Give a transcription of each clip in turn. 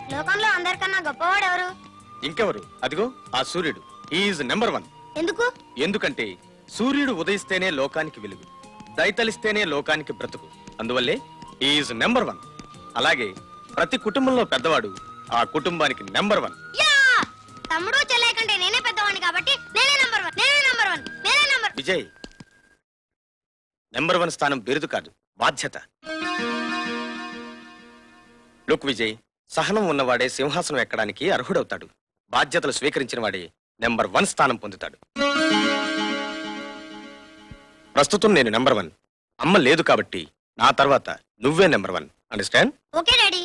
లోకంలో అందరికన్నా గొప్పవాడు ఎవరు ఇంకెవరు అదిగో ఆ సూర్యుడు ఈజ్ నెంబర్ వన్ ఎందుకు ఎందుకంటే సూర్యుడు ఉదయిస్తేనే లోకానికి వెలుగు దయతలిస్తేనే లోకానికి బ్రతుకు అందువల్లే ఈజ్ నెంబర్ వన్ అలాగే ప్రతి కుటుంబంలో పెద్దవాడు ఆ కుటుంబానికి నెంబర్ వన్ యా తమ్ముడు చెల్లె కంటే నేనే పెద్దవాడిని కాబట్టి నేనే నంబర్ వన్ నేనే నంబర్ వన్ నేనే నంబర్ విజయ్ నెంబర్ వన్ స్థానం బిరుదు కాదు బాధ్యత లుక్ విజయ్ సహనం ఉన్నవాడే సింహాసనం ఎక్కడానికి అర్హుడవుతాడు బాధ్యతలు స్వీకరించిన వాడే నెంబర్ వన్ స్థానం పొందుతాడు ప్రస్తుతం నేను నెంబర్ వన్ అమ్మ లేదు కాబట్టి నా తర్వాత నువ్వే number one understand okay daddy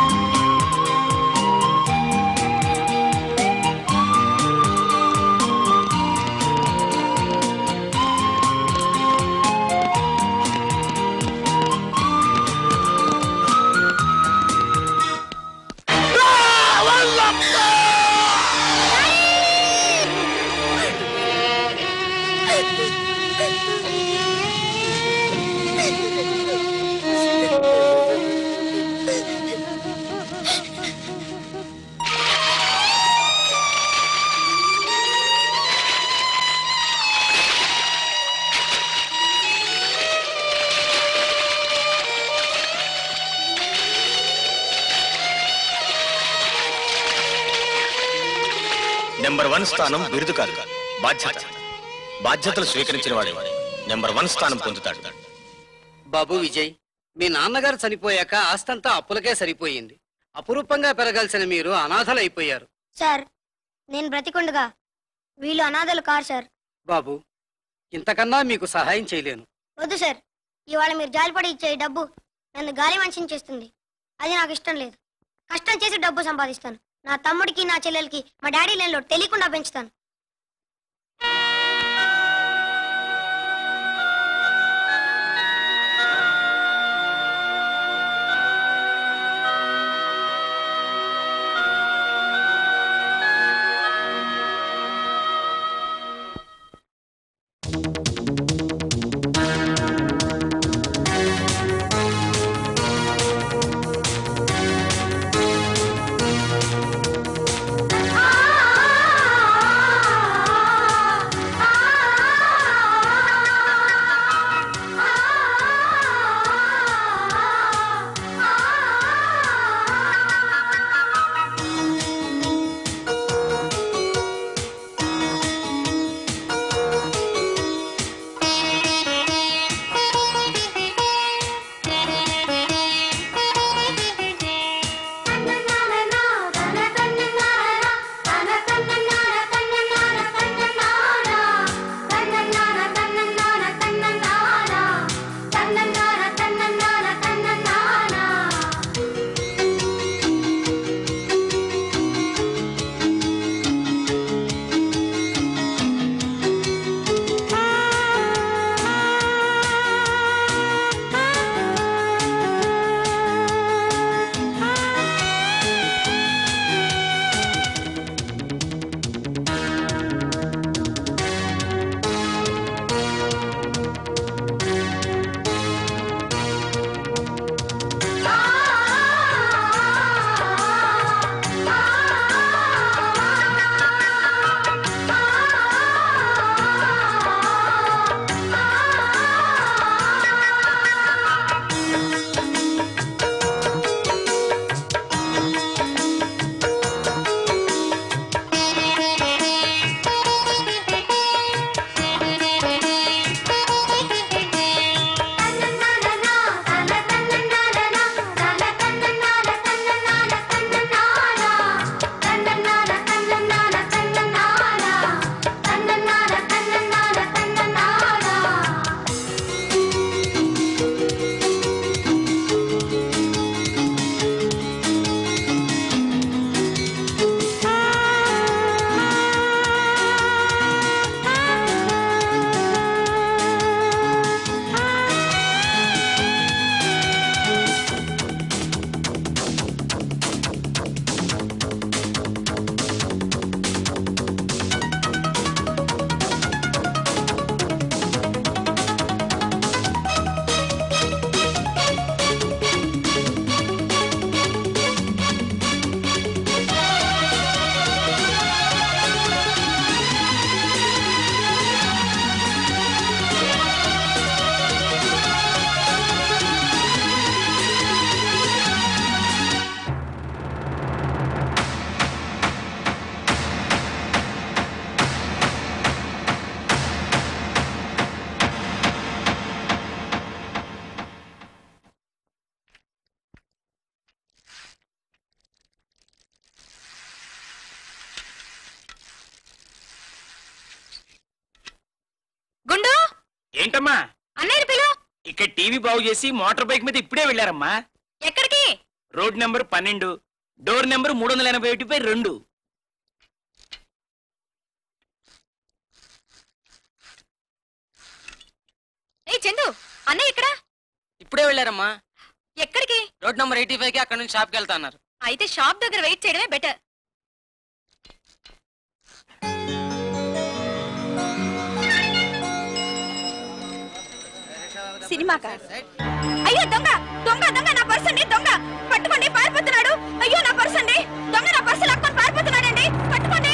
number one స్థానం బిరుదు కాదు బాధ్యత బాధ్యతలు స్వీకరించిన వాడే నెంబర్ వన్ స్థానం పొందుతాడు బాబు విజయ్ మీ నాన్నగారు చనిపోయాక ఆస్తంతా అప్పులకే సరిపోయింది అపురూపంగా పెరగాల్సిన మీరు అనాథలైపోయారు సార్ నేను బ్రతికుండగా వీళ్ళు అనాథలు కారు సార్ బాబు ఇంతకన్నా మీకు సహాయం చేయలేను వద్దు సార్ ఇవాళ మీరు జాలిపడి ఇచ్చే ఈ డబ్బు నన్ను గాలి మనిషిని చేస్తుంది అది నాకు ఇష్టం లేదు కష్టం చేసి డబ్బు సంపాదిస్తాను నా తమ్ముడికి నా చెల్లెలకి మా డాడీ లేనిలో తెలియకుండా పెంచుతాను ఆ చిన్నమ్మా అన్నయ్య పిలు ఇక్కడ టీవీ బాగు చేసి మోటార్ బైక్ మీద ఇప్పుడే వెళ్ళారమ్మా ఎక్కడికి రోడ్ నెంబర్ పన్నెండు డోర్ నెంబర్ మూడు వందల ఎనభై ఒకటి పై రెండు ఏ చందు అన్నయ్య ఎక్కడా ఇప్పుడే వెళ్ళారమ్మా ఎక్కడికి రోడ్ నంబర్ ఎయిటీ ఫైవ్ కి అక్కడ నుంచి షాప్కి వెళ్తా అన్నారు అయితే షాప్ దగ్గర వెయిట్ చేయడమే బెటర్ సినిమాకా అయ్యో దొంగ దొంగ దొంగ నా పర్స్ అండి దొంగ పట్టుకోండి పారిపోతున్నాడు అయ్యో నా పర్స్ అండి దొంగ నా పర్స్ లాక్కొని పారిపోతున్నాడండి పట్టుకోండి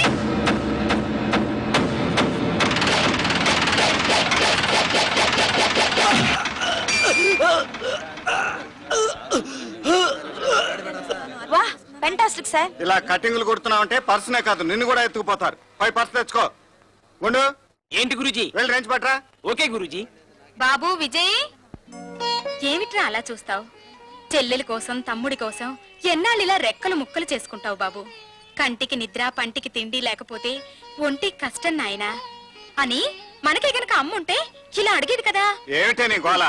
వా ఫెంటాస్టిక్ సార్ ఇలా కటింగ్లు కొడుతున్నావంటే పర్సనే కాదు నిన్ను కూడా ఎత్తుకుపోతారు పై పర్స్ తెచ్చుకో ఉండు ఏంటి గురుజీ వెళ్ళి రేంజ్ పట్రా ఓకే గురుజీ బాబు విజయ్ ఏమిట్రా అలా చూస్తావు చెల్లెలి కోసం తమ్ముడి కోసం ఎన్నాళ్ళిలా రెక్కలు ముక్కలు చేసుకుంటావు బాబు కంటికి నిద్ర పంటికి తిండి లేకపోతే ఒంటి కష్టం నాయనా అని మనకే గనక అమ్ముంటే ఇలా అడిగేది కదా ఏమిటే నీ గోల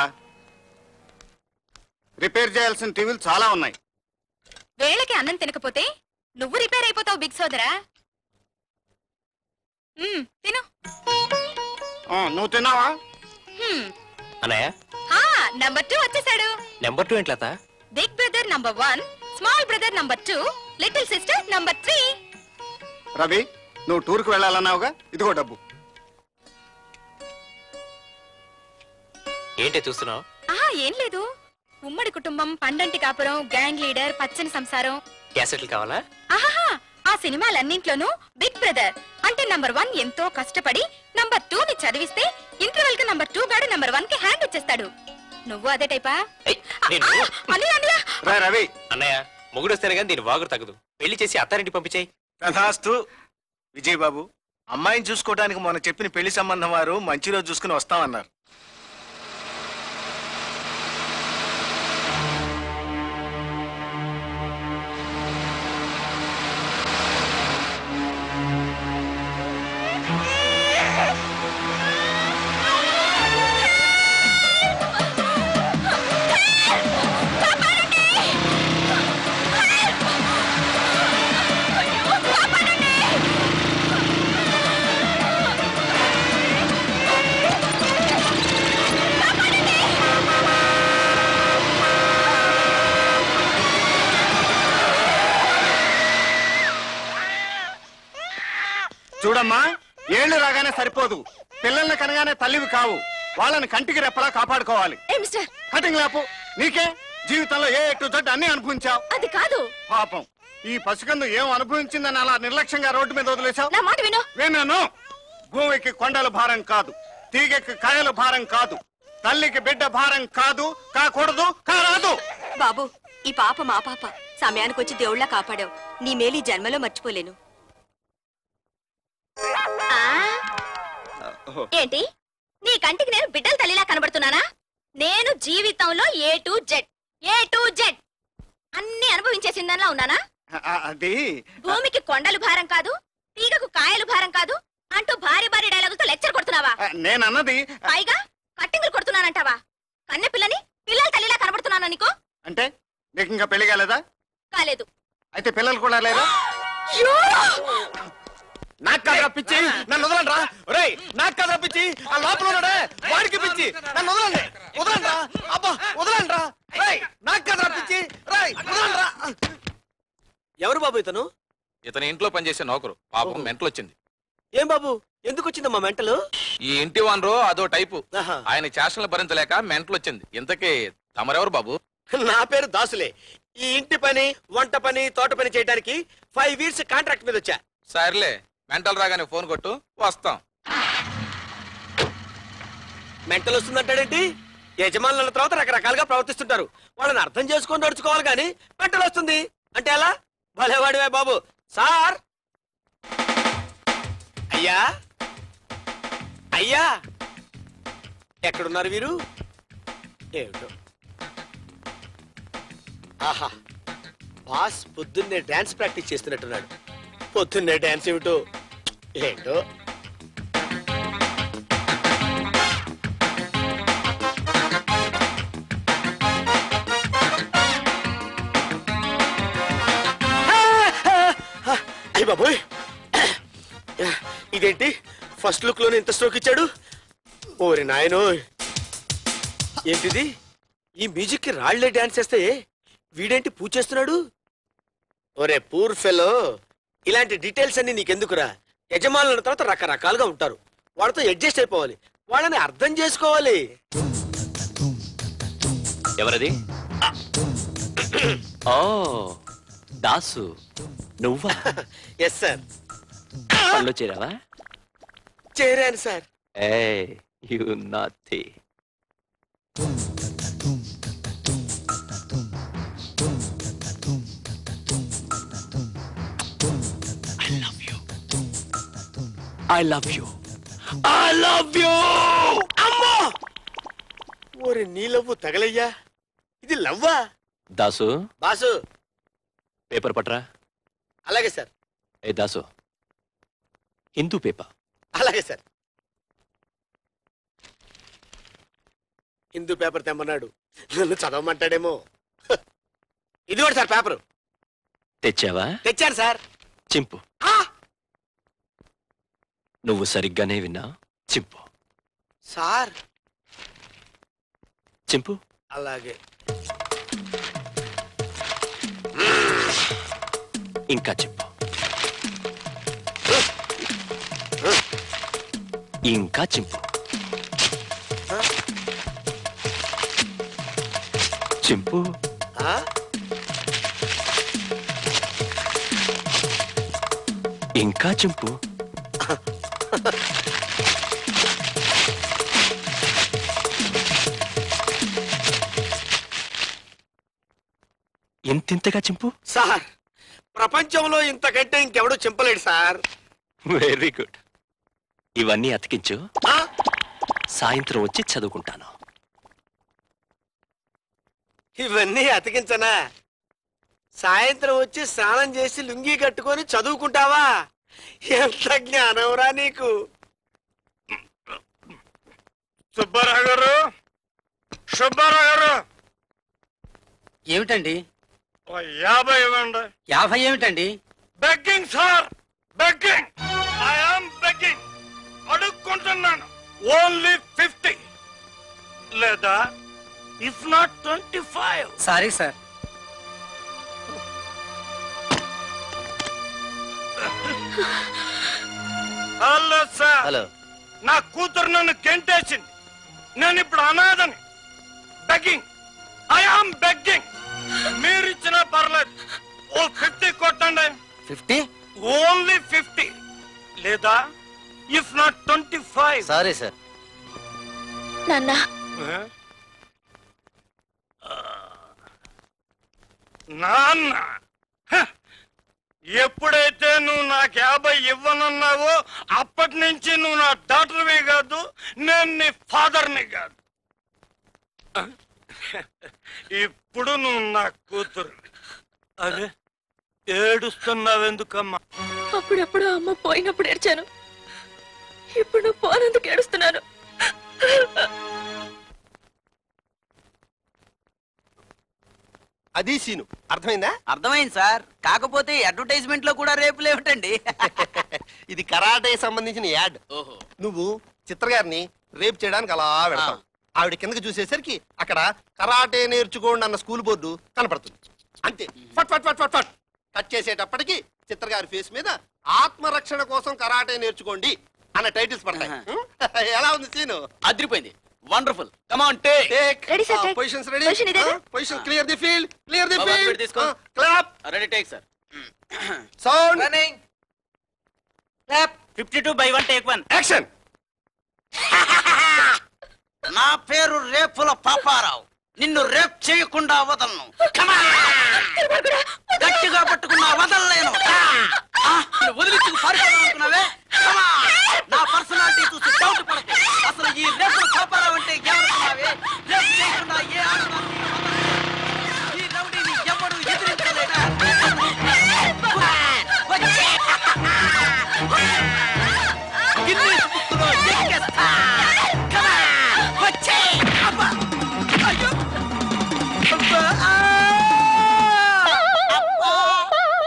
రిపేర్ చేయాల్సిన టీవీలు చాలా ఉన్నాయి వేళకి అన్నం తినకపోతే నువ్వు రిపేర్ అయిపోతావు బిగ్ సోదరా మ్మ్, తిను ఆ, నువ్వు తిన్నావా హ్మ్. అన్నయ్య ఆ, నంబర్ టూ వచ్చేసాడు నెంబర్ టూ ఏంట్లత big brother number one small brother number two little sister number three Ravi నువ్వు టూర్కి వెళ్ళాలన్నావుగా ఇదిగో డబ్బు ఏంటే చూస్తున్నావు ఆహా ఏం లేదు ఉమ్మడి కుటుంబం పండంటి కాపురం గ్యాంగ్ లీడర్ పచ్చని సంసారం క్యాసెట్లు కావాలా ఆహాహా ఆ సినిమాలన్నింట్లోనూ బిగ్ బ్రదర్ అంటే నంబర్ వన్ ఎంతో కష్టపడి నంబర్ టూ ని చదివిస్తే ఇంటర్వెల్ కి నంబర్ టూ గాడు నంబర్ వన్ కి హ్యాండ్ ఇచ్చేస్తాడు నువ్వు అదే టైపా ఏయ్, నేను- ఆ, అన్నయ్య, అన్నయ్య. రా రవి అన్నయ్య మొగుడు వస్తేనే కానీ దీని వాగుడు తగ్గదు పెళ్లి చేసి అత్తారింటి పంపించాయి తథాస్తు విజయ్ బాబు అమ్మాయిని చూసుకోవడానికి మొన్న చెప్పిన పెళ్లి సంబంధం వారు మంచి రోజు చూసుకుని వస్తామన్నారు చూడమ్మా ఏళ్ళు రాగానే సరిపోదు పిల్లల్ని కనగానే తల్లివి కావు వాళ్ళని కంటికి రెప్పలా కాపాడుకోవాలి ఏ మిస్టర్ కటింగ్ లేపు నీకే జీవితంలో ఏ టు జడ్ అన్ని అనుభవించావు అది కాదు పాపం ఈ పసికందు ఏం అనుభవించిందని అలా నిర్లక్ష్యంగా రోడ్డు మీద వదిలేశావు నా మాట విను విన్నాను భూమికి కొండల భారం కాదు తీగకి కాయల భారం కాదు తల్లికి బిడ్డ భారం కాదు కాకూడదు కారాదు బాబు ఈ పాప మా పాప సమయానికి వచ్చి దేవుళ్ళ కాపాడావు నీ మేలు ఈ జన్మలో మర్చిపోలేను ఏంటి నీ కంటికి నేను బిడ్డల తల్లిలా కనబడుతున్నానా నేను జీవితంలో A to Z A to Z అన్ని అనుభవించేసిందనిలా ఉన్నానా ఆ, అది భూమికి కొండలు భారం కాదు తీగకు కాయలు భారం కాదు అంటూ భారీ భారీ డైలాగులతో లెక్చర్ కొడుతున్నావా ఆ, నేనన్నది పైగా కట్టింగులు కొడుతున్నానంటావా కన్నె పిల్లని పిల్లల తల్లిలా కనబడుతున్నానా నీకు అంటే నీకు ఇంకా పెళ్లి కాలేదా కాలేదు అయితే పిల్లలు కూడా లేదా నాకు కదరా పిచ్చి నన్ను వదలండి రా ఒరేయ్ నాకు కదరా పిచ్చి ఆ లోపల ఉన్నాడే వాడికి పిచ్చి నన్ను వదలండి వదలండి రా అబ్బా వదలండి రా రేయ్ నాకు కదరా పిచ్చి రేయ్ వదలండి రా ఎవరు బాబు ఇతను ఇతని ఇంట్లో పనిచేసే నౌకరు పాపం మెంటలు వచ్చింది ఏం బాబు ఎందుకు వచ్చిందమ్మా మెంటలు ఈ ఇంటి వనరు అదో టైపు ఆహా. ఆయన చేష్టలు భరించలేక మెంటలు వచ్చింది ఇంతకీ తమరెవరు బాబు నా పేరు దాసులే ఈ ఇంటి పని వంట పని తోట పని చేయడానికి ఫైవ్ ఇయర్స్ కాంట్రాక్ట్ మీద వచ్చా సర్లే మెంటల్ రాగానే ఫోన్ కొట్టు వస్తాం మెంటల్ వస్తుందంటాడేంటి యజమానులు అన్న తర్వాత రకరకాలుగా ప్రవర్తిస్తుంటారు వాళ్ళని అర్థం చేసుకొని నడుచుకోవాలి కానీ మెంటల్ వస్తుంది అంటే ఎలా భలేవాడివే బాబు సార్ అయ్యా అయ్యా ఎక్కడున్నారు వీరు ఏమిటో ఆహా బాస్ పొద్దున్నే డాన్స్ ప్రాక్టీస్ చేస్తున్నట్టున్నాడు పొద్దున్నే డాన్స్ ఏమిటో ఏంటో అయ్య బాబోయ్ ఇదేంటి ఫస్ట్ లుక్ లోనే ఇంత స్ట్రోక్ ఇచ్చాడు ఓరి నాయనో ఏంటిది ఈ మ్యూజిక్ కి రాళ్లే డాన్స్ చేస్తే వీడేంటి పూజ చేస్తున్నాడు ఒరే పూర్ ఫెలో ఇలాంటి డీటెయిల్స్ అన్ని నీకెందుకురా యజమానుల తర్వాత రకరకాలుగా ఉంటారు వాళ్ళతో అడ్జస్ట్ అయిపోవాలి వాళ్ళని అర్థం చేసుకోవాలి ఎవరది ఓ దాసు నువ్వా ఎస్ సార్ పనిలో చేరావా చేరాను sir hey you naughty I love you I love you అమ్మా ఓరి నీ లవ్వు తగలయ్యా ఇది లవ్వా దాసు బాసు పేపర్ పట్రా అలాగే సార్ ఏ దాసు హిందూ పేపర్ అలాగే సార్ హిందూ పేపర్ తెమ్మన్నాడు నన్ను చదవమంటాడేమో ఇది కూడా సార్ పేపరు తెచ్చావా తెచ్చాను సార్ చింపు నువ్వు సరిగ్గానే విన్నా చింపు సార్ చింపు అలాగే ఇంకా చింపు ఇంకా చింపు చింపు ఆ? ఇంకా చింపు ఇంతింతగా చింపు సార్ ప్రపంచంలో ఇంతకంటే ఇంకెవడూ చింపలేడు సార్ వెరీ గుడ్ ఇవన్నీ అతికించు సాయంత్రం వచ్చి చదువుకుంటాను ఇవన్నీ అతికించనా సాయంత్రం వచ్చి స్నానం చేసి లుంగీ కట్టుకొని చదువుకుంటావా ఎంత జ్ఞానంరా నీకు సుబ్బారావు గారు సుబ్బారావు గారు ఏమిటండి ఓ యాభై ఇవ్వండి యాభై ఏమిటండి begging sir begging I'm begging అడుక్కుంటున్నాను ఓన్లీ ఫిఫ్టీ లేదా if not twenty five sorry sir hello sir hello నా కూతురు నన్ను గెంటేసింది నేను ఇప్పుడు అనాథని బెగ్గింగ్ ఐఆమ్ బెగ్గింగ్ మీరు ఇచ్చినా పర్లేదు ఓ ఫిఫ్టీ కొట్టండి ఫిఫ్టీ ఓన్లీ ఫిఫ్టీ లేదా if not twenty five sorry sir నాన్న నాన్న హ! ఎప్పుడైతే నువ్వు నాకు యాభై ఇవ్వనున్నావో అప్పటి నుంచి నువ్వు నా డాక్టర్వి కాదు నేను నీ ఫాదర్ని కాదు ఆ? ఇప్పుడు నువ్వు నా కూతురు అదే ఏడుస్తున్నావెందుకమ్మా అప్పుడప్పుడు అమ్మ పోయినప్పుడు ఏడ్చాను ఇప్పుడు నువ్వు పోనందుకు ఏడుస్తున్నాను అది సీను అర్థమైందా అర్థమైంది సార్ కాకపోతే అడ్వర్టైజ్మెంట్ లో కూడా రేపు లేవటండి ఇది కరాటే సంబంధించిన యాడ్ ఓహో నువ్వు చిత్రగారిని రేపు చేయడానికి అలా వెళ్తావు ఆవిడ కిందకి చూసేసరికి అక్కడ కరాటే నేర్చుకోండి అన్న స్కూల్ బోర్డు కనపడుతుంది అంతే ఫట్ ఫట్ ఫట్ ఫట్ ఫట్ కట్ చేసేటప్పటికి చిత్రగారి ఫేస్ మీద ఆత్మరక్షణ కోసం కరాటే నేర్చుకోండి అన్న టైటిల్స్ పడతాయి హ్మ్? ఎలా ఉంది సీను అదిరిపోయింది wonderful come on take take Ready, sir, take. Positions ready Position ఇదేనా? Position clear the field clear the బాబా, ఫీల్డ్ ఇక్కడ తీసుకో. Clap ready take sir sound running fifty two by one take one action నా పేరు రేపుల పాపారావు నిన్ను rape చేయకుండా వదలను Come on! గట్టిగా పట్టుకున్నా వదలలేను ఆ, నిన్ను వదిలించుకు పారిపోదాం అనుకున్నావే Come on! నా పర్సనాలిటీ చూసి డౌట్ పడకు అసలు ఈ రేపుల పాపారావు అంటే ఏమనుకున్నావే రేప్ చేయకుండా ఏ ఆడదాన్ని వదలలేను. ఈ రౌడీని ఎవడు ఎదిరించలేడా వచ్చే గిన్నీస్ బుక్కులో ఎక్కేస్తా Come on! వచ్చే అబ్బా అయ్యో అబ్బా ఆ! అబ్బా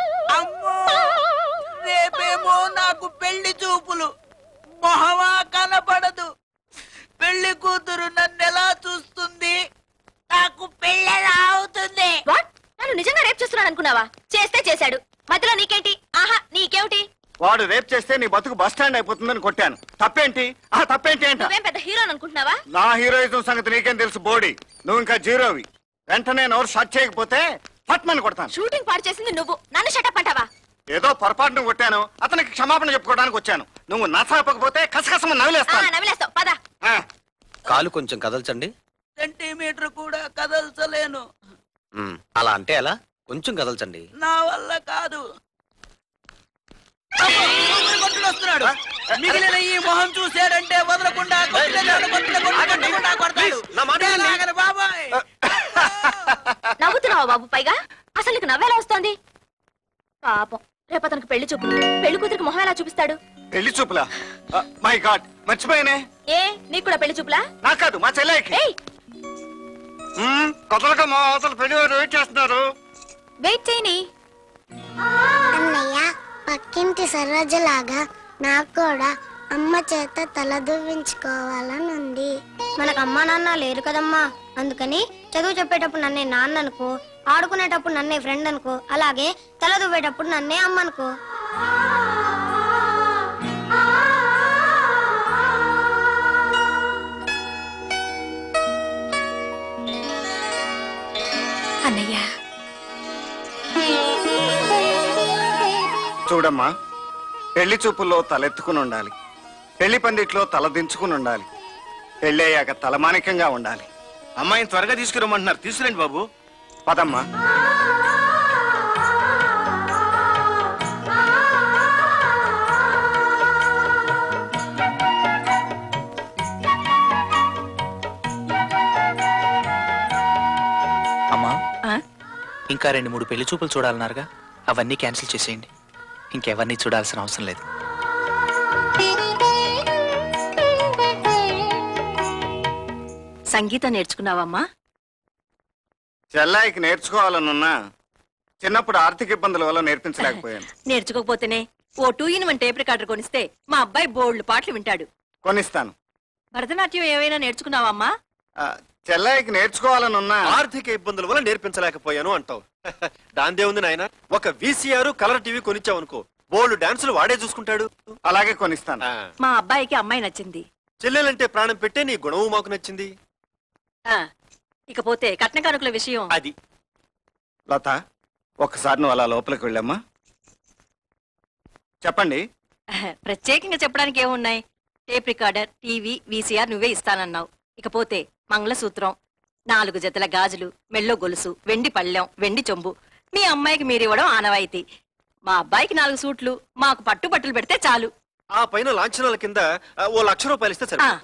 నాకు పెళ్లి చూపులు మొహమా కనపడదు పెళ్లి కూతురు నన్ను ఎలా చూస్తుంది నాకు పెళ్ళెలా అవుతుంది వాట్ నన్ను నిజంగా రేప్ చేస్తున్నాడు అనుకున్నావా చేస్తే చేశాడు మధ్యలో నీకేంటి ఆహా నీకేమిటి వాడు రేప్ చేస్తే నీ బతుకు బస్ స్టాండ్ అయిపోతుందని కొట్టాను తప్పేంటి ఆ తప్పేంటి ఏంట నువ్వేం పెద్ద హీరోని అనుకుంటున్నావా నా హీరోయిజం సంగతి నీకేం తెలుసు బోడీ నువ్వు ఇంకా జీరోవి వెంటనే నోరు షట్ చేయకపోతే ఫట్మని కొడతాను షూటింగ్ పాడు చేసింది నువ్వు నన్ను షటప్ అంటావా ఏదో పొరపాటును కొట్టాను అతనికి క్షమాపణ చెప్పుకోవడానికి వచ్చాను నువ్వు నసాపకపోతే కసకసమ ఆ, నవ్వులేస్తాను నవ్విలేస్తావు పద ఆ. కాలు కొంచెం కదల్చండి సెంటీమీటర్ కూడా కదల్చలేను మ్, అలా అంటే ఎలా కొంచెం కదల్చండి నా వల్ల కాదు అబ్బో, కొట్టుడు కొట్టుడు వస్తున్నాడు మిగిలిన ఈ మొహం చూసాడంటే వదలకుండా కొట్టలేదాడు, కొట్టలే, కొట్టలే, కొట్టకుండా కొడతాడు. నేను ఆగను బాబాయ్ నవ్వుతున్నావా బాబు పైగా అసలు నీకు నవ్వేలా వస్తోంది పాపం రేపు అతనికి పెళ్లి చూపు పెళ్లి కూతురికి మొహం ఎలా చూపిస్తాడు పెళ్లి చూపులా మై గాడ్ మర్చిపోయానే ఏ నీకు కూడా పెళ్లి చూపులా నాకు కాదు మా చెల్లెకి ఏయ్ కొత్తగా మా అవతల పెళ్లి వారు వెయిట్ చేస్తున్నారు వెయిట్ చేయని అన్నయ్య పక్కింటి సరోజలాగా నాకు కూడా అమ్మ చేత తల దువ్వించుకోవాలని ఉంది మనకు అమ్మా నాన్న లేరు కదమ్మా అందుకని చదువు చెప్పేటప్పుడు నన్నే నాన్న అనుకో ఆడుకునేటప్పుడు నన్నే ఫ్రెండ్ అనుకో అలాగే తల దువ్వేటప్పుడు నన్నే అమ్మ అనుకో అన్నయ్య చూడమ్మా పెళ్లి చూపుల్లో తలెత్తుకుని ఉండాలి పెళ్లి పందిట్లో తల దించుకుని ఉండాలి పెళ్ళయ్యాక తలమానికంగా ఉండాలి అమ్మాయిని త్వరగా తీసుకురమ్మంటున్నారు తీసుకురండి బాబు పదమ్మా అమ్మా ఆ? ఇంకా రెండు మూడు పెళ్లి చూపులు చూడాలన్నారుగా అవన్నీ క్యాన్సిల్ చేసేయండి ఇంకెవరిని చూడాల్సిన అవసరం లేదు సంగీతం నేర్చుకున్నావమ్మా చెల్లాయికి నేర్చుకోవాలనున్నా చిన్నప్పుడు ఆర్థిక ఇబ్బందుల వల్ల నేర్పించలేకపోయాను నేర్చుకోకపోతేనే ఓ two in one tape recorder కొనిస్తే మా అబ్బాయి బోల్డ్ పాటలు వింటాడు కొనిస్తాను భరతనాట్యం ఏమైనా నేర్చుకున్నావమ్మా ఆ, చెల్లాయికి నేర్చుకోవాలనున్నా ఆర్థిక ఇబ్బందుల వల్ల నేర్పించలేకపోయాను అంటావు దాందే ఉంది నాయన ఒక వీసీఆర్ కలర్ టీవీ కొనిచ్చావనుకో బోల్డ్ డాన్సులు వాడే చూసుకుంటాడు అలాగే కొనిస్తాను మా అబ్బాయికి అమ్మాయి నచ్చింది చెల్లెలంటే ప్రాణం పెట్టే నీ గుణము మాకు నచ్చింది ఆ, ఇకపోతే కట్న కానుకల విషయం అది లత ఒకసారి నువ్వు అలా లోపలికి వెళ్ళమ్మా చెప్పండి ప్రత్యేకంగా చెప్పడానికి ఏమున్నాయి టేప్ రికార్డర్ టీవీ వీసీఆర్ నువ్వే ఇస్తానన్నావు ఇకపోతే మంగళసూత్రం నాలుగు జతల గాజులు మెళ్ళో గొలుసు వెండి పళ్ళెం వెండి చెంబు మీ అమ్మాయికి మీరివ్వడం ఆనవాయితీ మా అబ్బాయికి నాలుగు సూట్లు మాకు పట్టు బట్టలు పెడితే చాలు ఆ పైన లాంఛనాల కింద ఆ, ఓ లక్ష రూపాయలు ఇస్తే సరే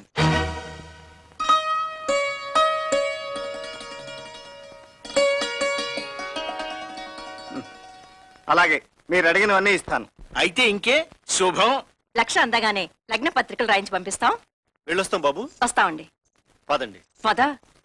అలాగే మీరు అడిగినవన్నీ ఇస్తాను అయితే ఇంకే శుభం లక్ష అందగానే లగ్న పత్రికలు రాయించి పంపిస్తాం వెళ్ళొస్తాం బాబు వస్తామండి పదండి పదా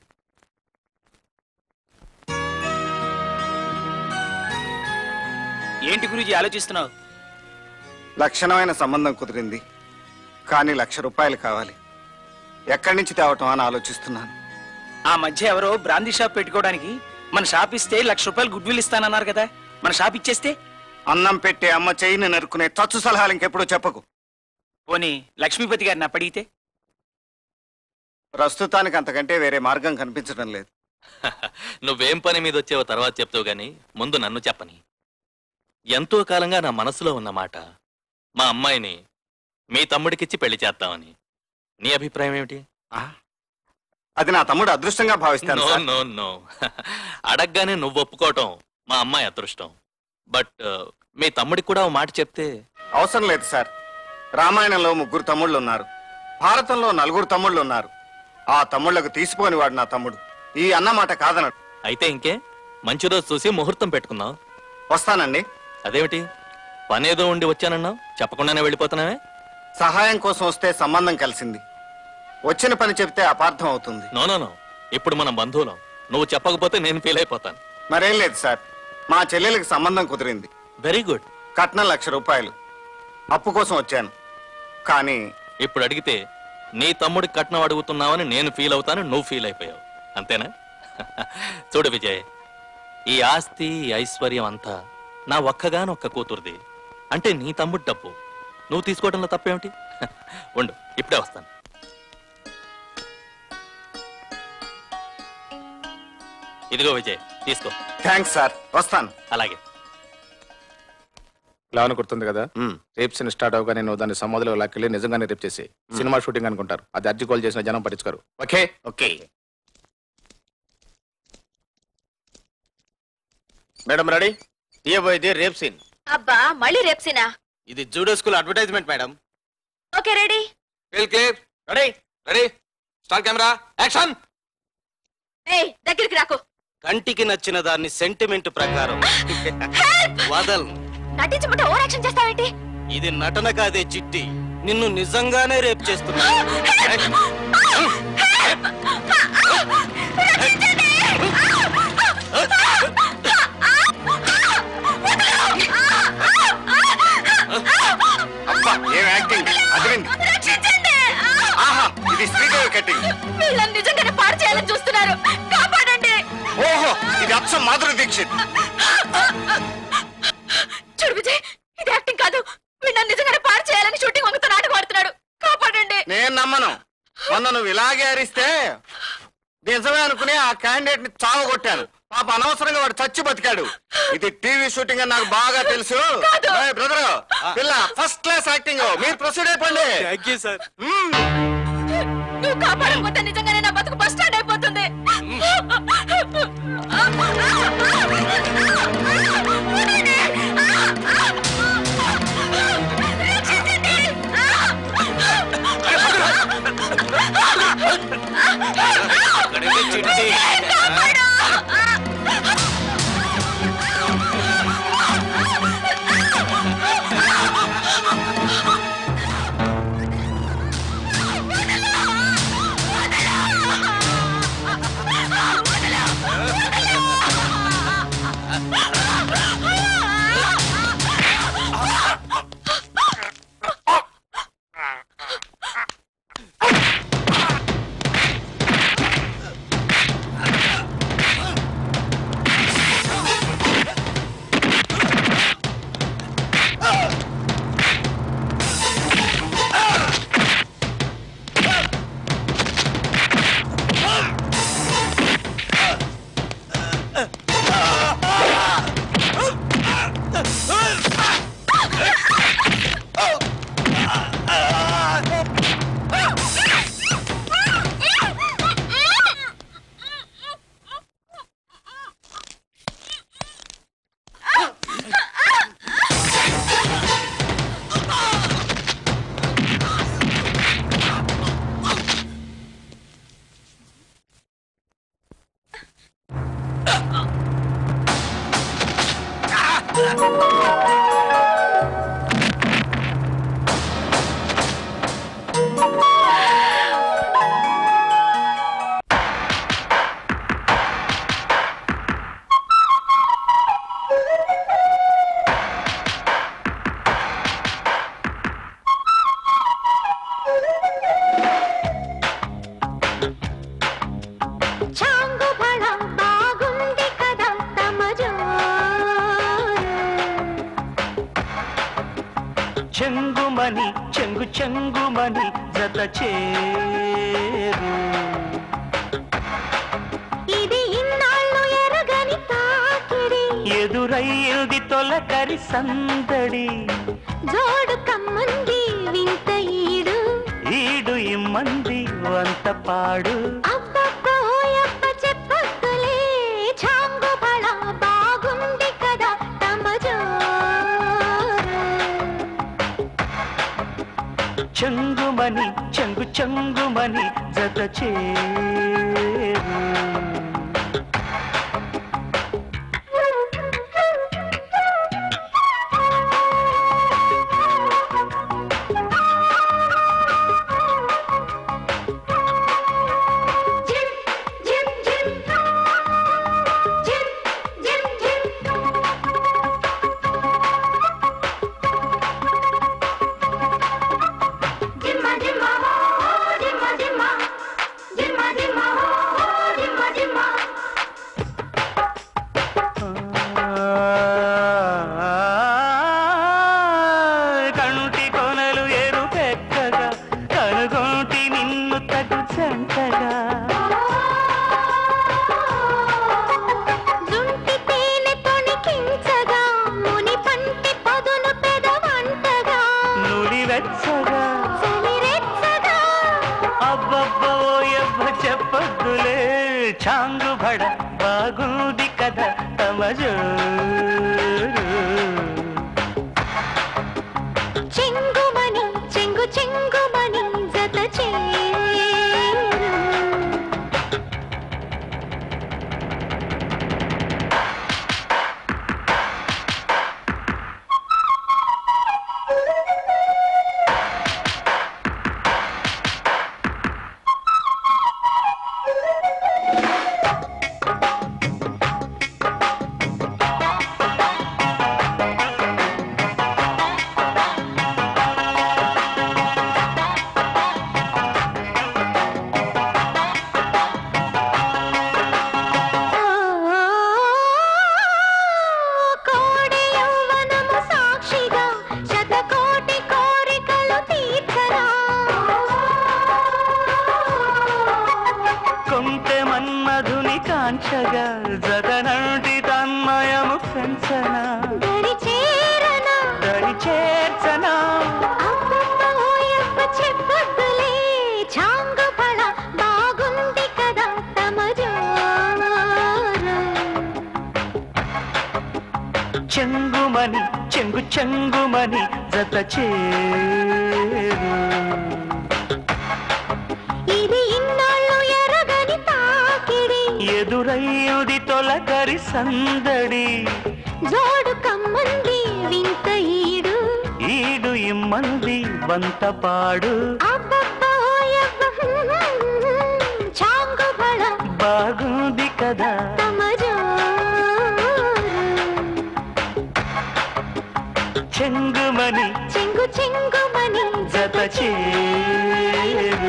ఏంటి గురించి ఆలోచిస్తున్నావు లక్షణమైన సంబంధం కుదిరింది కానీ లక్ష రూపాయలు కావాలి ఎక్కడి నుంచి తేవటం అని ఆలోచిస్తున్నాను ఆ మధ్య ఎవరో బ్రాందీ షాప్ పెట్టుకోవడానికి మన షాప్ ఇస్తే లక్ష రూపాయలు గుడ్ విల్ ఇస్తానన్నారు కదా మన షాప్ ఇచ్చేస్తే అన్నం పెట్టే అమ్మ చెయ్యిని నరుకునే తచ్చు సలహాలు ఇంకెప్పుడు చెప్పకు పోనీ లక్ష్మీపతి గారిని అప్పడిగితే ప్రస్తుతానికి అంతకంటే వేరే మార్గం కనిపించడం లేదు నువ్వేం పని మీద వచ్చావో తర్వాత చెప్తావు గాని ముందు నన్ను చెప్పని ఎంతో కాలంగా నా మనసులో ఉన్న మాట మా అమ్మాయిని మీ తమ్ముడికిచ్చి పెళ్లి చేస్తామని నీ అభిప్రాయం ఏమిటి అది నా తమ్ముడు అదృష్టంగా భావిస్తాను నో సార్. నో నో అడగగానే నువ్వు ఒప్పుకోవటం మా అమ్మాయి అదృష్టం బట్ మీ తమ్ముడికి కూడా ఓ మాట చెప్తే అవసరం లేదు సార్ రామాయణంలో ముగ్గురు తమ్ముళ్ళు ఉన్నారు భారతంలో నలుగురు తమ్ముళ్ళు ఉన్నారు ఆ తమ్ముళ్లకు తీసిపోని వాడు నా తమ్ముడు ఈ అన్నమాట కాదనడు అయితే ఇంకే మంచి రోజు చూసి ముహూర్తం పెట్టుకుందాం వస్తానండి అదేమిటి పనేదో ఉండి వచ్చానన్నావు చెప్పకుండానే వెళ్ళిపోతున్నావే సహాయం కోసం వస్తే సంబంధం కలిసింది వచ్చిన పని చెప్తే అపార్థం అవుతుంది నో నో నో ఇప్పుడు మనం బంధువులం నువ్వు చెప్పకపోతే నేను ఫీల్ అయిపోతాను మరేం లేదు సార్ మా చెల్లెలకి సంబంధం కుదిరింది వెరీ గుడ్ కట్నం లక్ష రూపాయలు అప్పు కోసం వచ్చాను కానీ ఇప్పుడు అడిగితే నీ తమ్ముడికి కట్నం అడుగుతున్నావని నేను ఫీల్ అవుతాను నువ్వు ఫీల్ అయిపోయావు అంతేనా చూడు విజయ్ ఈ ఆస్తి ఈ ఐశ్వర్యం అంతా నా ఒక్కగానొక్క కూతురుది అంటే నీ తమ్ముడు డబ్బు నువ్వు తీసుకోవడంలో తప్పేమిటి ఉండు ఇప్పుడే వస్తాను ఇదిగో విజయ్ తీసుకో థ్యాంక్స్ సార్ వస్తాను అలాగే ప్లాన్ గుర్తుంది కదా రేప్ సీన్ స్టార్ట్ అవగానే నువ్వు దాన్ని సమాధిలో లాక్కెళ్ళి నిజంగానే రేప్ చేసి సినిమా షూటింగ్ అనుకుంటారు అది అర్జీ కాల్ చేసిన జనం పట్టించుకోరు ఓకే ఓకే మేడం రెడీ తీయబోయేది రేప్ సీన్ అబ్బా మళ్ళీ రేప్సినా ఇది judo school advertisement madam okay ready clear clear ready ready start camera action ఏయ్ దగ్గరికి రాకు కంటికి నచ్చిన దాన్ని సెంటిమెంట్ ప్రకారం వదల్ నటించమంటే ఓవర్ యాక్షన్ చేస్తావేంటి ఇది నటన కాదే చిట్టి నిన్ను నిజంగానే రేప్ చేస్తున్నా అబ్బా ఏం యాక్టింగ్ అదిరింది ఆహా ఇది శ్రీదేవి కట్టింగ్ వీళ్ళని నిజంగానే పాడు చేయాలని చూస్తున్నారు కాపాడండి ఓహో ఇది అచ్చం మాధురి దీక్షిత్ చూడు విజయ్ ఇది యాక్టింగ్ కాదు వీళ్ళని నిజంగానే పాడు చేయాలని షూటింగ్ వంగుతో నాటకం ఆడుతున్నాడు కాపాడండి నేను నమ్మను మొన్న నువ్వు ఇలాగే అరిస్తే నిజమే అనుకుని ఆ క్యాండిడేట్ ని చావగొట్టాను పాప అనవసరంగా వాడు చచ్చి బతికాడు ఇది టీవీ షూటింగ్ అని నాకు బాగా తెలుసు బ్రదర్ పిల్ల ఫస్ట్ క్లాస్ యాక్టింగ్ మీరు ప్రొసీడ్ అయిపోండి థ్యాంక్ యూ సార్ నువ్వు కాపాడకపోతే నిజంగానే నా బతుకు బస్ స్టాండ్ అయిపోతుంది అక్కడే చిట్టి చాంగు బళ బాగుంది కదా తమజో చెంగుమని చెంగు చెంగుమని జత చేరు ఇది ఇన్నాళ్ళు ఎరగని తాకిడి ఎదురయ్యింది తొలకరి సందడి జోడు కమ్మంది వింత ఈడు ఈడు ఇమ్మంది వంత పాడు అబ్బబ్బో అబ్బ చెప్పొద్దులే చాంగు బళ బాగుంది కదా తమజో చెంగుమని చెంగు చెంగుమని జత చేరు చాంగు బడ బాగుంది కదా తమ జోరు చెంగుమని చెంగు చెంగుమని జత చేరు కోడి యౌవనము సాక్షిగా శతకోటి కోరికలు తీర్చరా కొంటె మన్మధుని కాంచగా జగనంటి తన్మయము పెంచనా దరి చేరనా దరి చేర్చనా అబ్బబ్బోయబ్బ చెప్పొద్దులే చాంగు పళ బాగుంది కదా తమ జోరు చెంగుమని చెంగు చెంగుమని జత చేరు ఇది ఇన్నాళ్ళు ఎరగని తాకిడి ఎదురయ్యుది తొలకరి సందడి జోడు కమ్మంది వింత ఈడు ఈడు ఇమ్మంది వంత పాడు అబ్బబ్బోయబ్బ చాంగు పళ బాగుంది కదా తమ జోరు చెంగుమని చెంగు చెంగుమని జత చేరు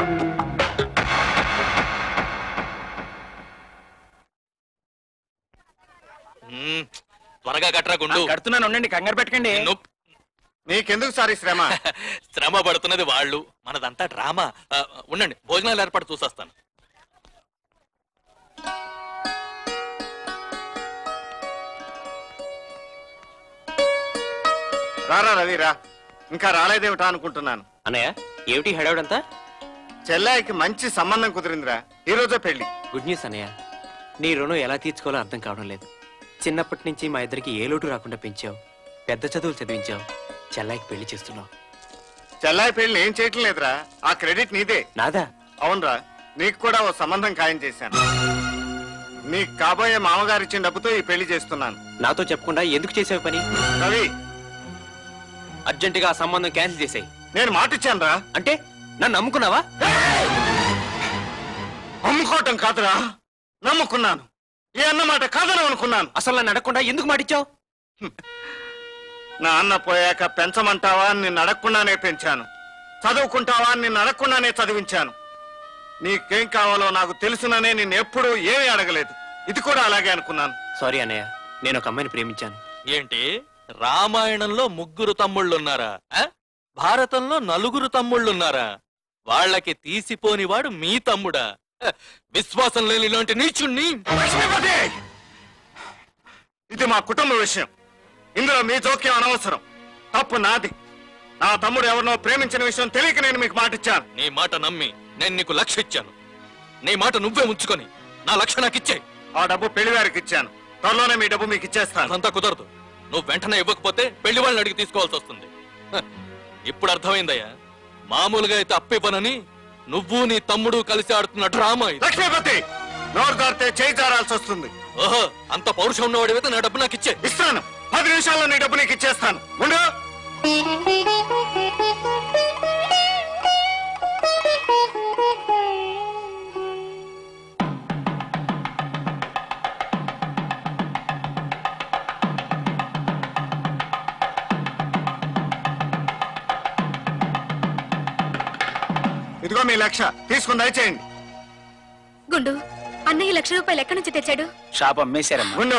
మ్మ్. త్వరగా కట్టరా గుండు కడుతున్నాను ఉండండి కంగారు పెట్టకండి నీకెందుకు సార్ ఈ శ్రమ శ్రమ పడుతున్నది వాళ్ళు మనదంతా డ్రామా ఆ, ఉండండి భోజనాలు ఏర్పాటు చూసొస్తాను రారా రవి రా ఇంకా రాలేదేమిటా అనుకుంటున్నాను అన్నయ్య ఏమిటి హడావుడంతా చెల్లాయికి మంచి సంబంధం కుదిరిందిరా ఈ రోజే పెళ్లి గుడ్ న్యూస్ అన్నయ్య నీ రుణం ఎలా తీర్చుకోవాలో అర్థం కావడం లేదు చిన్నప్పటి నుంచి మా ఇద్దరికి ఏ లోటు రాకుండా పెంచావు పెద్ద చదువులు చదివించావు చెల్లాయికి పెళ్లి చేస్తున్నావు చెల్లాయి పెళ్లి ఏం చేయటం లేదురా ఆ క్రెడిట్ నీదే నాదా అవునరా నీకు కూడా ఓ సంబంధం ఖాయం చేశాను నీకు కాబోయే మామగారు ఇచ్చిన డబ్బుతో ఈ పెళ్లి చేస్తున్నాను నాతో చెప్పకుండా ఎందుకు చేసావు పని రవి అర్జెంటుగా ఆ సంబంధం క్యాన్సిల్ చేసాయి నేను మాటిచ్చాను రా అంటే నన్ను నమ్ముకున్నావా అమ్ముకోవటం కాదురా నమ్ముకున్నాను ఈ అన్నమాట కాదని అనుకున్నాను అసలు నన్ను అడగకుండా ఎందుకు మాటిచ్చావు నా అన్న పోయాక పెంచమంటావా అని నిన్ను అడగకుండానే పెంచాను చదువుకుంటావా అని నిన్ను అడగకుండానే చదివించాను నీకేం కావాలో నాకు తెలుసుననే నిన్ను ఎప్పుడూ ఏమీ అడగలేదు ఇది కూడా అలాగే అనుకున్నాను సారీ అన్నయ్య నేను ఒక అమ్మాయిని ప్రేమించాను ఏంటి రామాయణంలో ముగ్గురు తమ్ముళ్ళున్నారా ఆ? భారతంలో నలుగురు తమ్ముళ్ళున్నారా వాళ్ళకి తీసిపోని వాడు మీ తమ్ముడా హ, విశ్వాసం లేని ఇలాంటి నీచుణ్ణి లక్ష్మీపతి! ఇది మా కుటుంబ విషయం ఇందులో మీ జోక్యం అనవసరం తప్పు నాది నా తమ్ముడు ఎవరినో ప్రేమించిన విషయం తెలియక నేను మీకు మాటిచ్చాను నీ మాట నమ్మి నేను నీకు లక్ష ఇచ్చాను నీ మాట నువ్వే ఉంచుకొని నా లక్ష నాకు ఇచ్చే ఆ డబ్బు పెళ్లివారికి ఇచ్చాను త్వరలోనే మీ డబ్బు మీకు ఇచ్చేస్తాను అదంతా కుదరదు నువ్వు వెంటనే ఇవ్వకపోతే పెళ్లి వాళ్ళని అడిగి తీసుకోవాల్సి వస్తుంది హ, ఇప్పుడు అర్థమైందయ్యా మామూలుగా అయితే అప్పివ్వనని నువ్వు నీ తమ్ముడు కలిసి ఆడుతున్న డ్రామా ఇది లక్ష్మీపతి నోరు దారితే చేయి జారాల్సి వస్తుంది ఓహో అంత పౌరుషం ఉన్నవాడివైతే నా డబ్బు నాకు ఇచ్చే ఇస్తాను పది నిమిషాల్లో నీ డబ్బు నీకు ఇచ్చేస్తాను ఉండు ఇదిగో మీ లక్ష తీసుకుని దయచేయండి గుండు అన్నయ్య లక్ష రూపాయలు ఎక్కడి నుంచి తెచ్చాడు షాప్ అమ్మేశారమ్మా ఉండు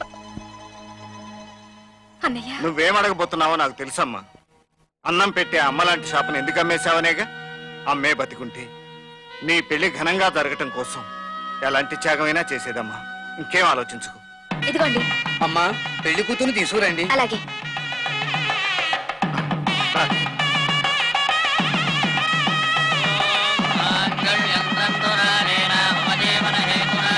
అన్నయ్య నువ్వేం అడగబోతున్నావో నాకు తెలుసమ్మా అన్నం పెట్టే అమ్మ లాంటి షాపుని ఎందుకు అమ్మేశావనేగా అమ్మే బతికుంటే నీ పెళ్లి ఘనంగా జరగటం కోసం ఎలాంటి త్యాగమైనా చేసేదమ్మా ఇంకేం ఆలోచించుకో ఇదిగోండి అమ్మా పెళ్లి కూతురు తీసుకురండి అలాగే మాంగళ్యం తంతురారేణ మమ జీవన హేతునా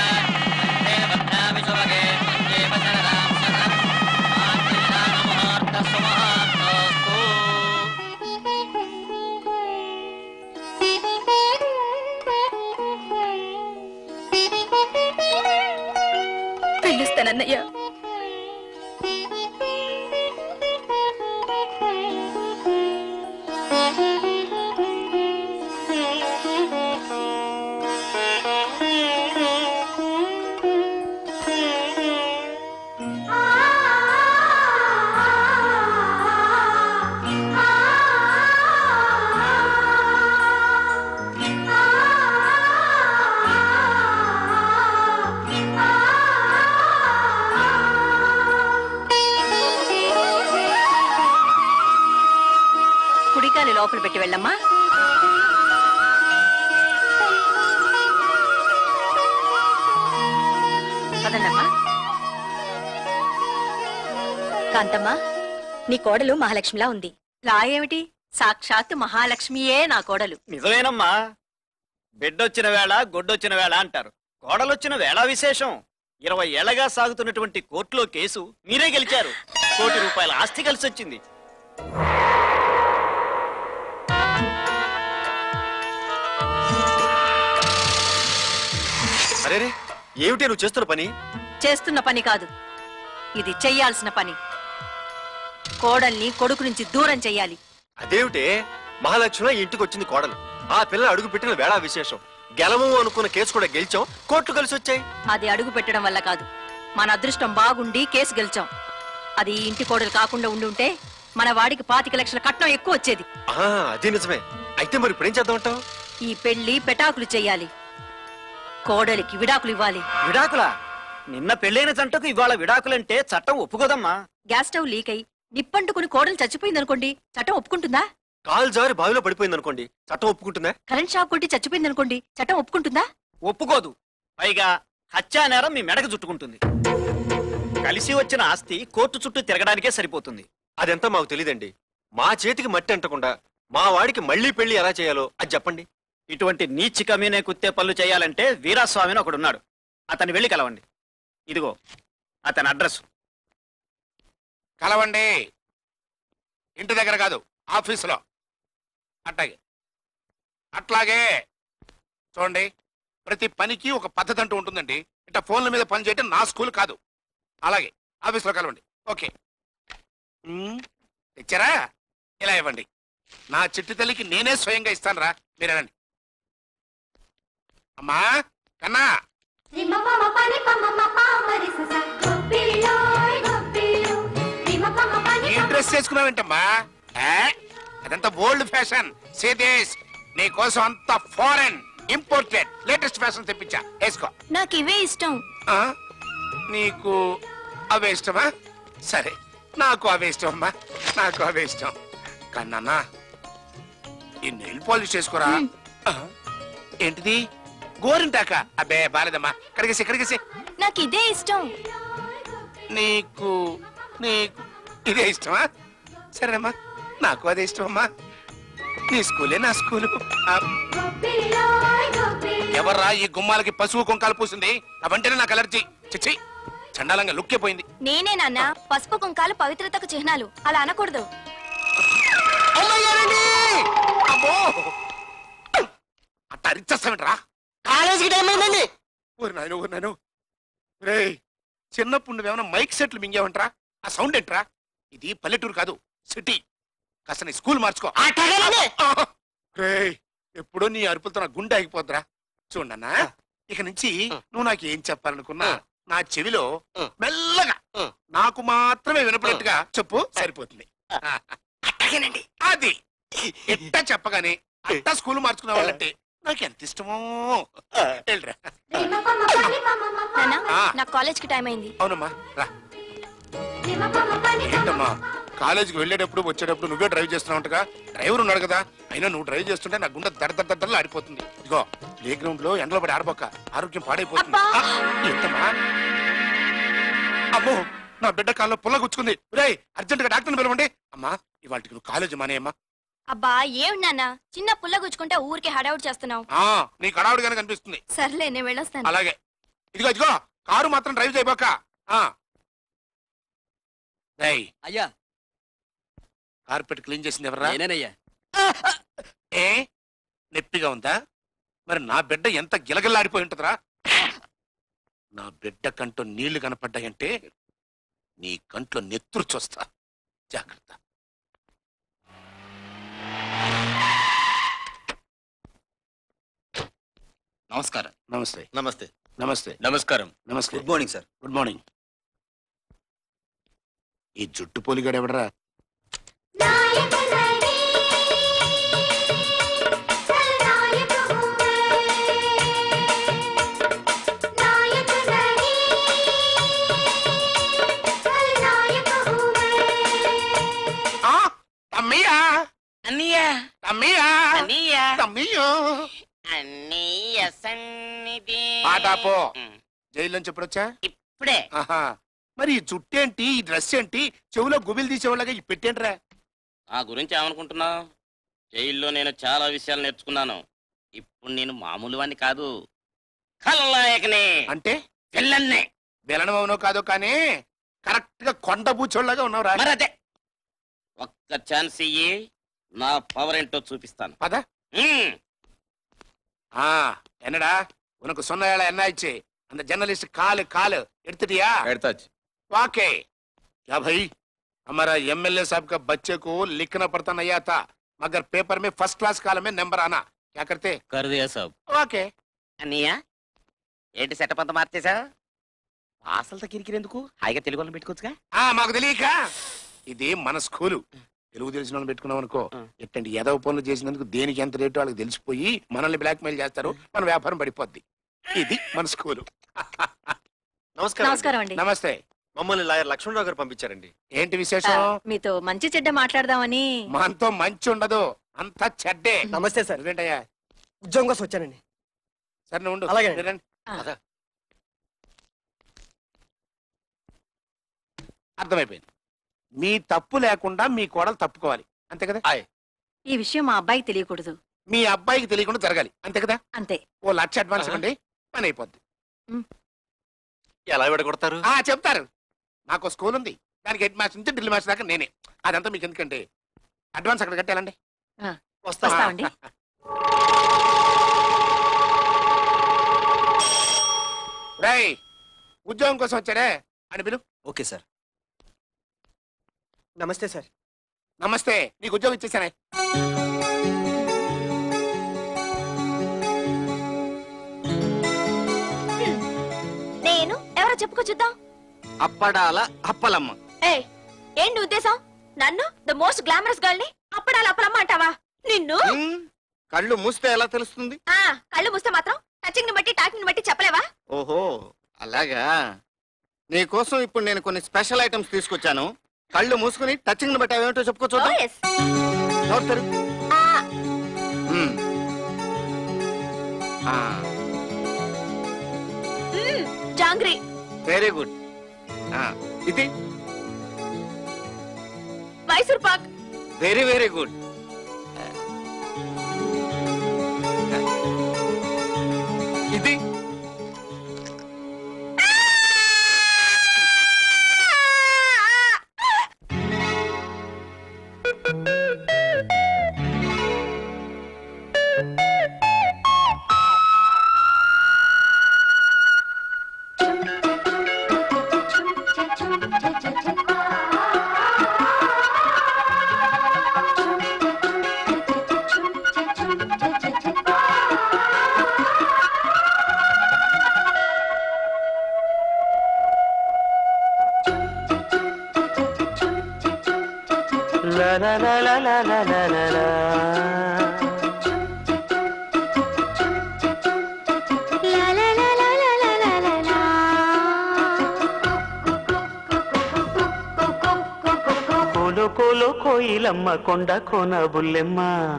పిల్లల్ని లోపల పెట్టి వెళ్ళమ్మా పదండమ్మా కాంతమ్మా నీ కోడలు మహాలక్ష్మిలా ఉంది లా ఏమిటి సాక్షాత్ మహాలక్ష్మియే నా కోడలు నిజమేనమ్మా బిడ్డొచ్చిన వేళ గొడ్డొచ్చిన వేళ అంటారు కోడలొచ్చిన వేళ విశేషం ఇరవై ఏళ్లగా సాగుతున్నటువంటి కోర్టులో కేసు మీరే గెలిచారు కోటి రూపాయల ఆస్తి కలిసి వచ్చింది అరే ఏమిటి నువ్వు చేస్తున్న పని చేస్తున్న పని కాదు ఇది చెయ్యాల్సిన పని కోడల్ని కొడుకు నుంచి దూరం చెయ్యాలి అదేమిటే మహాలక్ష్మి ఇంటికి వచ్చింది కోడలు ఆ పిల్ల అడుగు పెట్టిన వేళ విశేషం గెలము అనుకున్న కేసు కూడా గెలిచాం కోర్టు కలిసి వచ్చాయి అది అడుగు పెట్టడం వల్ల కాదు మన అదృష్టం బాగుండి కేసు గెలిచాం అది ఈ ఇంటి కోడలు కాకుండా ఉండుంటే మన వాడికి పాతిక లక్షల కట్నం ఎక్కువ వచ్చేది ఆ, అదే నిజమే అయితే మరి ఇప్పుడు ఏం చేద్దాం అంటావు ఈ పెళ్లి పెటాకులు చెయ్యాలి కోడలికి విడాకులు ఇవ్వాలి విడాకులా నిన్న పెళ్ళైన జంటకు ఇవాళ విడాకులంటే చట్టం ఒప్పుకోదమ్మా గ్యాస్ స్టవ్ లీక్ అయి నిప్పంటుకుని కోడలు చచ్చిపోయిందనుకోండి చట్టం ఒప్పుకుంటుందా కాలు జారి బావిలో పడిపోయింది అనుకోండి చట్టం ఒప్పుకుంటుందా కరెంట్ షాక్ కొట్టి చచ్చిపోయిందనుకోండి చట్టం ఒప్పుకుంటుందా ఒప్పుకోదు పైగా హత్యా నేరం మీ మెడకు చుట్టుకుంటుంది కలిసి వచ్చిన ఆస్తి కోర్టు చుట్టూ తిరగడానికే సరిపోతుంది అదంతా మాకు తెలియదండి మా చేతికి మట్టి అంటకుండా మా వాడికి మళ్ళీ పెళ్లి ఎలా చేయాలో అది చెప్పండి ఇటువంటి నీచి కమీనే కుత్తే పనులు చేయాలంటే వీరాస్వామిని ఒకడున్నాడు అతన్ని వెళ్ళి కలవండి ఇదిగో అతని అడ్రస్ కలవండి ఇంటి దగ్గర కాదు ఆఫీసులో అట్లాగే అట్లాగే చూడండి ప్రతి పనికి ఒక పద్ధతి అంటూ ఉంటుందండి ఇట్లా ఫోన్ల మీద పని చేయటం నా స్కూల్ కాదు అలాగే ఆఫీసులో కలవండి ఓకే ఉమ్, తెచ్చారా ఇలా ఇవ్వండి నా చిట్టి తల్లికి నేనే స్వయంగా ఇస్తాను రా మీరు అనండి అమ్మా కన్నా ఈ డ్రెస్ వేసుకున్నావేంటమ్మా ఏ? అదంతా ఓల్డ్ ఫ్యాషన్ సేదేశ్ నీ కోసం అంత ఫారెన్ ఇంపోర్టెడ్ లేటెస్ట్ ఫ్యాషన్ తెప్పించా వేసుకో నాకు ఇవే ఇష్టం ఆ? నీకు అవే ఇష్టమా సరే నాకు అవే ఇష్టం అమ్మా నాకు అవే ఇష్టం కన్నా ఈ నెయిల్ పాలిష్ చేసుకోరా ఆ? ఏంటిది గోరింటాక అబ్బే బాలేదమ్మా కడిగేసి కడిగేసి నాకు ఇదే ఇష్టం నీకు నీకు ఇదే ఇష్టమా సరేనమ్మా నాకు అదే ఇష్టం అమ్మా నీ స్కూలే నా స్కూలు ఆ, ఎవర్రా ఈ గుమ్మాలకి పశువు కుంకాలు పూసింది అవంటేనే నాకు అలర్జీ చిచ్చి చండాలంగా లుక్కే పోయింది నేనే నాన్న పసుపు కుంకాలు పవిత్రతకు చిహ్నాలు అలా అనకూడదు అబ్బో అట్ట అరిచేస్తామంటరా కాలేజీకి టైం అయిందండి ఊరి నాయన ఊరి నాయన రే చిన్నప్పుడు నువ్వేమైనా మైక్ సెట్లు మింగావంటరా ఆ సౌండ్ ఏంట్రా ఇది పల్లెటూరు కాదు సిటీ కాస్త నీ స్కూల్ మార్చుకో రే ఎప్పుడో నీ అరుపులతో నా గుండె ఆగిపోద్దురా చూడన్నా ఇక నుంచి నువ్వు నాకు ఏం చెప్పాలనుకున్నా నా చెవిలో మెల్లగా నాకు మాత్రమే వినపడేట్టుగా చెప్పు సరిపోతుంది అట్టగేనండి అది ఎట్టా చెప్పగానే అట్టా స్కూల్ మార్చుకునే వాళ్ళంటే నాకు ఎంత ఇష్టమో వెళ్ళరా నాన్న ఆ. నా కాలేజ్ కి టైం అయింది అవునమ్మా రా ఏంటమ్మా కాలేజీకి వెళ్ళేటప్పుడు వచ్చేటప్పుడు నువ్వే డ్రైవ్ చేస్తున్నావుంటగా డ్రైవర్ ఉన్నాడు కదా అయినా నువ్వు డ్రైవ్ చేస్తుంటే నా గుండె దడ దడ దడలా ఆడిపోతుంది ఇదిగో ప్లే గ్రౌండ్ లో ఎండలో పడి ఆడబోక ఆరోగ్యం పాడైపోతుంది ఆ, ఏంటమ్మా అమ్మో నా బిడ్డ కాల్లో పుల్ల గుచ్చుకుంది రే అర్జెంట్ గా డాక్టర్ని పిలవండి అమ్మా ఇవాళకి నువ్వు కాలేజీ మానేయమ్మా అబ్బా ఏమిటి నాన్న చిన్న పుల్ల గుచ్చుకుంటే ఊరికే హడావుట్ చేస్తున్నావు ఆ, నీకు అడావుడిగానే కనిపిస్తుంది సర్లే నేను వెళ్ళొస్తాను అలాగే ఇదిగో ఇదిగో కారు మాత్రం డ్రైవ్ చేయబోక ఆ. రేయ్ అయ్యా కార్పెట్ క్లీన్ చేసింది ఎవరా నేనేనయ్యా ఏ నొప్పిగా ఉందా మరి నా బిడ్డ ఎంత గిలగిల్లాడిపోయి ఉంటుందిరా నా బిడ్డ కంట్లో నీళ్లు కనపడ్డాయంటే నీ కంట్లో నెత్తురు చూస్తా జాగ్రత్త నమస్కారం నమస్తే నమస్తే నమస్తే నమస్కారం నమస్తే good morning sir good morning ఈ జుట్టు పోలిగాడు ఎవడరా ఆ, తమ్మయ్యా అన్నయ్యా తమ్మయ్యా అన్నయ్యా తమ్మయ్యో అన్నయ్య సన్నిధి పాట పో జైలు నుంచి ఎప్పుడొచ్చా ఇప్పుడే ఆహా మరి ఈ జుట్టేంటి ఈ డ్రెస్ ఏంటి చెవులో గుబిలు తీసేవాళ్ళగా ఈ పెట్టేంట్రా నా గురించి ఏమనుకుంటున్నావు జైల్లో నేను చాలా విషయాలు నేర్చుకున్నాను ఇప్పుడు నేను మామూలు వాణ్ణి కాదు ఖలనాయకనే అంటే విల్లన్నే విలనమవునో కాదో కానీ కరెక్ట్ గా కొండ పూచోళ్ళగా ఉన్నావు రా మరదే ఒక్క ఛాన్స్ ఇయ్యి నా పవర్ ఏంటో చూపిస్తాను పద ஆ என்னடா உனக்கு சொன்ன வேலை என்ன ஆயிடுச்சு அந்த ஜர்னலிஸ்ட் காலு காலு எடுத்துட்டிया எடுத்தாச்சு वाकई क्या भाई हमारा एमएलए साहब का बच्चे को लिखना पड़ता नहीं आता मगर पेपर में फर्स्ट क्लास कालम में नंबर आना क्या करते కరుదయా సాబ్ ఓకే అన్నయ్య ఏంటి సెటప్ అంతా మార్చేసా అసలు కిరికిరెందుకు హాయిగా తెలుగు వాళ్ళని పెట్టుకోవచ్చుగా ఆ మాకు తెలియక ఇది మన స్కూలు తెలుగు తెలిసిన వాళ్ళని పెట్టుకున్నాం అనుకో ఎట్టండి ఏదో పనులు చేసినందుకు దేనికి ఎంత రేటు వాళ్ళకి తెలిసిపోయి మనల్ని బ్లాక్ మెయిల్ చేస్తారు మన వ్యాపారం పడిపోద్ది ఇది మన స్కూలు నమస్కారం నమస్కారం అండి. నమస్తే మమ్మల్ని లాయర్ లక్ష్మణరావు గారు పంపించారండి ఏంటి విశేషం ఆ, మీతో మంచి చెడ్డ మాట్లాడదామని మనతో మంచి ఉండదు అంతా చెడ్డే నమస్తే సార్ ఏంటయ్యా ఉద్యోగం కోసం వచ్చానండి సరే నువ్వు ఉండు అలాగే. మీరు రండి. పద. అర్థమైపోయింది మీ తప్పు లేకుండా మీ కోడలు తప్పుకోవాలి అంతే కదా ఈ విషయం మా అబ్బాయికి తెలియకూడదు మీ అబ్బాయికి తెలియకుండా జరగాలి అంతే కదా అంతే ఓ లక్ష అడ్వాన్స్ ఇవ్వండి పని అయిపోద్ది ఎలా విడగొడతారు ఆ చెప్తారు నాకు స్కూల్ ఉంది దానికి హెడ్ మాస్టర్ నుంచి డ్రిల్ మాస్టర్ దాకా నేనే అదంతా మీకు ఎందుకంటే అడ్వాన్స్ అక్కడ కట్టాలండి ఆ, వస్తామండి రై ఉద్యోగం కోసం వచ్చాడే అని పిలు ఓకే సార్ నమస్తే సార్ నమస్తే నీకు ఉద్యోగం ఇచ్చేసానే నేను ఎవరో చెప్పుకో చూద్దాం అప్పడాల అప్పలమ్మ ఏయ్ ఏంటి ఉద్దేశం నన్ను ద మోస్ట్ గ్లామరస్ గర్ల్ ని అప్పడాల అప్పలమ్మ అంటావా నిన్ను కళ్ళు మూస్తే ఎలా తెలుస్తుంది ఆ కళ్ళు మూస్తే మాత్రం టచింగ్ ని బట్టి టాకింగ్ ని బట్టి చెప్పలేవా ఓహో అలాగా నీకోసం ఇప్పుడు నేను కొన్ని స్పెషల్ ఐటమ్స్ తీసుకొచ్చాను కళ్ళు మూసుకుని టచింగ్ బట్టి అవేమిటో చెప్పుకో చూద్దాం Oh, yes. నోరు తెరువు. మ్మ్. ఆ, మ్మ్, జాంగ్రీ వెరీ గుడ్ ఆ, ఇది Mysore pak very very good ఇది La la la la la la la la la. La la la la la la la la la. కోలో కోలో కోయిలమ్మ కొండ కోన బుల్లెమ్మ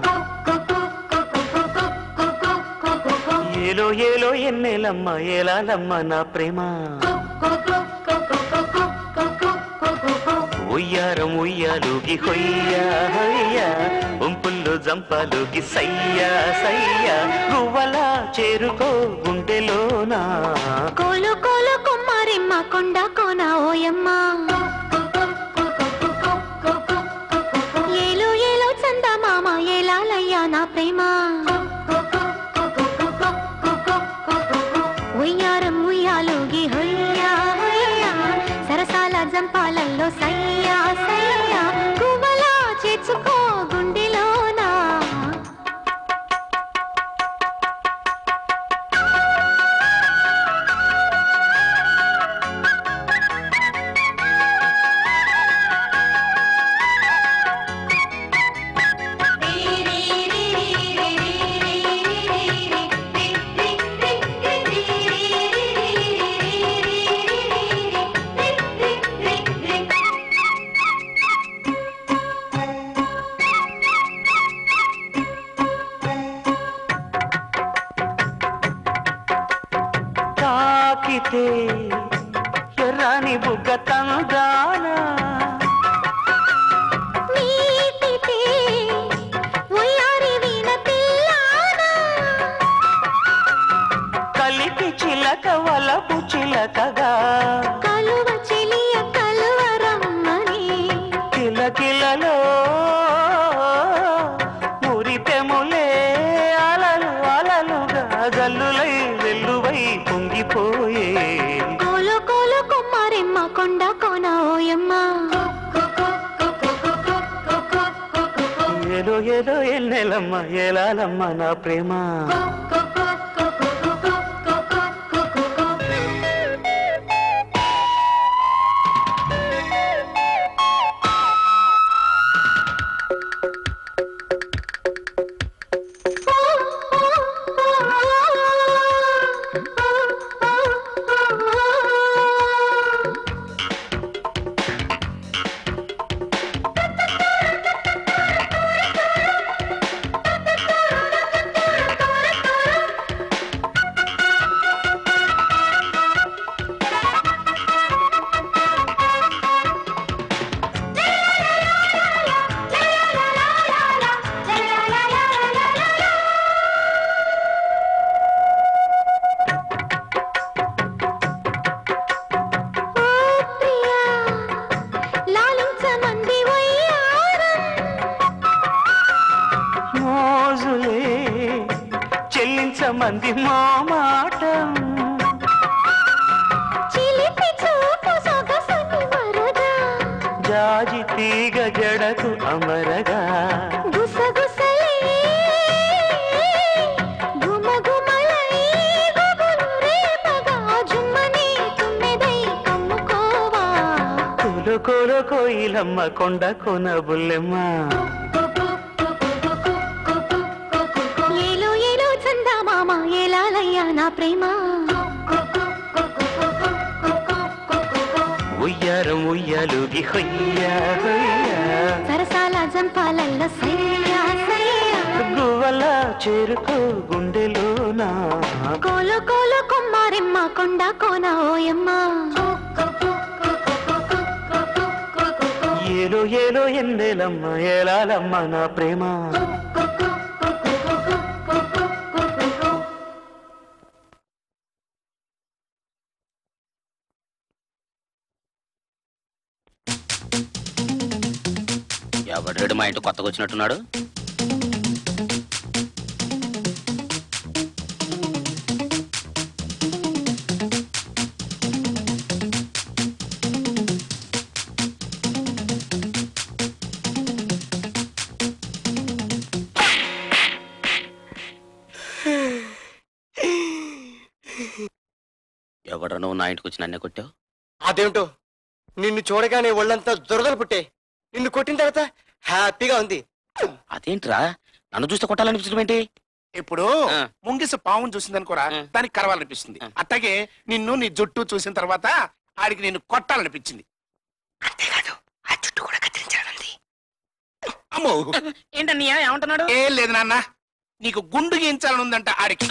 ఏలో ఏలో ఎన్నెలమ్మ ఏలాలమ్మ నా ప్రేమ ఉయ్యారం ఉయ్యాలుగి హొయ్యా హొయ్యా ఉంపుల్లో జంపాలుగి సయ్యా సయ్యా గువ్వలా చేరుకో గుండెలోనా కోలు కోలు కుమ్మారిమ్మ కొండ కోన ఓయమ్మ ఏలో ఏలో చందమామ ఏలాలయ్యా నా ప్రేమ ఉయ్యారం ఉయ్యాలుగి హొయ్యా హొయ్యా సరసాల జంపాలల్లో సయ్యా సయ్యా గువ్వలా చేర్చుకో గుండెలోనా కిలకిలలో మురిపెములే అలలు అలలుగా జల్లులై వెల్లువై పొంగిపోయే కోలు కోలు కుమారెమ్మ కొండ కోన ఓయమ్మ ఏదో ఏదో ఎన్నెలమ్మ ఏలాలమ్మ నా ప్రేమ లాలించమంది వయ్యారం మోజులే చెల్లించమంది మా మాటం చిలిపి చూపు సొగసుని వరదా జాజి తీగ జడకు అమరగా గుసగుసలే గుమగుమలై గుబులు రేపగా జుమ్మని తుమ్మెదై కమ్ముకోవా కొలు కొలు కోయిలమ్మ కొండ కొన బుల్లెమ్మ ఏలో ఏలో చందమామ ఏలాలయ్యా నా ప్రేమ ఉయ్యారం ఉయ్యాలుగి హొయ్యా హొయ్యా సరసాల జంపాలల్లో సయ్యా సయ్యా గువ్వల చేరుకో గుండెలోనా కోలు కోలు కుమ్మారెమ్మ కొండ కోన ఓయమ్మ ఏలో ఏలో ఎన్నెలమ్మ ఏలాలమ్మ నా ప్రేమ ఎవడేడు మా ఇంటి కొత్తగా వచ్చినట్టున్నాడు ఎవడ నువ్వు నా ఇంటికి వచ్చి నన్నే కొట్టావు అదేమిటో నిన్ను చూడగానే ఒళ్ళంతా దురదలు పుట్టే నిన్ను కొట్టిన తర్వాత హ్యాపీగా ఉంది అదేంట్రా నన్ను చూస్తే కొట్టాలనిపించడం ఏంటి ఇప్పుడు ముంగిస పావును చూసిందనుకోరా దానికి కరవాలనిపిస్తుంది అట్లాగే నిన్ను నీ జుట్టు చూసిన తర్వాత ఆడికి నిన్ను కొట్టాలనిపించింది అమ్మో ఏంటన్నయ్య ఏమంటున్నాడు ఏం లేదు నాన్న నీకు గుండు గీయించాలని ఉందంట ఆడికి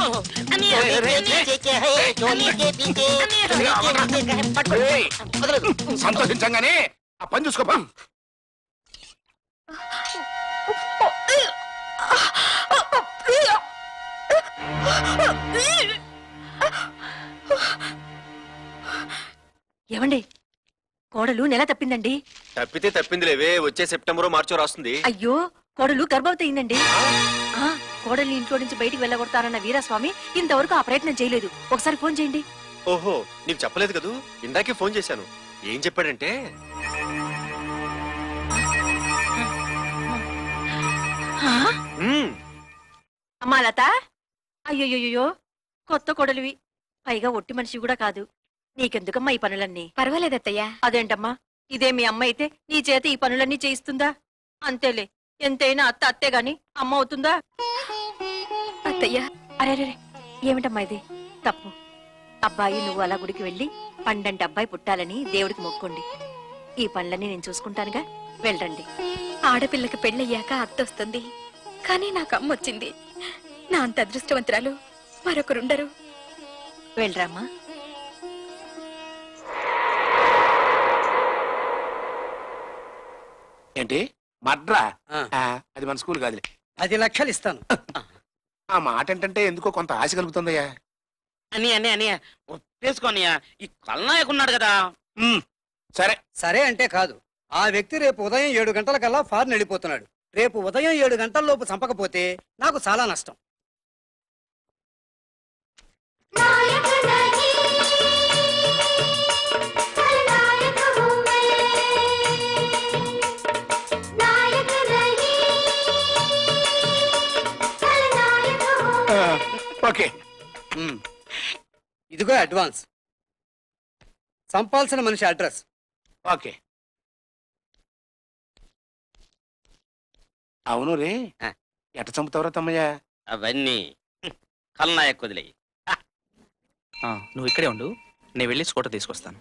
ఏయ్, సంతోషించంగానే ఆ పని చూసుకోపా ఏమండి కోడలు నెల తప్పిందండి తప్పితే తప్పింది లేవే వచ్చే సెప్టెంబర్ మార్చో రాస్తుంది అయ్యో కోడలు గర్భవతి అయిందండి ఆ, కోడల్ని ఇంట్లో నుంచి బయటికి వెళ్ళగొడతారన్న వీరస్వామి ఇంతవరకు ఆ ప్రయత్నం చేయలేదు ఒకసారి ఫోన్ చేయండి ఓహో నీకు చెప్పలేదు కదూ ఇందాకే ఫోన్ చేశాను ఏం చెప్పాడంటే ఆ? "మ్మ్, అమ్మా లత అయ్యోయ్యో కొత్త కోడలివి పైగా ఒట్టి మనిషి కూడా కాదు నీకెందుకమ్మా ఈ పనులన్నీ పర్వాలేదత్తయ్యా అదేంటమ్మా ఇదే మీ అమ్మ అయితే నీ చేత ఈ పనులన్నీ చేయిస్తుందా అంతేలే ఎంతైనా అత్త అత్తే గాని అమ్మ అవుతుందా అత్తయ్యా అరే అరే ఏమిటమ్మా ఇది తప్పు అబ్బాయి నువ్వు అలా గుడికి వెళ్ళి పండంటి అబ్బాయి పుట్టాలని దేవుడికి మొక్కోండి ఈ పనులన్నీ నేను చూసుకుంటానుగా వెళ్ళండి ఆడపిల్లకి పెళ్ళయ్యాక అత్తొస్తుంది కానీ నాకు అమ్మ వచ్చింది నా అంత అదృష్టవంతురాలు మరొకరుండరు వెళ్ళరామ్మా ఏంటి మడ్రా ఆ, అది మన స్కూల్ కాదులే పది లక్షలు ఇస్తాను ఆ మాట ఏంటంటే ఎందుకో కొంత ఆశ కలుగుతుందయ్యా అని అని అని ఒప్పేసుకోనియా ఈ కల్నాయకున్నాడు కదా సరే సరే అంటే కాదు ఆ వ్యక్తి రేపు ఉదయం ఏడు గంటలకల్లా ఫారెన్ వెళ్ళిపోతున్నాడు రేపు ఉదయం ఏడు గంటల లోపు చంపకపోతే నాకు చాలా నష్టం ఓకే ఉమ్. ఇదిగో అడ్వాన్స్ చంపాల్సిన మనిషి అడ్రస్ ఓకే అవును రే ఎట చంపుతావరా తమ్మయ్య అవన్నీ కల్నాయక్ వదిలేయి ఆ, నువ్వు ఇక్కడే ఉండు నేను వెళ్ళి స్కూటర్ తీసుకొస్తాను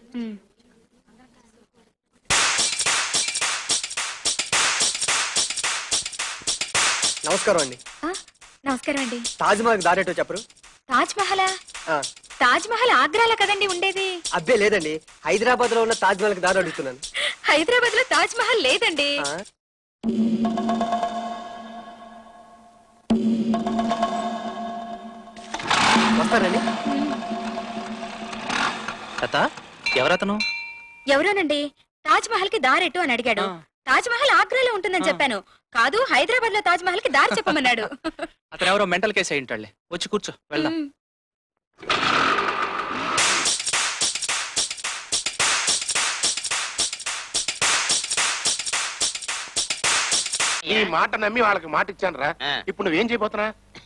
నమస్కారం అండి నమస్కారం అండి తాజ్ మహల్ దారేటో చెప్పరు తాజ్ మహలా ఆ, తాజ్ మహల్ ఆగ్రాలో కదండి ఉండేది అబ్బే లేదండి హైదరాబాద్ లో ఉన్న తాజ్ మహల్ కి దారి అడుగుతున్నాను హైదరాబాద్ లో తాజ్ మహల్ లేదండి ఆ? వస్తానండి లత ఎవరతను ఎవరోనండి తాజ్ మహల్ కి దారెట్టు అని అడిగాడు తాజ్ మహల్ ఆగ్రాలో ఉంటుందని చెప్పాను కాదు హైదరాబాద్ లో తాజ్ మహల్ కి దారి చెప్పమన్నాడు అతను ఎవరో మెంటల్ కేసు అయి ఉంటాడులే వచ్చి కూర్చో వెళ్దాం మ్. ఈ మాట నమ్మి వాళ్ళకి మాట ఇచ్చాను రా ఇప్పుడు నువ్వేం చేయబోతున్నా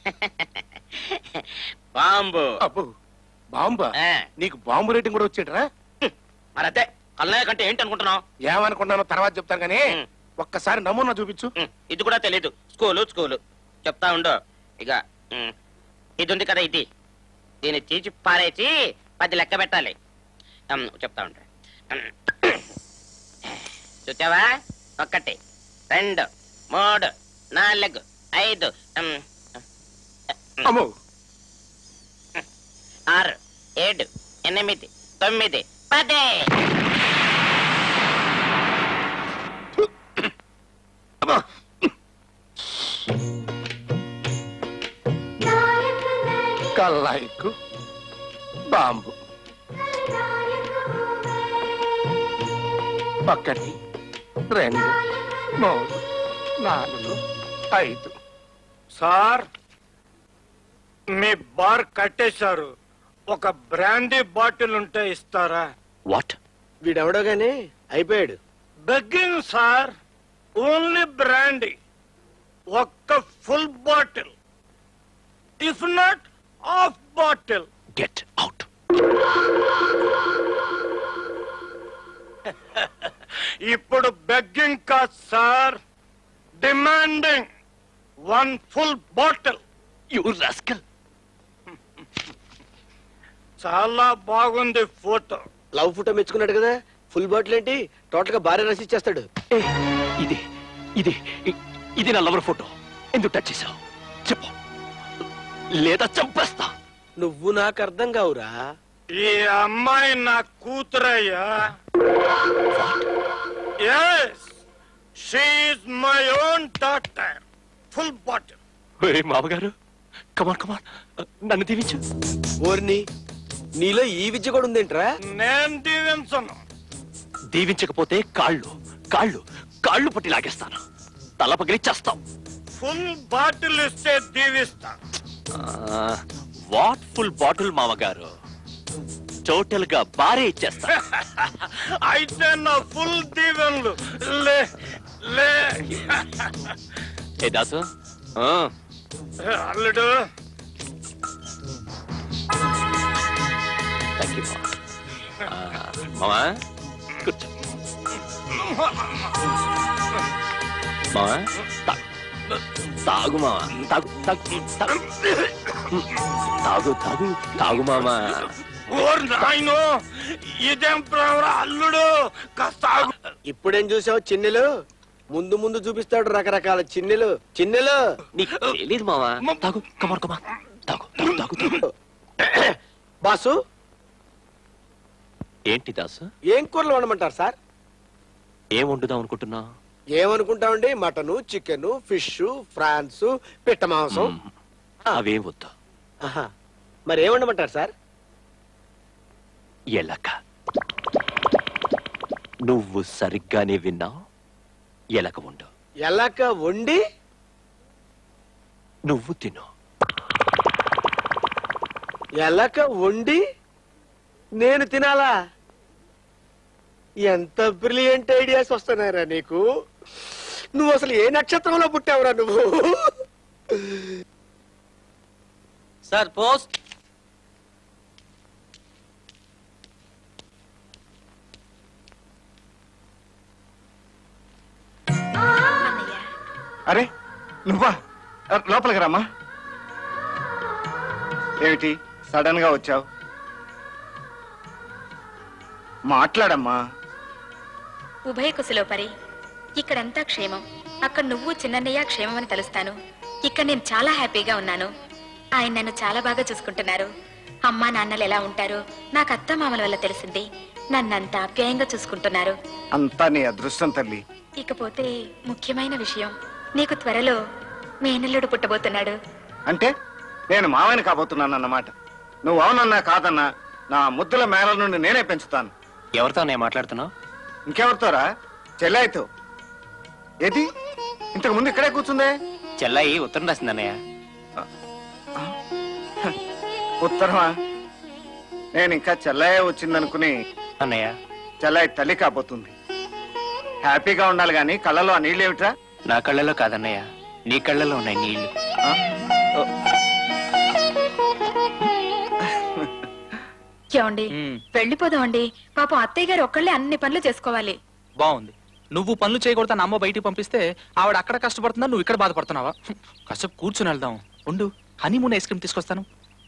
బాంబు అబ్బో బాంబా నీకు బాంబు రేటింగ్ కూడా వచ్చేటరా మరి అదే కల్నాయక్ అంటే ఏంటి అనుకుంటున్నావు ఏమనుకున్నానో తర్వాత చెప్తాను కానీ ఒక్కసారి నమూనా చూపించు ఇది కూడా తెలీదు స్కూలు స్కూలు చెప్తా ఉండు ఇక ఉమ్, ఇది ఉంది కదా ఇది దీన్ని తీసి పారేసి పది లెక్క పెట్టాలి ఉమ్, చెప్తా ఉంటా చూచావా ఒకటి రెండు మూడు నాలుగు ఐదు ఉమ్, అమ్మో ఆరు ఏడు ఎనిమిది తొమ్మిది పది కల్లాయికు బాంబు ఒకటి రెండు మూడు నాలుగు ఐదు సార్ మీ బార్ కట్టేశారు ఒక బ్రాండీ బాటిల్ ఉంటే ఇస్తారా వాట్ వీడెవడో గానీ అయిపోయాడు బెగ్గింగ్ సార్ ఓన్లీ బ్రాండీ ఒక్క full bottle if not half bottle get out ఇప్పుడు బెగ్గింగ్ కాదు sir demanding one full bottle you rascal చాలా బాగుంది ఫోటో లవ్ ఫోటో మెచ్చుకున్నాడు కదా ఫుల్ బాటిల్ ఏంటి టోటల్ గా భార్య రసి ఇచ్చేస్తాడు ఇది ఇది ఇ- ఇది నా లవర్ ఫోటో ఎందుకు టచ్ చేసావు చెప్పు లేదా చంపేస్తా నువ్వు నాకు అర్థం కావురా ఈ అమ్మాయి నా కూతురయ్యా yes she's my own daughter full bottle ఓయ్ మామగారు కమాన్ కమాన్ నన్ను దీవించు ఓర్ని నీలో ఈ విద్య కూడా ఉందేంట్రా నేను దీవించను దీవించకపోతే కాళ్ళు కాళ్ళు కాళ్ళు పట్టి లాగేస్తాను తల పగిలి చేస్తాం ఫుల్ బాటిల్ ఇస్తే దీవిస్తా వాట్ ఫుల్ బాటిల్ మామగారు టోటల్ గా బారే ఇచ్చేస్తా అయితే నా ఫుల్ దీవెనలు లే లే ఏ దాసు ఆ, అల్లుడు థ్యాంక్ యూ మామా కూర్చో మామా తా- తాగు మామా తాగు తాగు తాగు తాగు తాగు తాగు మామా ఓర్ నాయనో ఇదేం ప్రవర అల్లుడు కాస్త ఆగు. ఇప్పుడేం చూసావు చిన్నెలు ముందు ముందు చూపిస్తాడు రకరకాల చిన్నెలు చిన్నెలు నీకు తెలీదు మావా తాగు కమాన్ కమాన్ తాగు తాగు తాగు తాగు బాసు ఏంటి దాసు ఏం కూరలు వండమంటారు సార్ ఏం వండుదాం అనుకుంటున్నా ఏమనుకుంటామండి మటను చికెన్ ఫిష్ ఫ్రాన్స్ పిట్ట మాంసం అవేం వద్దు ఆహా. మరి ఏం వండమంటారు సార్ ఎలక నువ్వు సరిగ్గానే విన్నావు ఎలక ఉండు ఎలాక వండి నువ్వు తిను ఎలక వండి నేను తినాలా ఎంత బ్రిలియంట్ ఐడియాస్ వస్తున్నారా నీకు నువ్వు అసలు ఏ నక్షత్రంలో పుట్టావురా నువ్వు సార్ పోస్ట్ అరే నువ్వా ఆ, లోపలికి రామ్మా ఏమిటి సడన్ గా వచ్చావు మాట్లాడమ్మా ఉభయ కుశలో పరి ఇక్కడంతా క్షేమం అక్కడ నువ్వు చిన్నన్నయ్య క్షేమం అని తలుస్తాను ఇక్కడ నేను చాలా హ్యాపీగా ఉన్నాను ఆయన నన్ను చాలా బాగా చూసుకుంటున్నారు అమ్మా నాన్నలు ఎలా ఉంటారో నాకు అత్త మామల వల్ల తెలిసింది నన్నంత ఆప్యాయంగా చూసుకుంటున్నారు అంతా నీ అదృష్టం తల్లి ఇకపోతే ముఖ్యమైన విషయం నీకు త్వరలో మేనల్లుడు పుట్టబోతున్నాడు అంటే నేను మావని కాబోతున్నాను అన్నమాట నువ్వు అవునన్నా కాదన్నా నా ముద్దుల మేళ నుండి నేనే పెంచుతాను ఎవరితో నేను మాట్లాడుతున్నావు ఇంకెవరితోరా చెల్లాయితో ఏది ఇంతకు ముందు ఇక్కడే కూర్చుందే చెల్లాయి ఉత్తరం రాసింది అన్నయ్య ఉత్తరమా నేను ఇంకా చెల్లయ్య వచ్చిందనుకుని అన్నయ్య చెల్లయ్య తల్లి కాబోతుంది హ్యాపీగా ఉండాలి గాని కళ్ళలో ఆ నీళ్ళు ఏమిట్రా నా కళ్ళలో కాదన్నయ్య నీ కళ్ళలో ఉన్నాయి నీళ్లు ఏమండి వెళ్ళిపోదామండి పాపం అత్తయ్య గారు ఒక్కళ్ళే అన్ని పనులు చేసుకోవాలి బాగుంది నువ్వు పనులు చేయకూడదని అమ్మ బయటికి పంపిస్తే ఆవిడ అక్కడ కష్టపడుతుందా నువ్వు ఇక్కడ బాధపడుతున్నావా హ్మ్. కాసేపు కూర్చుని వెళ్దాం ఉండు హనీమూన్ ఐస్ క్రీమ్ తీసుకొస్తాను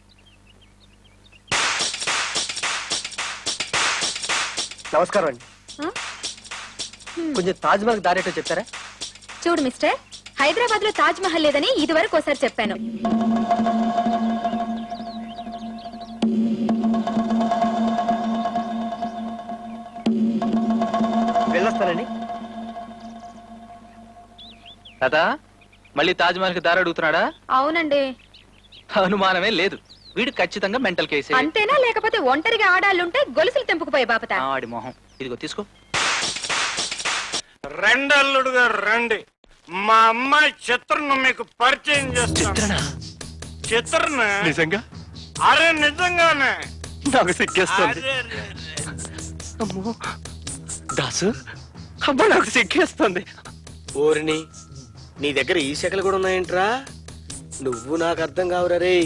నమస్కారం అండి కొంచెం తాజ్ మహల్ దారేటో చెప్తారా చూడు మిస్టర్ హైదరాబాద్ లో తాజ్ మహల్ లేదని ఇది వరకు ఒకసారి చెప్పాను వెళ్ళొస్తానండి కదా మళ్ళీ తాజ్ మహల్కి దారి అడుగుతున్నాడా అవునండి అనుమానమే లేదు వీడు ఖచ్చితంగా మెంటల్ కేసే అంతేనా లేకపోతే ఒంటరిగా ఆడాళ్ళుంటే గొలుసులు తెంపుకుపోయే బాపత ఆడి మొహం ఇదిగో తీసుకో రెండల్లుడు గారు రండి మా అమ్మాయి చిత్రను మీకు పరిచయం చేస్తాను చిత్రన నిజంగా అరే నిజంగానే నాకు సిగ్గేస్తుంది అరే, అమ్మో దాసు అబ్బా నాకు సిగ్గేస్తుంది ఓరిని నీ దగ్గర ఈ శాఖలు కూడా ఉన్నాయంట్రా నువ్వు నాకు అర్థం కావురా రే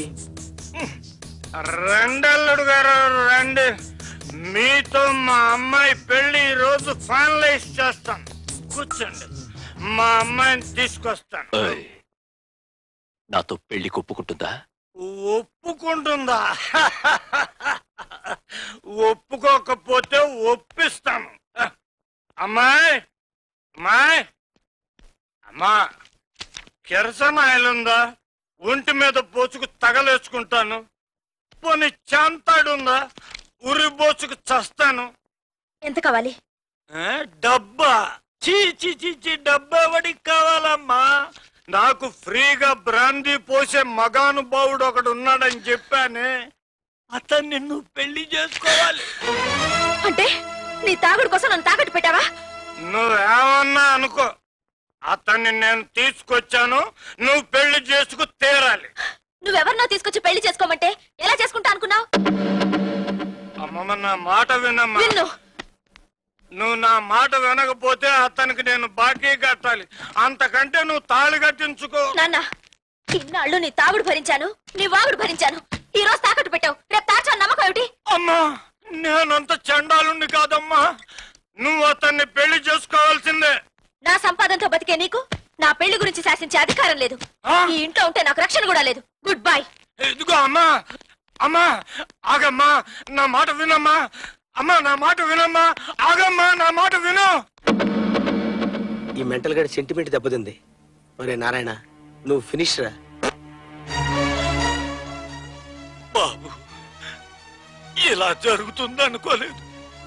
రెండల్లుడు గారు రండి మీతో మా అమ్మాయి పెళ్లి ఈ రోజు ఫైనలైజ్ చేస్తాను కూర్చోండి మా అమ్మాయిని తీసుకొస్తాను ఏయ్, నాతో పెళ్లి ఒప్పుకుంటుందా ఒప్పుకుంటుందా ఒప్పుకోకపోతే ఒప్పిస్తాను అమ్మాయి అమ్మాయి అమ్మా కిరసన ఆయిల్ ఉందా ఒంటి మీద పోచుకు తగలేసుకుంటాను పోనీ చాంతాడుందా ఉరి పోచుకు చస్తాను ఎంత కావాలి ఆ, డబ్బా చీ చీ చీ చీ డబ్బా ఎవడికి కావాలమ్మా నాకు ఫ్రీగా బ్రాందీ పోసే మగానుభావుడు ఒకడు ఉన్నాడని చెప్పానే అతన్ని నువ్వు పెళ్లి చేసుకోవాలి అంటే నీ తాగుడు కోసం నన్ను తాకట్టు పెట్టావా నువ్వేమన్నా అనుకో అతన్ని నేను తీసుకొచ్చాను నువ్వు పెళ్లి చేసుకు తీరాలి నువ్వెవరినో తీసుకొచ్చి పెళ్లి చేసుకోమంటే ఎలా చేసుకుంటా అనుకున్నావు అమ్మమ్మ నా మాట వినమ్మా విన్ను నువ్వు నా మాట వినకపోతే అతనికి నేను బాకీ కట్టాలి అంతకంటే నువ్వు తాళి కట్టించుకో నాన్న ఇన్నాళ్ళు నీ తాగుడు భరించాను నీ వాగుడు భరించాను ఈ రోజు తాకట్టు పెట్టావు రేపు తాచా నమ్మకం ఏమిటి అమ్మా నేనంత చండాలుండి కాదమ్మా నువ్వు అతన్ని పెళ్లి చేసుకోవాల్సిందే నా సంపాదనతో బతికే నీకు నా పెళ్లి గురించి శాసించే అధికారం లేదు ఈ ఇంట్లో ఉంటే నాకు రక్షణ కూడా లేదు గుడ్ బై ఇదిగో అమ్మా అమ్మా ఆగమ్మా నా మాట వినమ్మా అమ్మా నా మాట వినమ్మా ఆగమ్మా నా మాట విను ఈ మెంటల్ గడి సెంటిమెంట్ దెబ్బతింది ఒరే నారాయణ నువ్వు ఫినిష్ రా బాబు ఇలా జరుగుతుంది అనుకోలేదు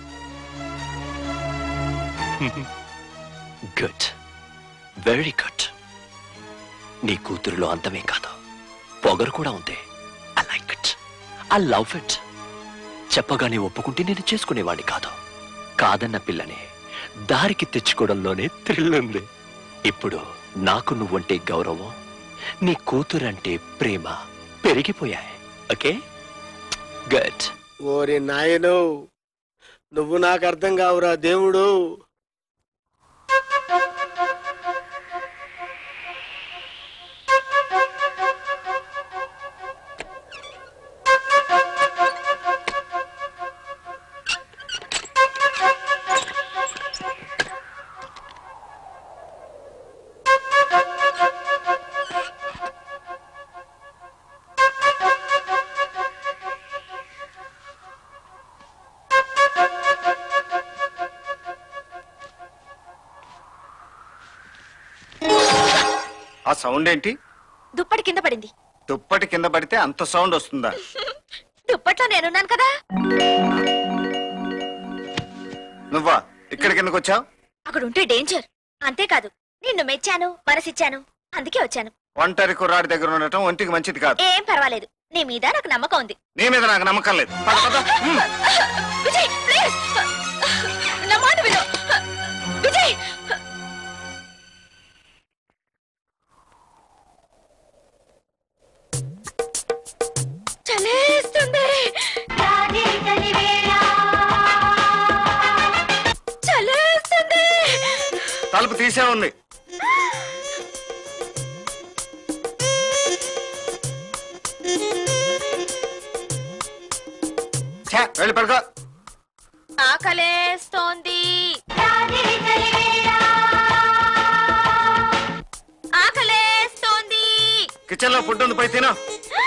గుడ్ వెరీ గుడ్ నీ కూతురులో అంతమే కాదు పొగరు కూడా ఉంది I like it I love it చెప్పగానే ఒప్పుకుంటే నేను చేసుకునేవాడిని కాదు కాదన్న పిల్లని దారికి తెచ్చుకోవడంలోనే థ్రిల్ ఉంది ఇప్పుడు నాకు నువ్వంటే గౌరవం నీ కూతురంటే ప్రేమ పెరిగిపోయాయి ఓకే గుడ్ ఓరి నాయను నువ్వు నాకు అర్థం కావురా దేవుడు ఆ సౌండ్ ఏంటి దుప్పటి కింద పడింది దుప్పటి కింద పడితే అంత సౌండ్ వస్తుందా దుప్పట్లో నేనున్నాను కదా నువ్వా ఇక్కడికి ఎందుకు వచ్చావు అక్కడ ఉంటే డేంజర్ అంతేకాదు నిన్ను మెచ్చాను మనసిచ్చాను అందుకే వచ్చాను ఒంటరి కుర్రాడి దగ్గర ఉండటం ఒంటికి మంచిది కాదు ఏం పర్వాలేదు నీ మీద నాకు నమ్మకం ఉంది నీ మీద నాకు నమ్మకం లేదు పద, పద. హ్మ్. విజయ్ ప్లీజ్ నా మాట విను విజయ్ చలేస్తుంది చలేస్తుంది తలుపు తీసే ఉంది ఛే, వెళ్ళి పడుకో ఆకలేస్తోంది ఆకలేస్తోంది కిచెన్ లో ఫుడ్ ఉంది పోయి తిను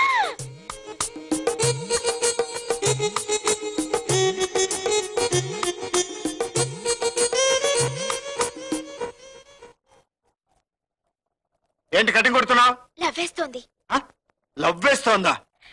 ఏంటి కటింగ్ కొడుతున్నావు లవ్వేస్తోంది లవ్ వేస్తోందా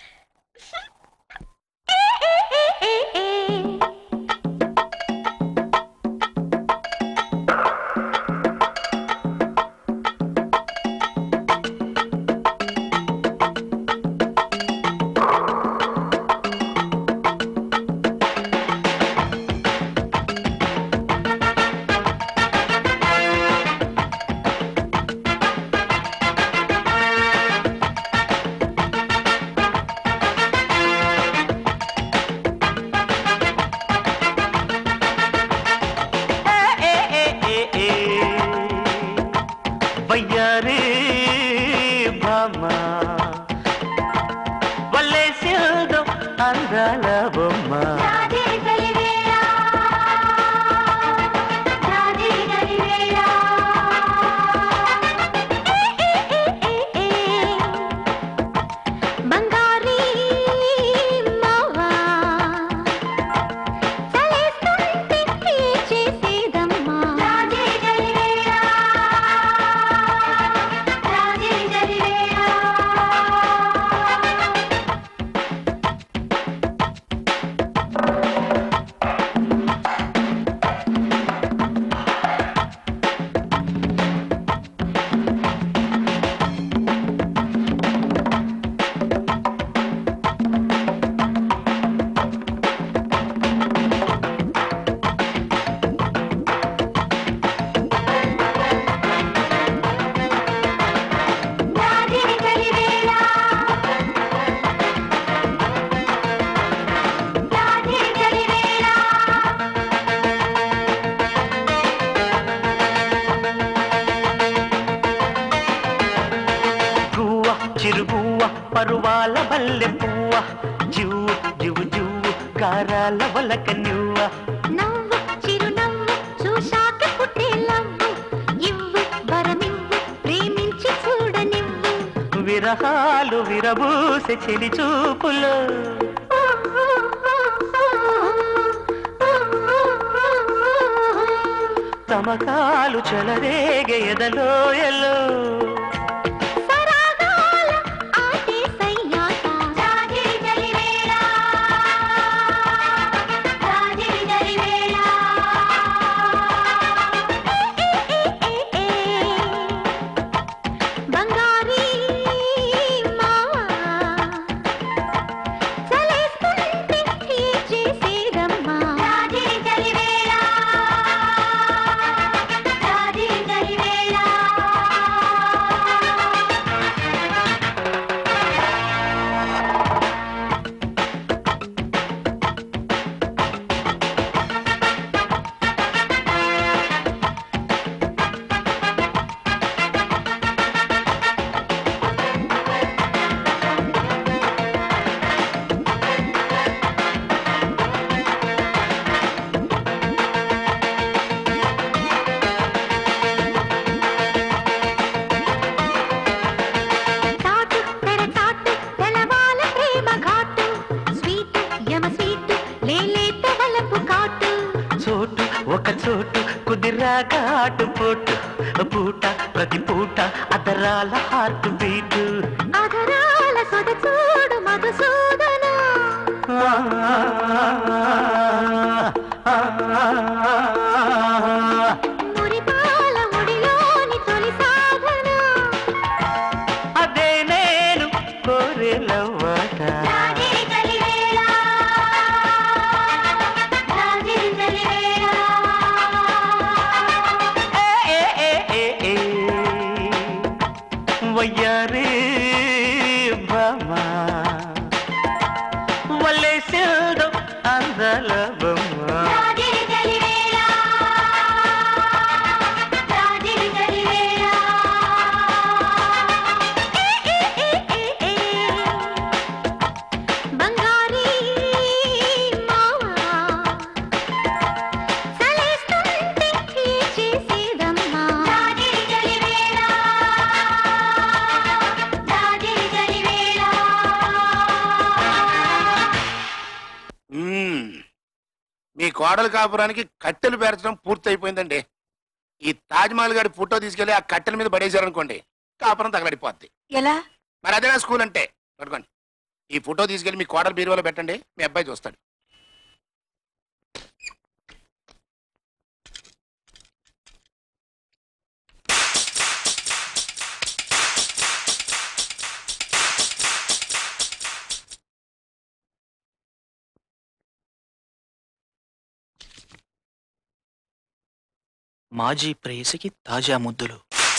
వయ్యారే భామ వల్లేసేదో అందాల బొమ్మ బంగారీ మావా చలేస్తుంటే ఏ చేసేదమ్మా రాజే జరివేళ రాజే జరివేళ రాజే జరివేళ రాజే జరివేళ గువ్వ చిరుగువ్వ పరువాల బల్లె పువ్వ జువ్వు జువ్వు జువ్వు గారాల వలక నువ్వ నవ్వు చిరునవ్వు చూశాక పుట్టే లవ్వు ఇవ్వు వరమివ్వు ప్రేమించి చూడనివ్వు విరహాలు విరబూసె చెలి చూపులు తమకాలు చెలరేగే ఎదలో ఎల్లో సరాగాల ఆటే సయ్యాట రాజే జరివేళ రాజే జరివేళ బంగారీ మావా చలేస్తుంటే ఏ చేసేదమ్మా రాజే జరివేళ ఒక చోటు కుదిరాక ఆటు పోటు పూట ప్రతి పూట అదరాల హార్ట్ బీట్ అధరాల సొద చూడు మధుసూదన మురిపాల ముడిలోని తొలి సాధన అదే నేను కోరే లవ్వాట రాజిరి కలివేళ రాజిరి కలివేళ ఏ, ఏ, ఏ, ఏ. వయ్యారే బామా వల్లేసేదో అందాల బొమ్మ రాజిరి కలివేళ రాజిరి కలివేళ బంగారీ మావా సలేస్తుంటే ఈ చేసేదమ్మా రాజిరి కలివేళ రాజిరి కలివేళ మ్మ్. మీ కోడలు కాపురానికి కట్టెలు పేర్చడం పూర్తి అయిపోయిందండి ఈ తాజ్ మహల్ గారి ఫోటో తీసుకెళ్లి ఆ కట్టెల మీద పడేశారనుకోండి కాపురం తగలడిపోద్ది ఎలా మరి అదే స్కూల్ అంటే పట్టుకోండి ఈ ఫోటో తీసుకెళ్లి మీ కోడలు బీరువాలో పెట్టండి మీ అబ్బాయి చూస్తాడు మాజీ ప్రేయసికి తాజా ముద్దులు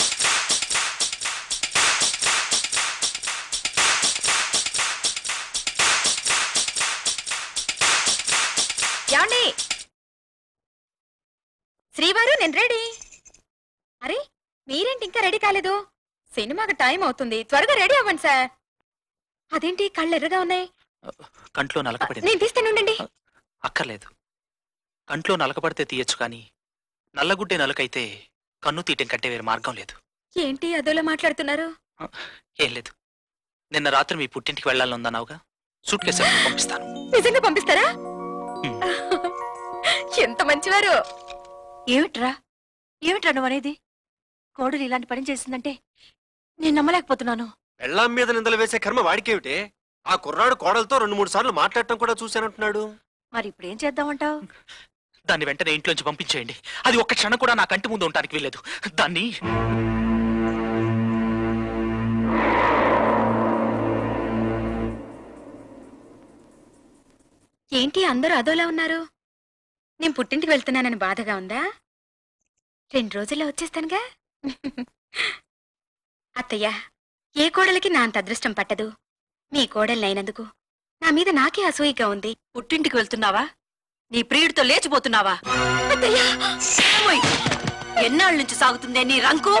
యాండి శ్రీవారు నేను రెడీ అరే మీరేంటి ఇంకా రెడీ కాలేదు సినిమాకి టైం అవుతుంది త్వరగా రెడీ అవ్వండి సార్ అదేంటి కళ్ళు ఎర్రగా ఉన్నాయి కంట్లో నలకపడింది నేను తీస్తానుండండి అక్కర్లేదు కంట్లో నలకపడితే తీయచ్చు కానీ నల్లగుడ్డే నలకైతే కన్ను తీయటం కంటే వేరే మార్గం లేదు ఏంటి అదోలా మాట్లాడుతున్నారు ఏం లేదు నిన్న రాత్రి మీ పుట్టింటికి వెళ్ళాలని ఉందన్నావుగా సూట్ కేసు పంపిస్తాను నిజంగా పంపిస్తారా ఎంత మంచివారు ఏమిట్రా ఏమిట్రా నువ్వు అనేది కోడలు ఇలాంటి పని చేసిందంటే నేను నమ్మలేకపోతున్నాను పెళ్ళాం మీద నిందలు వేసే కర్మ వాడికేమిటే ఆ కుర్రాడు కోడలతో రెండు మూడు సార్లు మాట్లాడటం కూడా చూశానంటున్నాడు మరి ఇప్పుడు ఏం చేద్దామంటావు దాన్ని వెంటనే ఇంట్లోంచి పంపించేయండి అది ఒక్క క్షణం కూడా నా కంటి ముందు ఉండడానికి వీల్లేదు దాన్ని ఏంటి అందరూ అదోలా ఉన్నారు నేను పుట్టింటికి వెళ్తున్నానని బాధగా ఉందా రెండు రోజుల్లో వచ్చేస్తానుగా అత్తయ్య ఏ కోడలికి నా అంత అదృష్టం పట్టదు మీ కోడలినైనందుకు నా మీద నాకే అసూయగా ఉంది పుట్టింటికి వెళ్తున్నావా నీ ప్రియుడితో లేచిపోతున్నావా ఓయ్, ఎన్నాళ్ళ నుంచి సాగుతుందే నీ రంకు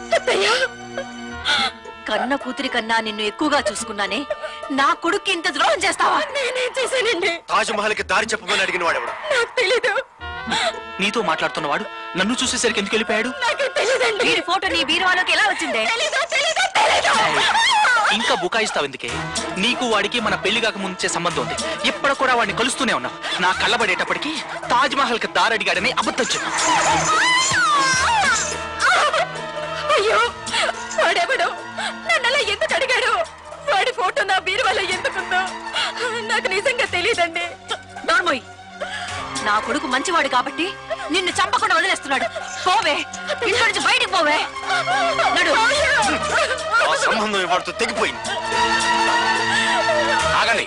కన్న కూతురి కన్నా నిన్ను ఎక్కువగా చూసుకున్నానే నా కొడుక్కి ఇంత ద్రోహం చేస్తావా నేనే చేశానండి తాజ్ మహల్ కి దారి చెప్పమని అడిగిన వాడెవడు నాకు తెలీదు నీతో మాట్లాడుతున్నవాడు నన్ను చూసేసరికి ఎందుకు వెళ్ళిపోయాడు నాకు తెలీదండి వీడి ఫోటో నీ బీరువాలోకి ఎలా వచ్చిందే ఇంకా బుకాయిస్తావు ఎందుకే నీకు వాడికి మన పెళ్లి కాక ముందే సంబంధం ఉంది ఎప్పుడు కూడా వాడిని కలుస్తూనే ఉన్నావు నా కళ్ళబడేటప్పటికి తాజ్ మహల్ కి దారడిగాడని అబద్ధం చెప్పు అయ్యో వాడెవడు నన్ను అలా ఎందుకు అడిగాడు వాడి ఫోటో నా బీరువాలో ఎందుకుందో నాకు నిజంగా తెలియదండి నోర్మోయ్ నా కొడుకు మంచివాడు కాబట్టి నిన్ను చంపకుండా వదిలేస్తున్నాడు పోవే ఇంట్లో నుంచి బయటికి పోవే నడు ఆ సంబంధం వాడితో తెగిపోయింది ఆగండి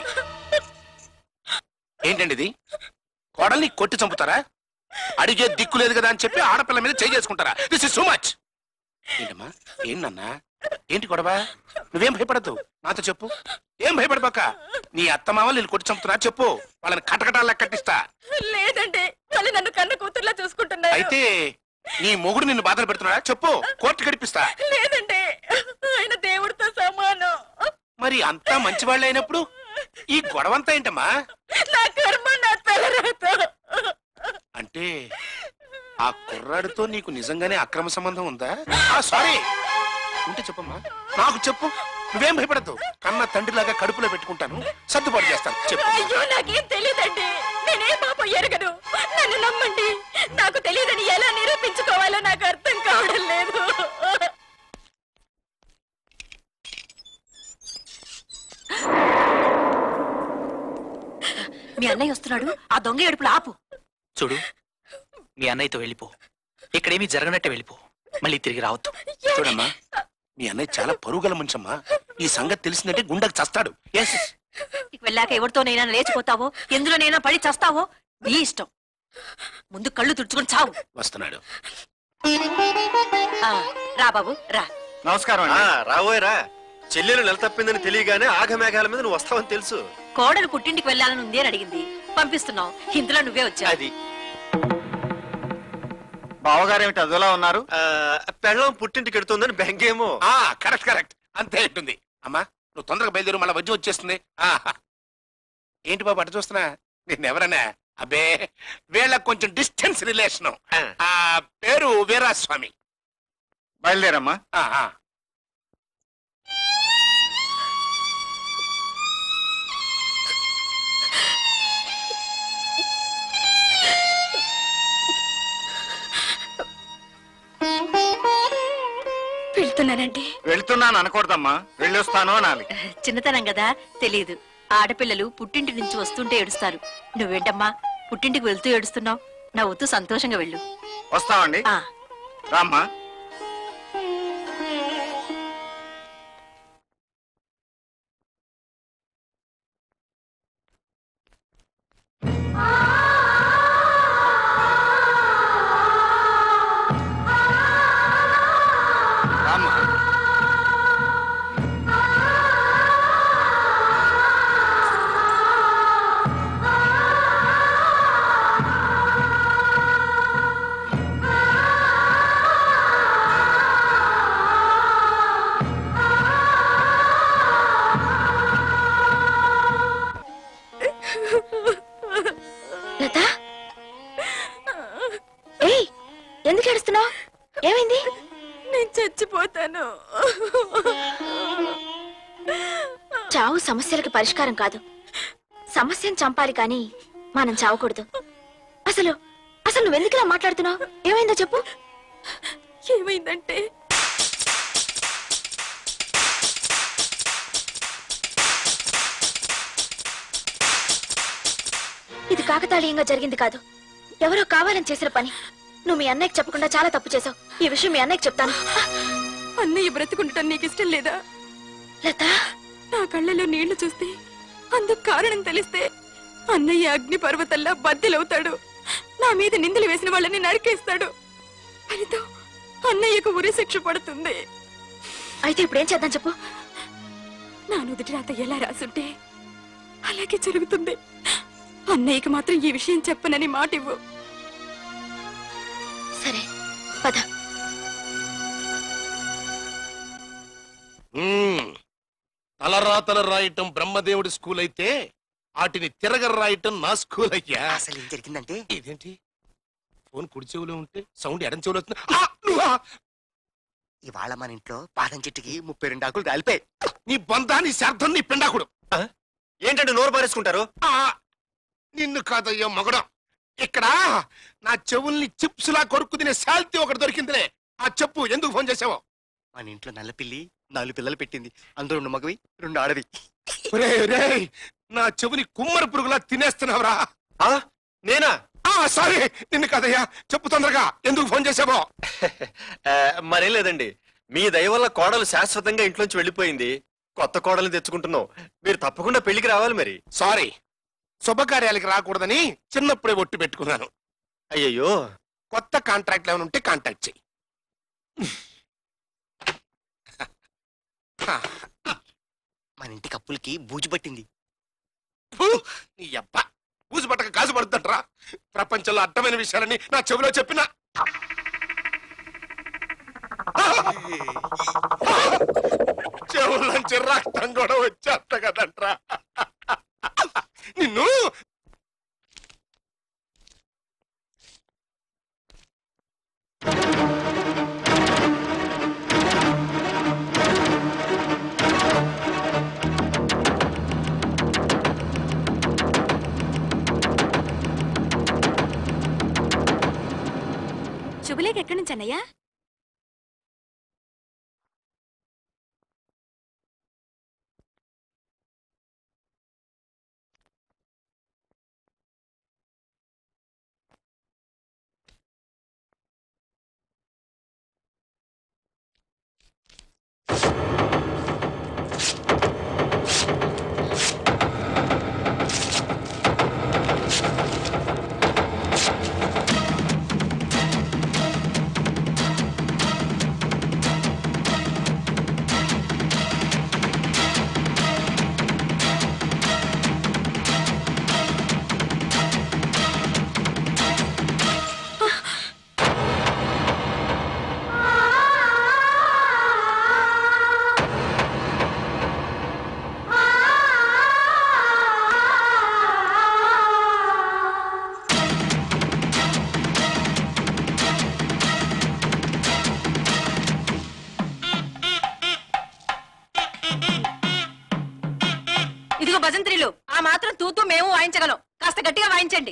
ఏంటండి ఇది కోడల్ని కొట్టి చంపుతారా అడిగే దిక్కు లేదు కదా అని చెప్పి ఆడపిల్ల మీద చేయి చేసుకుంటారా దిస్ ఇస్ సో మచ్ ఏంటమ్మా ఏంటన్నా ఏంటి గొడవ నువ్వేం భయపడద్దు నాతో చెప్పు ఏం భయపడబాక నీ అత్తమామలు నేను కొట్టి చంపుతున్నా చెప్పు వాళ్ళని కటకటాలు కట్టిస్తా లేదండి వాళ్ళు నన్ను కన్న కూతుర్లా చూసుకుంటున్నారు అయితే నీ మొగుడు నిన్ను బాధలు పెడుతున్నాడా చెప్పు కోర్టు గడిపిస్తా లేదండి ఆయన దేవుడితో సమానం మరి అంతా మంచి వాళ్ళు అయినప్పుడు ఈ గొడవంతా ఏంటమ్మా నా కర్మ నా తలరాత అంటే ఆ కుర్రాడితో నీకు నిజంగానే అక్రమ సంబంధం ఉందా ఆ సారీ ఉంటే చెప్పమ్మా నాకు చెప్పు నువ్వేం భయపడద్దు కన్న తండ్రిలాగా కడుపులో పెట్టుకుంటాను సర్దుబాటు చేస్తాను చెప్పు అయ్యో నాకేం తెలియదండి నేనే పాపం ఎరగను నన్ను నమ్మండి నాకు తెలియదని ఎలా నిరూపించుకోవాలో నాకు అర్థం కావడం లేదు మీ అన్నయ్య వస్తున్నాడు ఆ దొంగ ఏడుపులు ఆపు చూడు మీ అన్నయ్యతో వెళ్ళిపో ఇక్కడేమీ జరగనట్టే వెళ్ళిపో మళ్ళీ తిరిగి రావద్దు చూడమ్మా మీ అన్నయ్య చాలా పరుగుల మనిషమ్మా ఈ సంగతి తెలిసిందంటే గుండెకు చస్తాడు ఎస్ ఇక వెళ్ళాక ఎవరితోనైనా లేచిపోతావో ఎందులోనైనా పడి చస్తావో నీ ఇష్టం ముందు కళ్ళు తుడుచుకొని చావు వస్తున్నాడు ఆ, రా బాబు రా నమస్కారం రాబోయే రా చెల్లెలు నెల తప్పిందని తెలియగానే ఆగమేఘాల మీద నువ్వు వస్తావని తెలుసు కోడలు పుట్టింటికి వెళ్ళాలని ఉంది అని అడిగింది పంపిస్తున్నావు ఇందులో నువ్వే వచ్చావు అది బావగారు ఏమిటి అదోలా ఉన్నారు పెళ్ళం పుట్టింటికి ఎడుతుందని బెంగేమో ఆ కరెక్ట్ కరెక్ట్ అంతే ఉంటుంది అమ్మా నువ్వు తొందరగా బయలుదేరు మళ్ళీ వజ్జి వచ్చేస్తుంది ఆ, ఏంటి బాబు అటు చూస్తున్నా నేను ఎవరన్నా అబ్బే వీళ్ళకి కొంచెం డిస్టెన్స్ రిలేషన్ ఆ పేరు వీరాస్వామి బయలుదేరమ్మా ఆ, ఆ. వెళ్తున్నానండి వెళ్తున్నాను అనకూడదమ్మా వెళ్ళొస్తాను అనాలి చిన్నతనం కదా తెలియదు ఆడపిల్లలు పుట్టింటి నుంచి వస్తుంటే ఏడుస్తారు నువ్వేంటమ్మా పుట్టింటికి వెళ్తూ ఏడుస్తున్నావు నవ్వుతూ సంతోషంగా వెళ్ళు వస్తామండి ఆ. రామ్మా రామ్మా లత ఏయ్ ఎందుకు ఏడుస్తున్నావు ఏమైంది నేను చచ్చిపోతాను చావు సమస్యలకు పరిష్కారం కాదు సమస్యను చంపాలి కానీ మనం చావకూడదు అసలు అసలు నువ్వెందుకు ఇలా మాట్లాడుతున్నావు ఏమైందో చెప్పు ఏమైందంటే ఇది కాకతాళీయంగా జరిగింది కాదు ఎవరో కావాలని చేసిన పని నువ్వు మీ అన్నయ్యకి చెప్పకుండా చాలా తప్పు చేసావు ఈ విషయం మీ అన్నయ్యకి చెప్తాను అన్నయ్య బ్రతుకుండటం నీకు ఇష్టం లేదా లత నా కళ్ళలో నీళ్లు చూస్తే అందుకు కారణం తెలిస్తే అన్నయ్య అగ్ని పర్వతల్లా బద్దెలవుతాడు నా మీద నిందలు వేసిన వాళ్ళని నరికేస్తాడు ఫలితం అన్నయ్యకు ఉరి శిక్ష పడుతుంది అయితే ఇప్పుడు ఏం చేద్దాం చెప్పు నా నుదుటి రాత ఎలా రాసుంటే అలాగే జరుగుతుంది అన్నయ్యకి మాత్రం ఈ విషయం చెప్పనని మాట ఇవ్వు సరే పద మ్మ్. తలరాతలు రాయటం బ్రహ్మదేవుడి స్కూల్ అయితే వాటిని తిరగ రాయటం నా స్కూల్ అయ్యా అసలు ఏం జరిగిందంటే ఇదేంటి ఫోన్ కుడి చెవిలో ఉంటే సౌండ్ ఎడం చెవిలో వస్తుంది ఆ, నువ్వా? ఇవాళ మన ఇంట్లో పాదం చెట్టుకి ముప్పై రెండు ఆకులు రాలిపోయి నీ బంధాన్ని శార్థం నీ పిండాకుడు ఏంటంటే నోరు పారేసుకుంటారు ఆ, నిన్ను కాదయ్యా మగడం ఇక్కడ నా చెవుల్ని చిప్స్ లా కొరుక్కు తినే శాల్తీ ఒకటి దొరికిందిలే ఆ చెప్పు ఎందుకు ఫోన్ చేసావు మన ఇంట్లో నల్ల పిల్లి నాలుగు పిల్లలు పెట్టింది అందులో రెండు మగవి రెండు ఆడవి రే రే నా చెవుని కుమ్మరి పురుగులా తినేస్తున్నావురా నేనా సారీ నిన్ను కదయ్యా చెప్పు తొందరగా ఎందుకు ఫోన్ చేసావో ఆ, మరేం లేదండి మీ దయ వల్ల కోడలు శాశ్వతంగా ఇంట్లోంచి వెళ్ళిపోయింది కొత్త కోడల్ని తెచ్చుకుంటున్నాం మీరు తప్పకుండా పెళ్లికి రావాలి మరి సారీ శుభకార్యాలకి రాకూడదని చిన్నప్పుడే ఒట్టు పెట్టుకున్నాను అయ్యయ్యో కొత్త కాంట్రాక్ట్ ఏమైనా ఉంటే కాంటాక్ట్ చెయ్యి మన ఇంటి కప్పులకి బూజు పట్టింది ఫు, నీ అబ్బా పూజ పట్టక కాజు పడుతుంటరా ప్రపంచంలో అడ్డమైన విషయాలని నా చెవిలో చెప్పిన చెవుల్లోంచి రక్తం కూడా వచ్చేస్త కదంట్రా నిన్ను కన్నయ్య ఇదిగో భజంత్రీలు ఆ మాత్రం తూతూ మేము వాయించగలం కాస్త గట్టిగా వాయించండి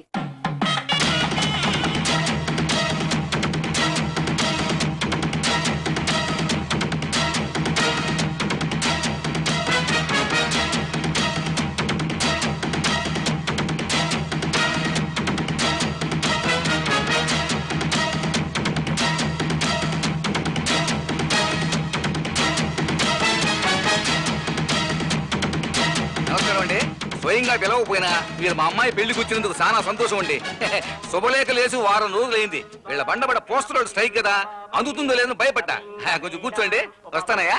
నమస్కారం అండి స్వయంగా పిలవకపోయినా మీరు మా అమ్మాయి పెళ్లికి వచ్చినందుకు చాలా సంతోషం అండి శుభలేఖ లేసి వారం రోజులైంది వీళ్ళ బండబడ పోస్టర్ స్ట్రైక్ కదా అందుతుందో లేదని భయపడ్డా హా, కొంచెం కూర్చోండి వస్తానయ్యా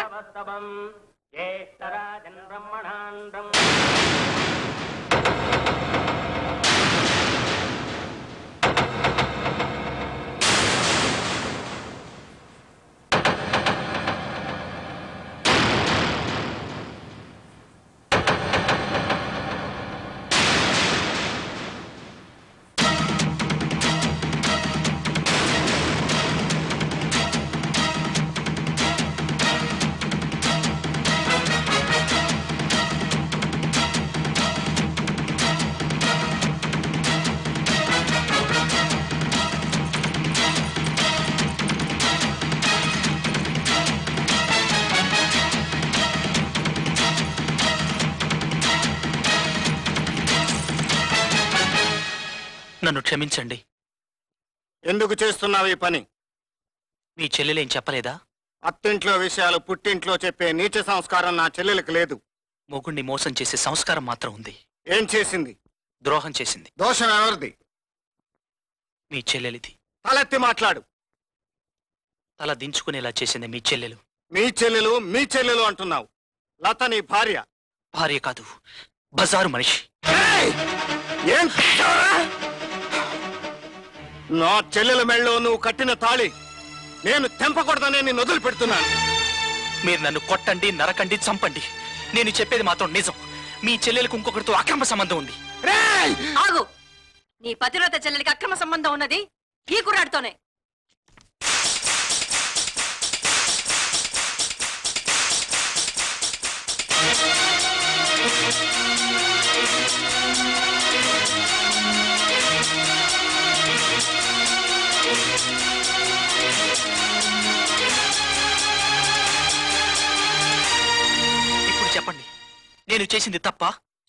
నన్ను క్షమించండి ఎందుకు చేస్తున్నావు ఈ పని మీ చెల్లెలేం చెప్పలేదా అత్తింట్లో విషయాలు పుట్టింట్లో చెప్పే నీచ సంస్కారం నా చెల్లెలకు లేదు మొగుణ్ణి మోసం చేసే సంస్కారం మాత్రం ఉంది ఏం చేసింది ద్రోహం చేసింది దోషం ఎవరిది మీ చెల్లెలిది తలెత్తి మాట్లాడు తల దించుకునేలా చేసింది మీ చెల్లెలు మీ చెల్లెలు మీ చెల్లెలు అంటున్నావు లత నీ భార్య భార్య కాదు బజారు మనిషి ఏం చేశావురా? నా చెల్లెల మెళ్ళో నువ్వు కట్టిన తాళి నేను తెంపకూడదనే నేను వదిలి పెడుతున్నాను మీరు నన్ను కొట్టండి నరకండి చంపండి నేను చెప్పేది మాత్రం నిజం మీ చెల్లెలకు ఇంకొకరితో అక్రమ సంబంధం ఉంది ఆగు నీ పతివ్రత చెల్లెలికి అక్రమ సంబంధం ఉన్నది ఈ కుర్రాడితోనే ఇప్పుడు చెప్పండి నేను చేసింది తప్ప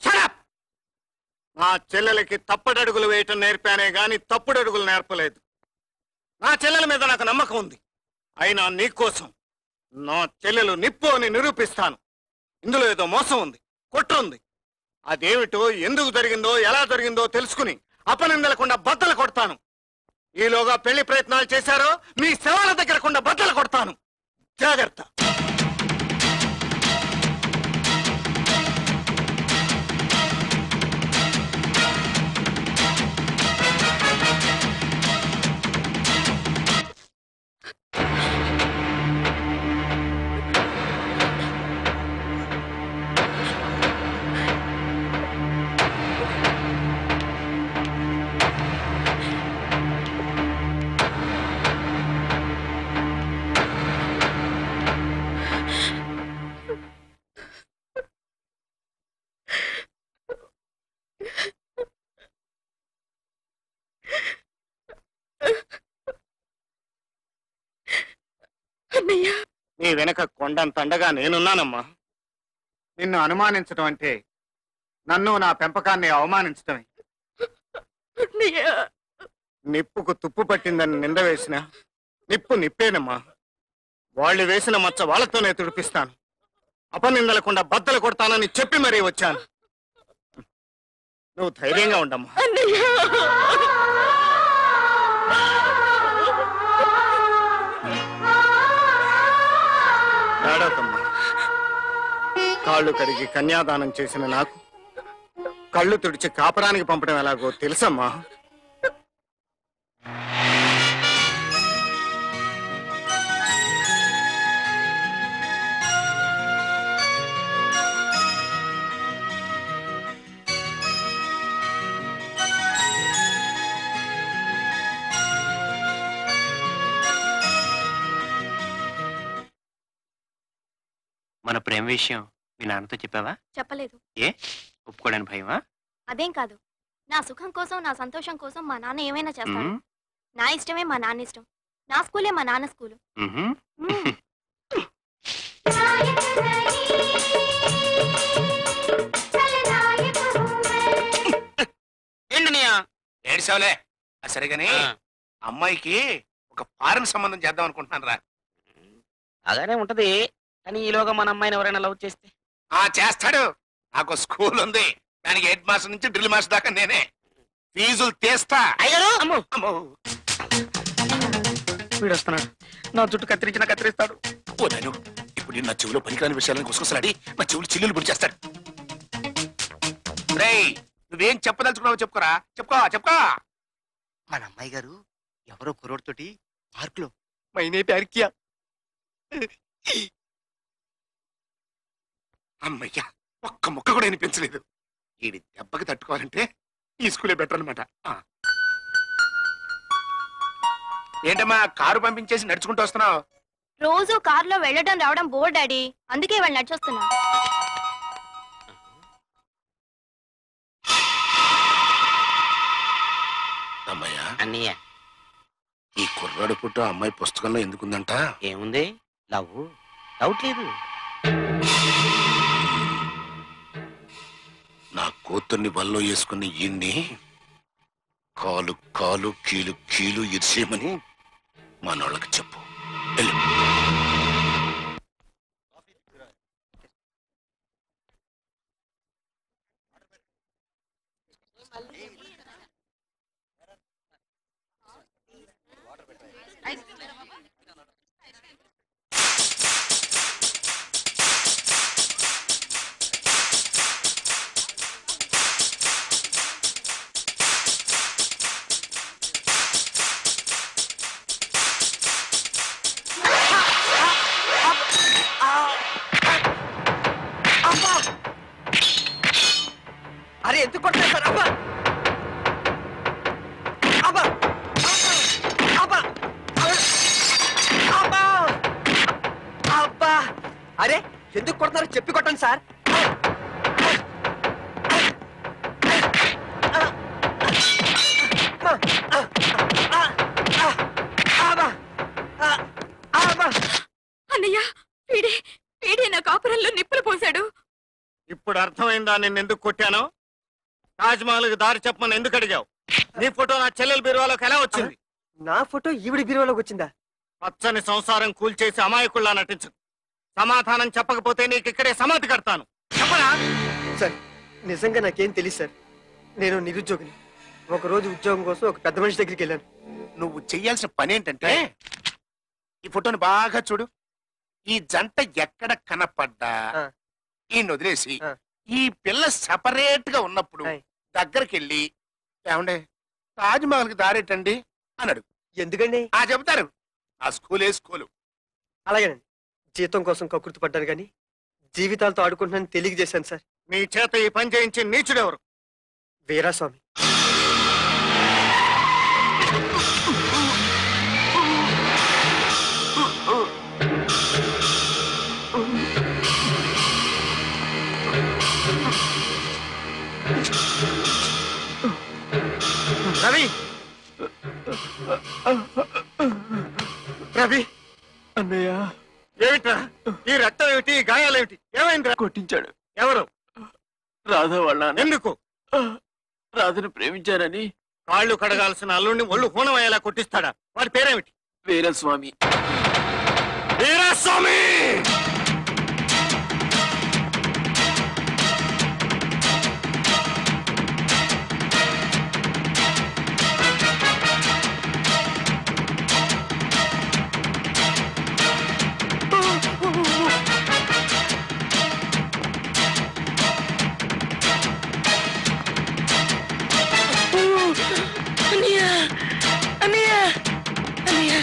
నా చెల్లెలకి తప్పడడుగులు వేయటం నేర్పానే గాని తప్పుడడుగులు నేర్పలేదు నా చెల్లెల మీద నాకు నమ్మకం ఉంది అయినా నీకోసం నా చెల్లెలు నిప్పు అని నిరూపిస్తాను ఇందులో ఏదో మోసం ఉంది కుట్ర ఉంది అదేమిటో ఎందుకు జరిగిందో ఎలా జరిగిందో తెలుసుకుని అపనిందలకుండా బద్దలు కొడతాను ఈలోగా పెళ్లి ప్రయత్నాలు చేశారో మీ శవాల దగ్గర కుండా బద్దలు కొడతాను జాగ్రత్త నీ వెనక కొండంత అండగా నేనున్నానమ్మా నిన్ను అనుమానించడం అంటే నన్ను నా పెంపకాన్ని అవమానించడమే నిప్పుకు తుప్పు పట్టిందని నింద వేసిన నిప్పు నిప్పేనమ్మా వాళ్ళు వేసిన మచ్చ వాళ్ళతోనే తుడిపిస్తాను అపనిందలకుండా బద్దలు కొడతానని చెప్పి మరీ వచ్చాను నువ్వు ధైర్యంగా ఉండమ్మా ఏడవకమ్మా కాళ్ళు కడిగి కన్యాదానం చేసిన నాకు కళ్ళు తుడిచి కాపరానికి పంపడం ఎలాగో తెలుసమ్మా మన ప్రేమ విషయం మీ నాన్నతో చెప్పావా చెప్పలేదు ఏ ఒప్పుకోవడానికి భయమా అదేం కాదు నా సుఖం కోసం నా సంతోషం కోసం మా నాన్న ఏమైనా చేస్తాడు మ్మ్. నా ఇష్టమే మా నాన్న ఇష్టం నా స్కూలే మా నాన్న స్కూలు మ్మ్హ్మ్. ఏంటనియా ఏడిసావులే ఆ సరే గాని అమ్మాయికి ఒక ఫారెన్ సంబంధం చేద్దాం అనుకుంటున్నాను రా అలానే ఉంటది కానీ ఈలోగా మన అమ్మాయిని ఎవరైనా లవ్ చేస్తే ఆ చేస్తాడు నాకు స్కూల్ ఉంది దానికి హెడ్ మాస్టర్ నుంచి డ్రిల్ మాస్టర్ దాకా నేనే ఫీజులు తీస్తా అయ్యారు అమ్మో వీడు వస్తున్నాడు నా జుట్టు కత్తిరించిన కత్తిరిస్తాడు ఓ నేను ఇప్పుడు నా చెవిలో పనికిరాని విషయాలను గుసగుసలాడి నా చెవులు చిల్లులు పొడి చేస్తాడు రేయ్ నువ్వేం చెప్పదలుచుకున్నావో చెప్పుకోరా చెప్పుకో చెప్పుకో మన అమ్మాయి గారు ఎవరో కుర్రోడ్తోటి పార్క్ లో మైనే ప్యారికియా అమ్మయ్యా ఒక్క ముక్క కూడా వినిపించలేదు వీడి దెబ్బకి తట్టుకోవాలంటే ఈ స్కూలే బెటర్ అనమాట ఏంటమ్మా కారు పంపించేసి నడుచుకుంటూ వస్తున్నావు రోజు కారులో వెళ్ళడం రావడం బోర్ డాడీ అందుకే వాళ్ళు నడిచొస్తున్నా అమ్మయ్యా అన్నయ్య ఈ కుర్రాడు పుట్టు అమ్మాయి పుస్తకంలో ఎందుకుందంట ఏముంది లవ్ డౌట్ లేదు నా కూతుర్ని వల్లో వేసుకుని ఈయన్ని కాలు కాలు కీలు కీలు ఇరిసేయమని మనోళ్ళకి చెప్పు వెళ్ళు అరే ఎందుకు కొడతారు సార్ అబ్బా అబ్బా అబ్బా అబ్బా అబ్బా అరే ఎందుకు కొడతారు చెప్పి కొట్టండి సార్ అన్నయ్య వీడే వీడే నా కాపురంలో నిప్పులు పోశాడు ఇప్పుడు అర్థమైందా నేను ఎందుకు కొట్టాను తాజ్ మహల్కి దారి చెప్పమని ఎందుకు అడిగావు నీ ఫోటో నా చెల్లెల బీరువాలోకి ఎలా వచ్చింది నా ఫోటో ఈవిడి బీరువాలోకి వచ్చిందా పచ్చని సంసారం కూల్చేసి అమాయకుల్లా నటించు సమాధానం చెప్పకపోతే నీకు ఇక్కడే సమాధి కడతాను చెప్పరా సార్ నిజంగా నాకేం తెలియదు సార్ నేను నిరుద్యోగిని ఒక రోజు ఉద్యోగం కోసం ఒక పెద్ద మనిషి దగ్గరికి వెళ్ళాను నువ్వు చెయ్యాల్సిన పని ఏంటంటే ఈ ఫోటోని బాగా చూడు ఈ జంట ఎక్కడ కనపడ్డా ఈ వదిలేసి ఈ పిల్ల సపరేట్ గా ఉన్నప్పుడు దగ్గరికి వెళ్ళి ఏమండే తాజ్ మహల్ కి దారేటండి అన్నాడు ఎందుకండి ఆ చెబుతారు ఆ స్కూలే స్కూలు అలాగేనండి జీతం కోసం కకృతి పడ్డాను కానీ జీవితాలతో ఆడుకుంటున్నాను తెలియజేశాను సార్ నీ చేత ఈ పని చేయించి నీచుడెవరు వీరాస్వామి రవి రవి అన్నయ్య ఏమిట్రా ఏమిటి ఈ గాయాలేమిటి ఏమైంది కొట్టించాడు ఎవరు రాధా వాళ్ళ నాన్న. ఎందుకు రాధను ప్రేమించానని కాళ్ళు కడగాల్సిన అల్లుడిని ఒళ్ళు హూనం అయ్యేలా కొట్టిస్తాడా వాడి పేరేమిటి వీరస్వామి వీరస్వామి అన్నయ్య అన్నయ్య అన్నయ్య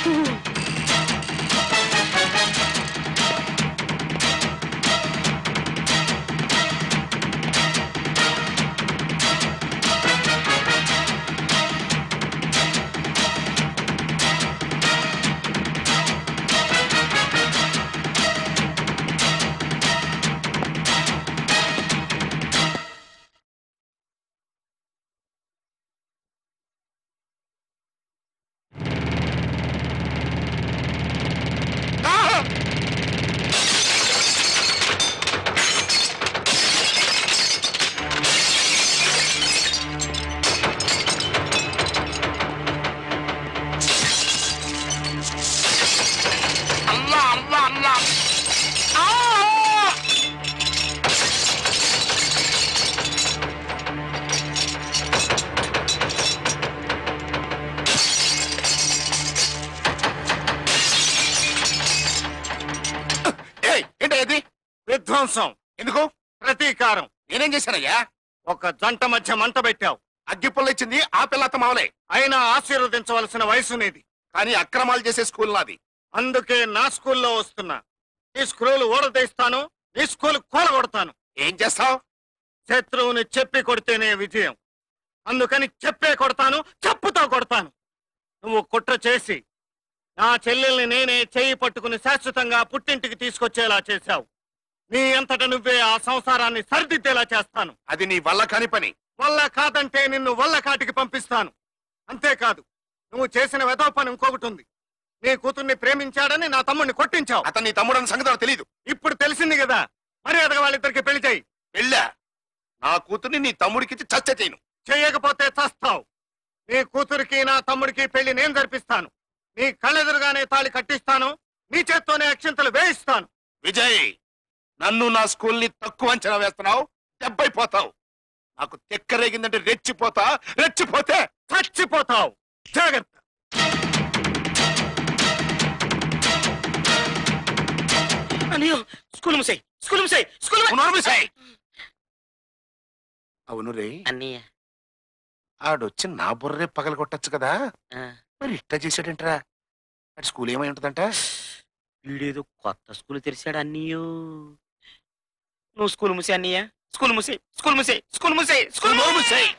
అల్లా అల్లా అల్లా ఏయ్, ఏంటి అది విధ్వంసం ఎందుకు ప్రతీకారం నేనేం చేశానయ్యా ఒక జంట మధ్య మంట పెట్టావు అగ్గిపుల్ల ఇచ్చింది ఆ పిల్ల మావలే అయినా ఆశీర్వదించవలసిన వయసు నీది కానీ అక్రమాలు చేసే స్కూల్ నాది అందుకే నా స్కూల్లో వస్తున్నా నీ స్క్రూలు ఊడదీస్తాను నీ స్కూల్ కూలగొడతాను ఏం చేస్తావు శత్రువుని చెప్పి కొడితేనే విజయం అందుకని చెప్పే కొడతాను చెప్పుతో కొడతాను నువ్వు కుట్ర చేసి నా చెల్లెల్ని నేనే చేయి పట్టుకుని శాశ్వతంగా పుట్టింటికి తీసుకొచ్చేలా చేశావు నీ అంతట నువ్వే ఆ సంసారాన్ని సరిదిద్దేలా చేస్తాను అది నీ వల్ల కాని పని వల్ల కాదంటే నిన్ను వల్ల కాటికి పంపిస్తాను అంతేకాదు నువ్వు చేసిన వెధవ పని ఇంకొకటి ఉంది నీ కూతుర్ని ప్రేమించాడని నా తమ్ముడిని కొట్టించావు అతను నీ తమ్ముడని సంగతి తెలియదు ఇప్పుడు తెలిసింది కదా మరి అదగ వాళ్ళిద్దరికి పెళ్లి చేయి పెళ్ళా నా కూతుర్ని నీ తమ్ముడికి చచ్చ చేయను చేయకపోతే చస్తావు నీ కూతురికి నా తమ్ముడికి పెళ్లి నేను జరిపిస్తాను నీ కళ్ళెదురుగానే తాళి కట్టిస్తాను నీ చేత్తోనే అక్షింతలు వేయిస్తాను విజయ్ నన్ను నా స్కూల్ని తక్కువ అంచనా వేస్తున్నావు దెబ్బైపోతావు నాకు తెక్కరేగిందంటే రెచ్చిపోతా రెచ్చిపోతే చచ్చిపోతావు జాగ్రత్త అన్నయ్య స్కూల్ ముసాయి స్కూల్ ముసాయి స్కూల్ ముసాయి అవును రే అన్నయ్య ఆడొచ్చి నా బుర్రే పగల కొట్టచ్చు కదా మరి ఇట్ట చేసాడంటరా అటు స్కూల్ ఏమై ఉంటదంట వీడేదో కొత్త స్కూల్ తెరిచాడు అన్నయ్యో నువ్వు స్కూల్ ముసే అన్నయ్య స్కూల్ ముసే స్కూల్ ముసే స్కూల్ ముసే స్కూల్ ముసే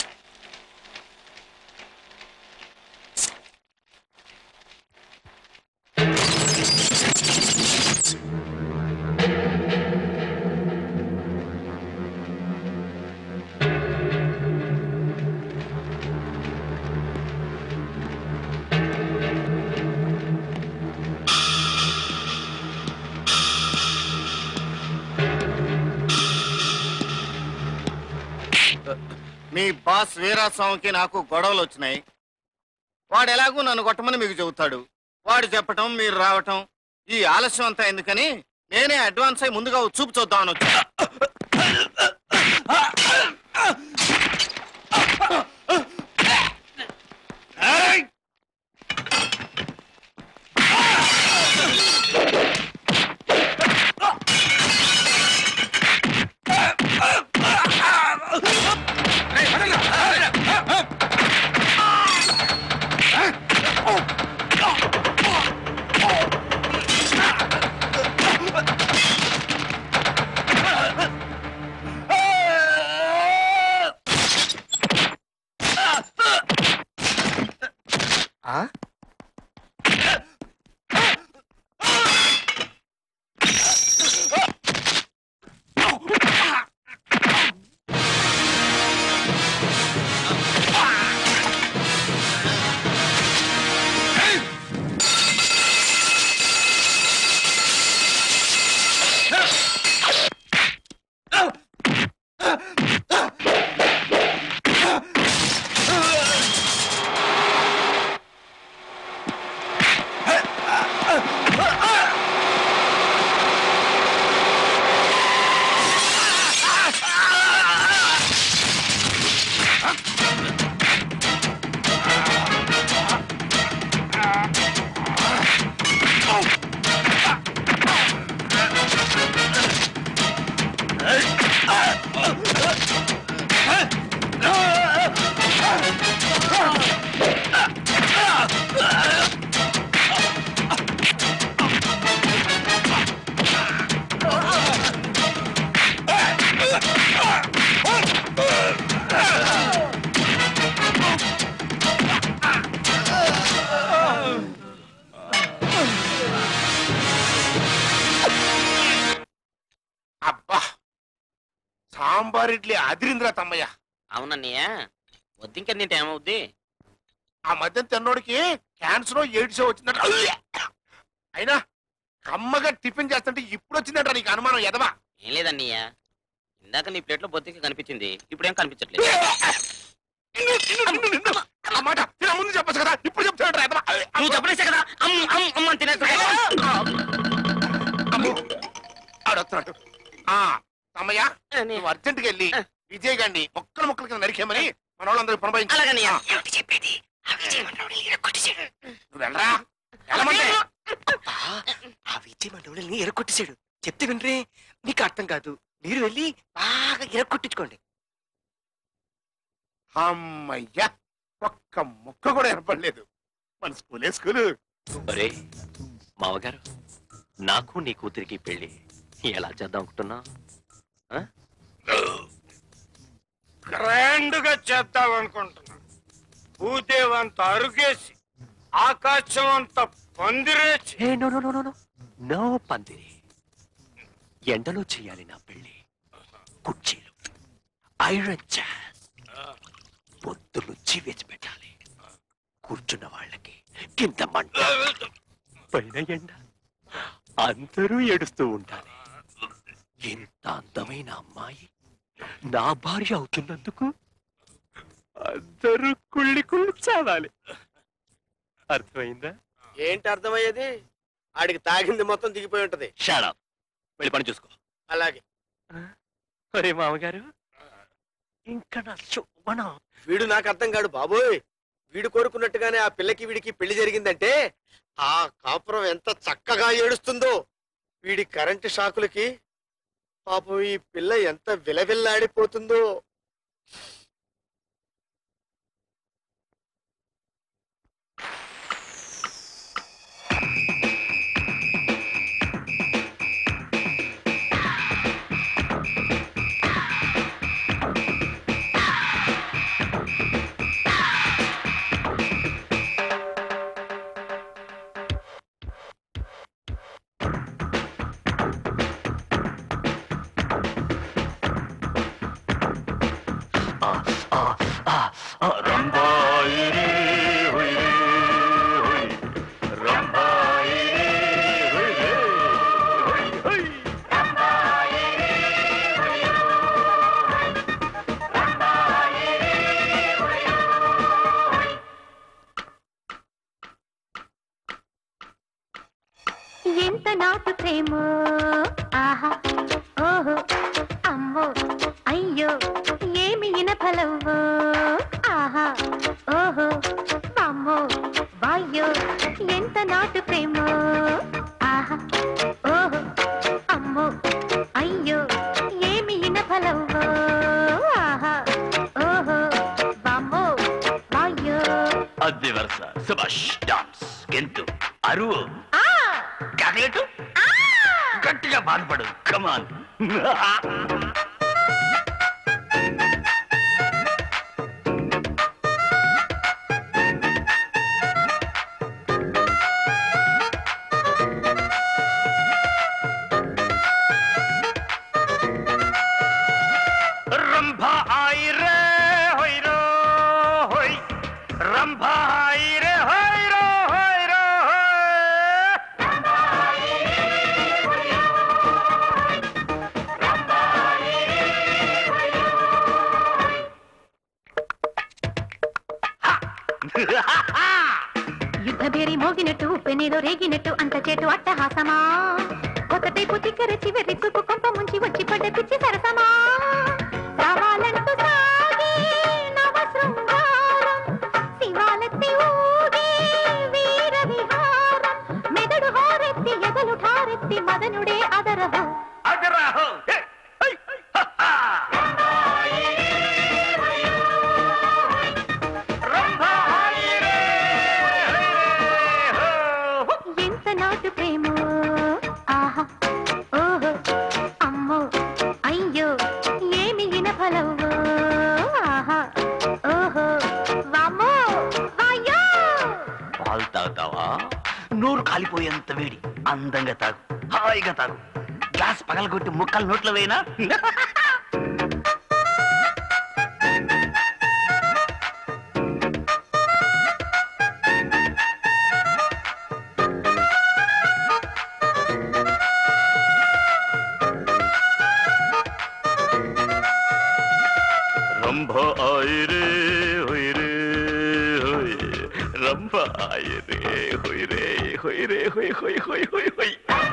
మీ బాస్ వీరాస్వామికి నాకు గొడవలు వచ్చినాయి వాడు ఎలాగూ నన్ను కొట్టమని మీకు చెబుతాడు వాడు చెప్పటం మీరు రావటం ఈ ఆలస్యం అంతా ఎందుకని నేనే అడ్వాన్స్ అయి ముందుగా ఓ చూపు చూద్దామని వచ్చా ఏయ్! సాంబార్ ఇడ్లీ అదిరిందిరా తమ్మయ్య అవునన్నయ్య వద్దింక తింటే ఏమవుద్ది ఆ మధ్య తిన్నోడికి క్యాన్సర్ ఎయిడ్స్ వచ్చిందంట అయినా కమ్మగా టిఫిన్ చేస్తుంటే ఇప్పుడు వచ్చిందంట నీకు అనుమానం ఎదవా ఏం లేదన్నయ్య ఇందాక నీ ప్లేట్లో బొత్తికి కనిపించింది ఇప్పుడేం కనిపించట్లేదు ఆ మాట తిన ముందు చెప్పచ్చు కదా ఇప్పుడు చెప్తాడు ఎదవా నువ్వు చెప్పలేసే కదా అమ్ అమ్ అమ్ అని తినేస్తా ఆడొస్తున్నాడు ఆ తమ్మయ్య నువ్వు అర్జెంట్ గా వెళ్ళి విజయ్ గారిని మొక్కలు మొక్కలు కింద నరికేమని మన వాళ్ళందరూ అలాగన్నయ్య. పునబాయించు నువ్వు వెళ్ళరా వెళ్ళమంటే ఆ విజయ్ మండవులని ఎరగొట్టేశాడు చెప్తే వినరే మీకు అర్థం కాదు మీరు వెళ్ళి బాగా ఎరగొట్టించుకోండి అమ్మయ్యా ఒక్క ముక్క కూడా ఏర్పడలేదు మన స్కూలే స్కూలు ఒరే మామగారు నాకు నీ కూతురికి పెళ్లి ఎలా చేద్దాం అనుకుంటున్నా గ్రాండ్ గా చేద్దాం అనుకుంటున్నా భూదేవ్ అంత అరుగేసి ఆకాశం అంత పందిరేసి ఏ no no no no no no పందిరి ఎండలో చేయాలి నా పెళ్లి కుర్చీలు ఐరన్ చైర్స్ పొద్దులు చీవేసి పెట్టాలి కూర్చున్న వాళ్ళకి కింద మంట పైన ఎండ అందరూ ఏడుస్తూ ఉండాలి ఇంత అందమైన అమ్మాయి నా భార్య అవుతున్నందుకు అందరూ కుళ్ళి కుళ్ళి చావాలి అర్థమైందా ఏంటి అర్థమయ్యేది ఆడికి తాగింది మొత్తం దిగిపోయి ఉంటది షాడా వెళ్ళి పని చూసుకో అలాగే ఒరే మామగారు ఇంకా నా శోభనం వీడు నాకు అర్థం కాడు బాబోయ్ వీడు కోరుకున్నట్టుగానే ఆ పిల్లకి వీడికి పెళ్లి జరిగిందంటే ఆ కాపురం ఎంత చక్కగా ఏడుస్తుందో వీడి కరెంటు షాకులకి పాపం ఈ పిల్ల ఎంత విలవిల్లాడిపోతుందో ఎంత నాటు ప్రేమ ఆహా ఓహో అమ్మో అయ్యో ఏమి ఇనఫలవ్వో ఆహా ఓహో అమ్మో వాయ్యో ఎంత నాటు ప్రేమ ఆహా ఓహో అమ్మో అయ్యో ఏమి ఇనఫలవ్వో ఆహా ఓహో వామ్మో వాయ్యో అద్దె వరుస సుభాష్ డాన్స్ గెంతు అరువు చాక్లెట్ గట్టిగా బాధపడు కమాన్ రంభ ఆయి రే హోయ్ రో హోయ్ రంభ ఆయి రే హోయ్ రో హోయ్ రో యుద్ధ బేరి మోగినట్టు ఉప్పెనేదో రేగినట్టు అంత చేటు అట్టహాసమా ఒకటే పుతికర చివరి తుప్పు కొంప ముంచి వచ్చి పడ్డ పిచ్చి సరసమా రావాలంటూ సాగే నవ శృంగారం శివాలెత్తి ఊగే వీర విహారం మెదడు హారెత్తి ఎదలు ఠారెత్తి మదనుడే అదరహో అదరాహో ఎంత నాటు ప్రేమ ఆహా ఓహో అమ్మో అయ్యో ఏమి ఇనఫలవో ఆహా ఓహో వామ్మో వాయ్యో పాలు తాగుతావా నోరు కాలిపోయేంత వేడి అందంగా తాగు హాయిగా తాగు గ్లాస్ పగలగొట్టి ముక్కలు నోట్లో వేయనా హొయ్రే హొయ్రే హొయ్ రంభ హొయ్రే హొయ్రే హొయ్రే హొయ్ హొయ్ హొయ్ హొయ్ హొయ్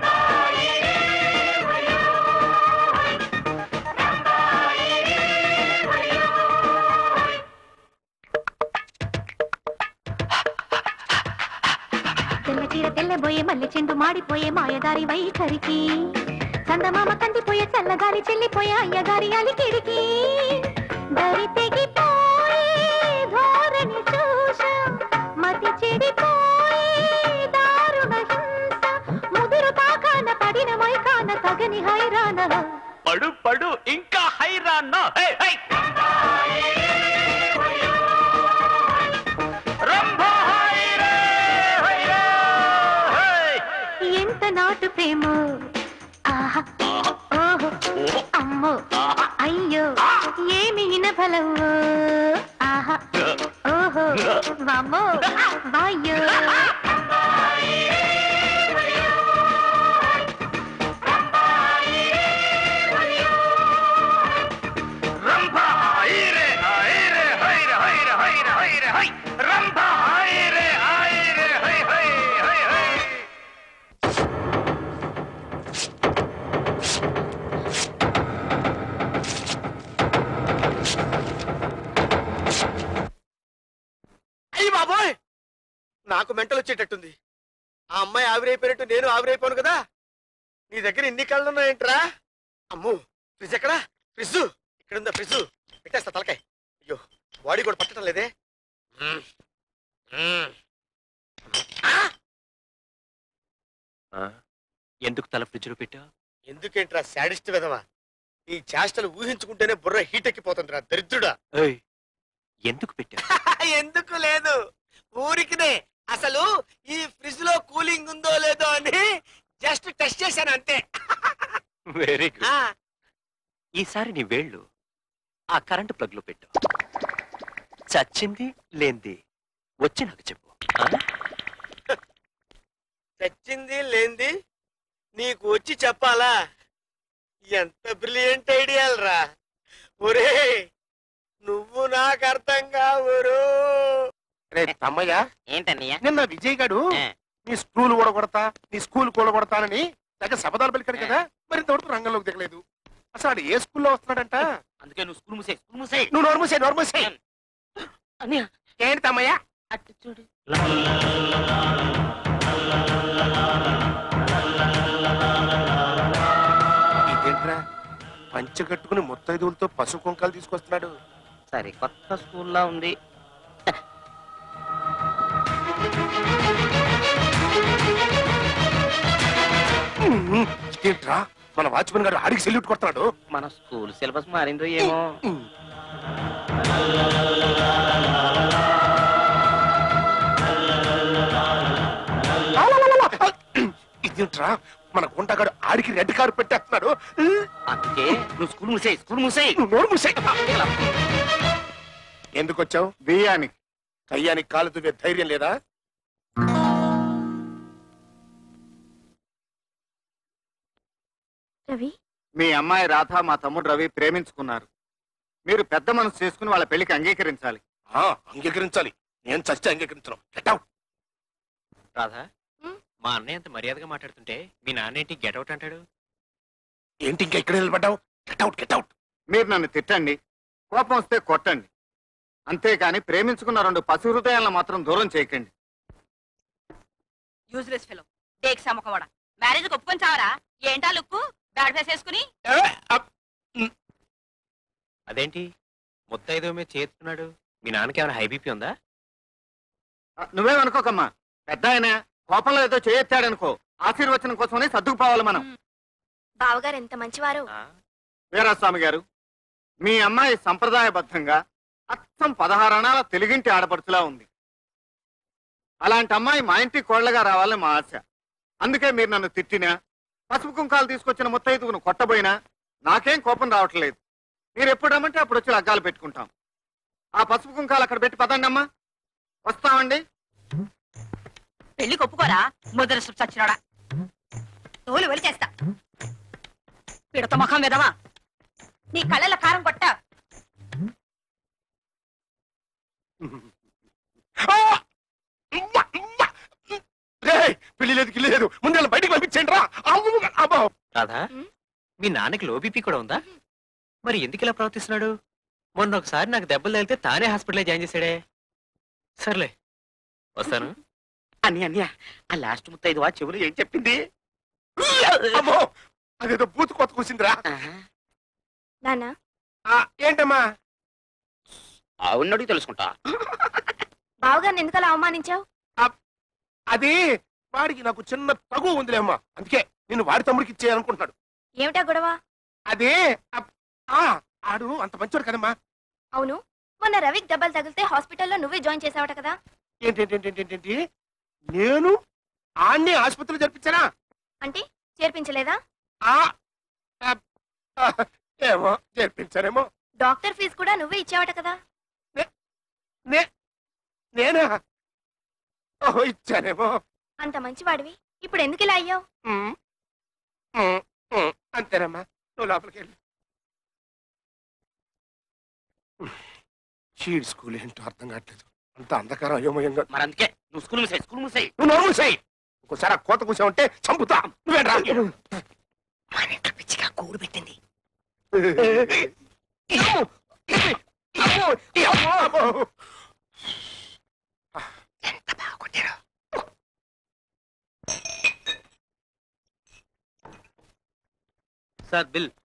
తెల్ల చీర తెల్లబోయే మల్లె చెండు మాడిపోయే మాయదారి వైఖరికి చందమామ కందిపోయే చల్లగాలి చెల్లిపోయే అయ్యగారి అలికిరికి దరి తెగిపోయే ధోరణి చూస మతి చెడిపోయే దారుణ హింస ముదురు తాకాన పడిన మైకాన తగని హైరాణ పడు పడు ఇంకా హైరాన్న హే హై రంభ హైరే హైరే హై ఎంత నాటు ప్రేమ ఆహా ఓహో అమ్మో అయ్యో ఏమి బలవో ఆహా ఓహో వామ్మో వాయ్యో రంభ హైరే హైరే హైరే హైరే హైరే హైరే హై రంభ హైరే హైరే హై హై హై హై అయ్యి బాబోయ్ నాకు మెంటలు వచ్చేటట్టుంది ఆ అమ్మాయి ఆవిరైపోయినట్టు నేను ఆవిరైపోను కదా నీ దగ్గర ఇన్ని కళ్ళు ఉన్నాయంట్రా అమ్ము ఫ్రిడ్జ్ ఎక్కడా ఫ్రిడ్జ్ ఇక్కడుందా ఫ్రిడ్జ్ పెట్టేస్తా తలకాయ అయ్యో బాడీ కూడా పట్టడం లేదే మ్మ్. మ్మ్. ఎందుకు తల ఫ్రిడ్జ్లో పెట్టావు ఎందుకేంట్రా శాడిస్ట్ విధవా ఈ చేష్టలు ఊహించుకుంటేనే బుర్ర హీట్ ఎక్కిపోతుందిరా దరిద్రుడా ఏయ్, ఎందుకు పెట్టావు ఎందుకు లేదు ఊరికినే అసలు ఈ ఫ్రిడ్జ్ లో కూలింగ్ ఉందో లేదో అని జస్ట్ టెస్ట్ చేశాను అంతే వెరీ గుడ్ ఆ, ఈసారి నీ వేళ్ళు ఆ కరెంట్ ప్లగ్ లో పెట్టు చచ్చింది లేంది వచ్చి నాకు చెప్పు ఆ? చచ్చింది లేంది నీకు వచ్చి చెప్పాలా ఎంత బ్రిలియంట్ ఐడియాలరా ఒరే నువ్వు నాకు అర్థం కావురు రే తమ్మయ్య ఏంటన్నయ్య నిన్న విజయ్ గాడు నీ స్కూల్ కూడగొడతా నీ స్కూల్ కూడగొడతానని దగ్గర శపథాలు పలికాడు కదా మరి ఇంతవరకు రంగంలోకి దిగలేదు అసలు ఆడు ఏ స్కూల్లో వస్తున్నాడంట అందుకే నువ్వు స్కూల్ మూసే స్కూల్ మూసే నువ్వు నోర్మూసే నోర్మూసే అన్నయ్య ఏంటి తమ్మయ్య అటు చూడు ఇదేంట్రా పంచె కట్టుకుని ముత్తైదువులతో పశు కుంకాలు తీసుకొస్తున్నాడు సరే కొత్త స్కూల్లో ఉంది ఉమ్, ఇదేంట్రా మన వాచ్మెన్ గారు ఆడికి సెల్యూట్ కొడుతున్నాడు మన స్కూల్ సిలబస్ మారిందో ఏమో ఇదేంట్రా మన గుంటగాడు ఆడికి రెడ్ కారు పెట్టేస్తున్నాడు అందుకే నువ్వు స్కూల్ మూసే స్కూల్ మూసే నువ్వు నోరు మూసే ఎందుకు వచ్చావు బియ్యానికి కయ్యానికి కాలు దువ్వే ధైర్యం లేదా రవి మీ అమ్మాయి రాధ మా తమ్ముడు రవి ప్రేమించుకున్నారు మీరు పెద్ద మనసు చేసుకుని వాళ్ళ పెళ్లికి అంగీకరించాలి ఆ, అంగీకరించాలి నేను చస్తే అంగీకరించను Get out. రాధా మా అన్నయ్య అంత మర్యాదగా మాట్లాడుతుంటే మీ నాన్న ఏంటి గెటౌట్ అంటాడు ఏంటి ఇంకా ఇక్కడ నిలబడ్డావు గెట్అవుట్ గెట్అవుట్ మీరు నన్ను తిట్టండి కోపం వస్తే కొట్టండి అంతేకాని ప్రేమించుకున్న రెండు పసి హృదయాలను మాత్రం దూరం చేయకండి యూజ్లెస్ ఫిలం డేక్ సమ్మకమోడ మ్యారేజ్ ఒప్పుకొని చావరా ఏంటా లుక్కు బ్యాడ్ ఫేస్ వేసుకుని అదేంటి ముత్తైదో మీద చేస్తున్నాడు మీ నాన్నకి ఏమైనా హై బీపీ ఉందా ఆ, నువ్వేమనుకోకమ్మా పెద్ద ఆయన కోపంలో ఏదో చేయొచ్చాడనుకో ఆశీర్వచనం కోసమని సర్దుకుపోవాలి మనం బావగారు ఎంత మంచివారు వీరాస్వామి గారు మీ అమ్మాయి సంప్రదాయబద్ధంగా అచ్చం పదహారణాల తెలుగింటి ఆడపడుచులా ఉంది అలాంటి అమ్మాయి మా ఇంటి కోళ్లగా రావాలని మా ఆశ అందుకే మీరు నన్ను తిట్టినా పసుపు కుంకాలు తీసుకొచ్చిన ముత్తైదుగును కొట్టబోయినా నాకేం కోపం రావట్లేదు మీరు ఎప్పుడు రమ్మంటే అప్పుడు వచ్చి లగ్గాలు పెట్టుకుంటాం ఆ పసుపు కుంకాలు అక్కడ పెట్టి పదండి అమ్మా వస్తామండి పెళ్లి ఒప్పుకోరా ముద్ర చచ్చినాడా తోలు వెలి చేస్తా పిడత ముఖం విధవా నీ కళ్ళల కారం కొట్ట ఆ! ఉమ్మ, ఉమ్మ. రేయ్, పెళ్లి లేదు గిల్లి లేదు ముందు బయటికి పంపించండి రా అవ్వు, అబ్బో. రాధా మీ నాన్నకి లో బీపీ కూడా ఉందా మరి ఎందుకు ఇలా ప్రవర్తిస్తున్నాడు మొన్న ఒకసారి నాకు దెబ్బలు తగిలితే తానే హాస్పిటల్లో జాయిన్ చేశాడే సర్లే వస్తాను అని అన్య ఆ లాస్ట్ ముత్తైదు వా చెవులు ఏం చెప్పింది అమ్మో అదేదో బూత్ కొత్త కూసిందిరా నానా ఆ, ఏంటమ్మా అవునడికి తెలుసుకుంటా బావగారిని ఎందుకలా అవమానించావు అది వాడికి నాకు చిన్న తగు ఉందిలే అమ్మా అందుకే నేను వాడి తమ్ముడికి ఇచ్చేయాలనుకుంటున్నాడు ఏమిటా గొడవ అదే అప్- ఆ ఆడు అంత మంచోడు కదమ్మా అవును మొన్న రవికి దెబ్బలు తగిలితే హాస్పిటల్లో నువ్వే జాయిన్ చేసావట కదా ఏంటేంటేంటేంటి నేను ఆన్నే ఆసుపత్రిలో జరిపించానా అంటే చేర్పించలేదా ఆ ఆ, ఆ, ఏమో జరిపించానేమో డాక్టర్ ఫీజు కూడా నువ్వే ఇచ్చావట కదా నే నేనా ఓహో ఇచ్చానేమో అంత మంచివాడివి ఇప్పుడు ఎందుకు ఇలా అయ్యావు ఉమ్, ఉమ్, ఉమ్, అంతేనమ్మా నువ్వు లోపలికి వెళ్ళు చీడి స్కూల్ ఏంటో అర్థం కావట్లేదు అంత అంధకారం అయోమయంగా మరి అందుకే నువ్వు స్కూల్ మూసాయి స్కూల్ మూసాయి నువ్వు నోరు మూసేయ్ ఇంకోసారి ఆ కోత కూసావంటే చంపుతా నువ్వేంట్రా పిచ్చిగా కూడు పెట్టింది ఎంత బాగా కొట్టారు సార్ బిల్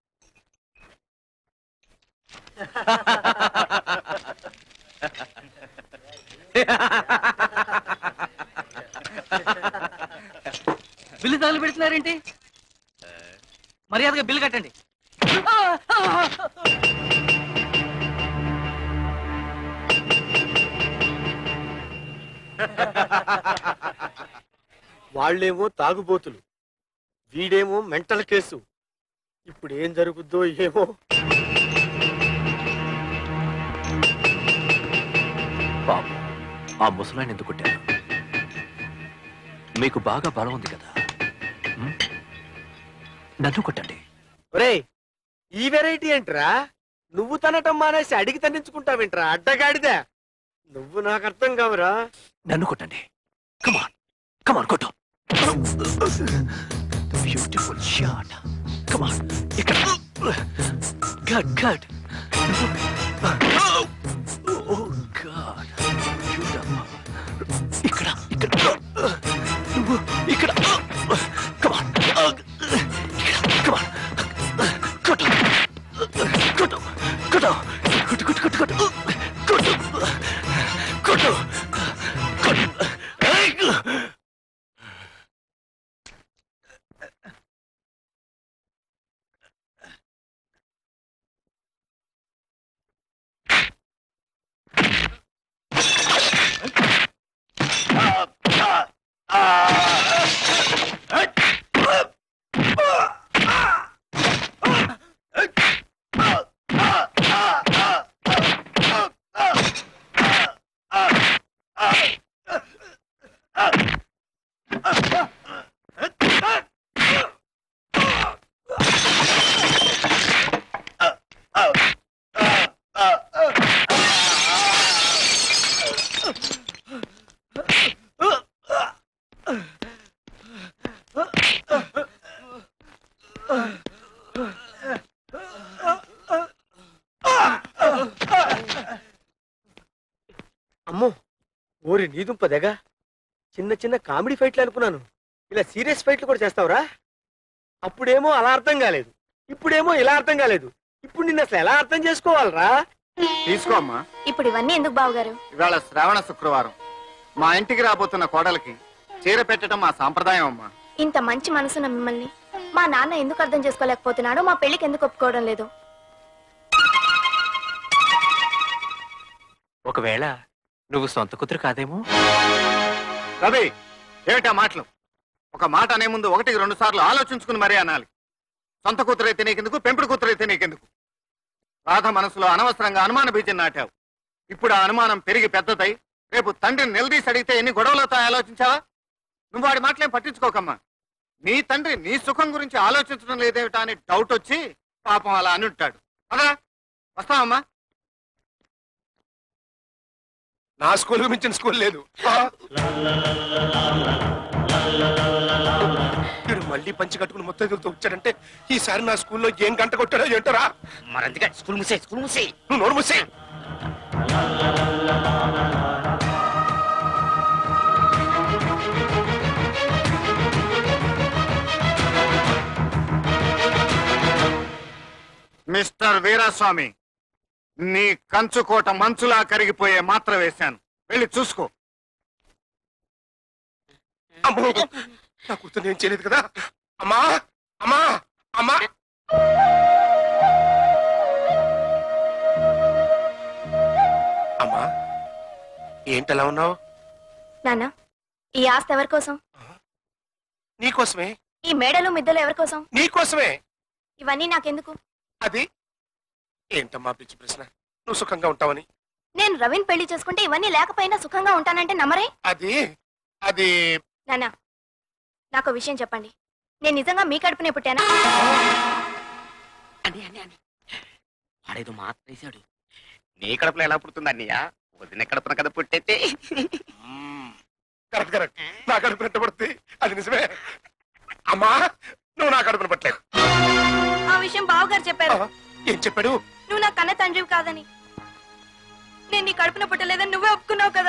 బిల్లు తగలు పెడుతున్నారేంటి మర్యాదగా బిల్లు కట్టండి వాళ్ళేమో తాగుబోతులు వీడేమో మెంటల్ కేసు ఇప్పుడు ఏం జరుగుద్దో ఏమో పాపం ఆ ముసలాయన ఎందుకు కొట్టారు మీకు బాగా బలం ఉంది కదా ఉం? నన్ను కొట్టండి ఒరేయ్ ఈ వెరైటీ ఏంట్రా నువ్వు తనటం మానేసి అడిగి తన్నించుకుంటావేంట్రా అడ్డగాడిదా నువ్వు నాకు అర్థం కావురా నన్ను కొట్టండి కమాన్ కమాన్ కొట్టు బ్యూటిఫుల్ షాట్ కమాన్ ఇక్కడ గడ్ గడ్ ఓ గాడ్ ఇక్కడ ఇక్కడ నువ్వు ఇక్కడ కమాన్ కమాన్ కొట్టు కొట్టు కొట్టు కొట్టు కొట్టు కొట్టు కొట్టు కొట్టు కొట్టు కొట్టు ఏయ్! అమ్మో ఓరి నీ దుంప దెగ చిన్న చిన్న కామెడీ ఫైట్లు అనుకున్నాను ఇలా సీరియస్ ఫైట్లు కూడా చేస్తావురా అప్పుడేమో అలా అర్థం కాలేదు ఇప్పుడేమో ఇలా అర్థం కాలేదు ఇప్పుడు నిన్ను అసలు ఎలా అర్థం చేసుకోవాలరా తీసుకో అమ్మా ఇప్పుడు ఇవన్నీ ఎందుకు బావగారు ఇవాళ శ్రావణ శుక్రవారం మా ఇంటికి రాబోతున్న కోడలికి చీర పెట్టడం మా సాంప్రదాయం అమ్మా ఇంత మంచి మనసున్న మిమ్మల్ని మా నాన్న ఎందుకు అర్థం చేసుకోలేకపోతున్నాడో మా పెళ్లికి ఎందుకు ఒప్పుకోవడం లేదు ఒకవేళ నువ్వు సొంత కూతురు కాదేమో రవి ఏమిటా మాటలు ఒక మాట అనే ముందు ఒకటికి రెండు సార్లు ఆలోచించుకుని మరీ అనాలి సొంత కూతురైతే నీకెందుకు పెంపుడు కూతురైతే నీకెందుకు రాధ మనసులో అనవసరంగా అనుమాన బీజం నాటావు ఇప్పుడు ఆ అనుమానం పెరిగి పెద్దదై రేపు తండ్రిని నిలదీసి అడిగితే ఎన్ని గొడవలతో ఆలోచించావా నువ్వు వాడి మాటలేం పట్టించుకోకమ్మా నీ తండ్రి నీ సుఖం గురించి ఆలోచించడం లేదేమిటా అని డౌట్ వచ్చి పాపం అలా అని ఉంటాడు అదా వస్తావమ్మా నా స్కూల్ మించిన స్కూల్ లేదు ఆ? వీడు మళ్ళీ పంచి కట్టుకుని మొత్తం వచ్చాడంటే ఈసారి నా స్కూల్లో ఏం గంట కొట్టాడో ఏంటరా మరందుకే స్కూల్ ముసే స్కూల్ ముసే నువ్వు నోరు మూసే మిస్టర్ వీరాస్వామి నీ కంచుకోట మంచులా కరిగిపోయే మాత్ర వేశాను వెళ్ళి చూసుకో అమ్మో నా కూతురు నేను చేయలేదు కదా అమ్మా అమ్మా అమ్మా అమ్మా ఏంటలా ఉన్నావు నాన్న ఈ ఆస్తి ఎవరి కోసం నీకోసమే ఈ మేడలు మిద్దలు ఎవరి కోసం నీకోసమే ఇవన్నీ నాకెందుకు అది ఏంటమ్మా పిచ్చి ప్రశ్న నువ్వు సుఖంగా ఉంటావని నేను రవిని పెళ్లి చేసుకుంటే ఇవన్నీ లేకపోయినా సుఖంగా ఉంటానంటే నమ్మరే అది అది నాన్న నాకు ఓ విషయం చెప్పండి నేను నిజంగా మీ కడుపునే పుట్టానా అని అని అని వాడేదో మాత్రం వేశాడు నీ కడుపులో ఎలా పుడుతుంది అన్నయ్య వదిన కడుపున కదా పుట్టేతే కరెక్ట్ కరెక్ట్ నా కడుపు నెట్టబడుతుంది అది నిజమే అమ్మా నువ్వు నా కడుపున పట్టలేదు ఆ విషయం బావగారు చెప్పారు ఏం చెప్పాడు నువ్వు నా కన్న తండ్రివి కాదని నేను నీ కడుపున పుట్టలేదని నువ్వే ఒప్పుకున్నావు కదా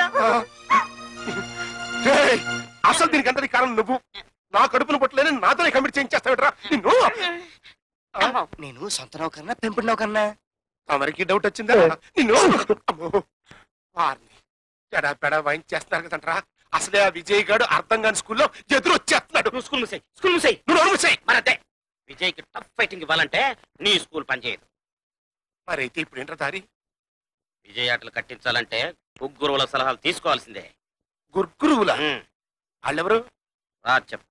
ఏయ్, అసలు దీనికి అంతటి కారణం నువ్వు నా కడుపున పట్టలేని నాతోనే కమిట్ చేయించేస్తావిట్రా నిన్ను నేను సొంత నౌకర్నా పెంపుడు నౌకర్నా తమరికి డౌట్ వచ్చిందా నిన్ను అమ్మో వారిని ఎడా పెడా వాయించేస్తున్నారు కదంట్రా అసలే ఆ విజయ్ గాడు అర్థం కాని స్కూల్లో ఎదురు వచ్చేస్తున్నాడు స్కూల్ ముసై స్కూల్ ముసై నువ్వు నోరు మూసేయ్. మరదే విజయ్కి టఫ్ ఫైటింగ్ ఇవ్వాలంటే నీ స్కూల్ పనిచేయదు మరైతే ఇప్పుడు ఏంట్రా దారి విజయ్ ఆటలు కట్టించాలంటే ముగ్గురువుల సలహాలు తీసుకోవాల్సిందే గుర్గురువుల వాళ్ళెవరు రా చెప్తా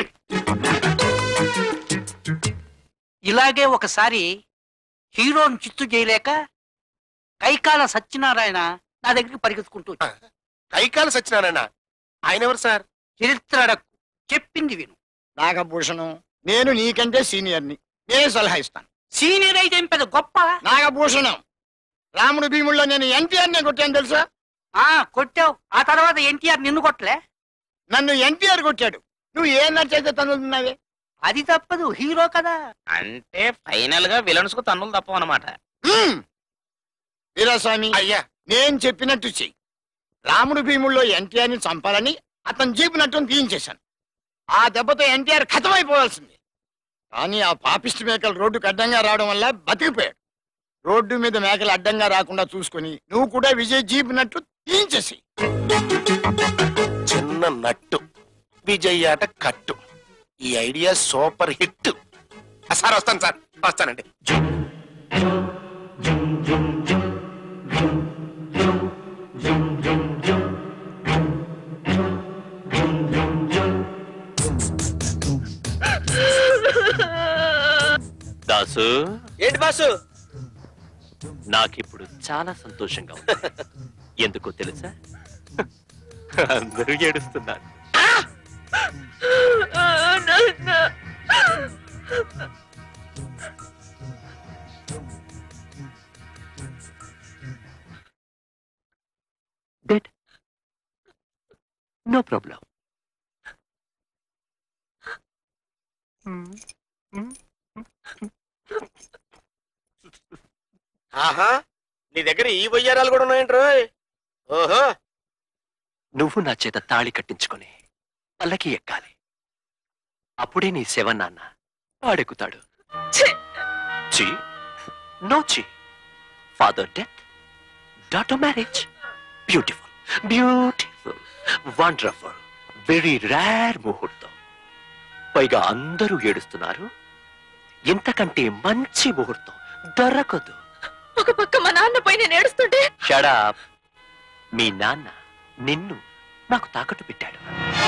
ఇలాగే ఒకసారి హీరోని చిత్తు చేయలేక కైకాల సత్యనారాయణ నా దగ్గరికి పరిగెత్తుకుంటూ వచ్చాడు. కైకాల సత్యనారాయణ ఆయన ఎవరు సార్ చరిత్ర అడక్కు చెప్పింది విను నాగభూషణం నేను నీకంటే సీనియర్ని నేను సలహా ఇస్తాను సీనియర్ అయితే ఏం పెద్ద గొప్ప నాగభూషణం రాముడు భీముల్లో నేను ఎన్టీఆర్ నే కొట్టాను తెలుసా ఆ కొట్టావు ఆ తర్వాత ఎన్టీఆర్ నిన్ను కొట్టలే నన్ను ఎన్టీఆర్ కొట్టాడు నువ్వు ఏ నడిచైతే తనులుతున్నావే అది తప్పదు హీరో కదా అంటే ఫైనల్ గా విలన్స్ కు తన్నులు తప్పవన్నమాట వీరాస్వామి అయ్యా నేను చెప్పినట్టు చెయ్యి రాముడు భీముల్లో ఎన్టీఆర్ ని చంపాలని అతను జీపు నట్టును తీయించేశాను ఆ దెబ్బతో ఎన్టీఆర్ ఖతమైపోవాల్సింది కానీ ఆ పాపిష్టి మేకలు రోడ్డుకు అడ్డంగా రావడం వల్ల బతికిపోయాడు రోడ్డు మీద మేకలు అడ్డంగా రాకుండా చూసుకొని నువ్వు కూడా విజయ్ జీప్ నట్టు తీయించేసి చిన్న నట్టు విజయ్ ఆట కట్టు ఈ ఐడియా సూపర్ హిట్ ఆ, సార్ వస్తాను సార్ వస్తానండి దాసు ఏంటి బాసు నాకిప్పుడు చాలా సంతోషంగా ఉంది ఎందుకో తెలుసా అందరూ ఏడుస్తున్నారు డెడ్ నో ప్రాబ్లం ఆహా నీ దగ్గర ఈ వయ్యారాలు కూడా ఉన్నాయంట్రో ఓహో నువ్వు నా చేత తాళి కట్టించుకొని పల్లకి ఎక్కాలి అప్పుడే నీ శవ నాన్న వాడెక్కుతాడు చి నో చి father death daughter marriage beautiful beautiful wonderful very rare ముహూర్తం పైగా అందరూ ఏడుస్తున్నారు ఇంతకంటే మంచి ముహూర్తం దొరకదు ఒక పక్క మా నాన్న పోయి నేను ఏడుస్తుంటే షడా మీ నాన్న నిన్ను నాకు తాకట్టు పెట్టాడు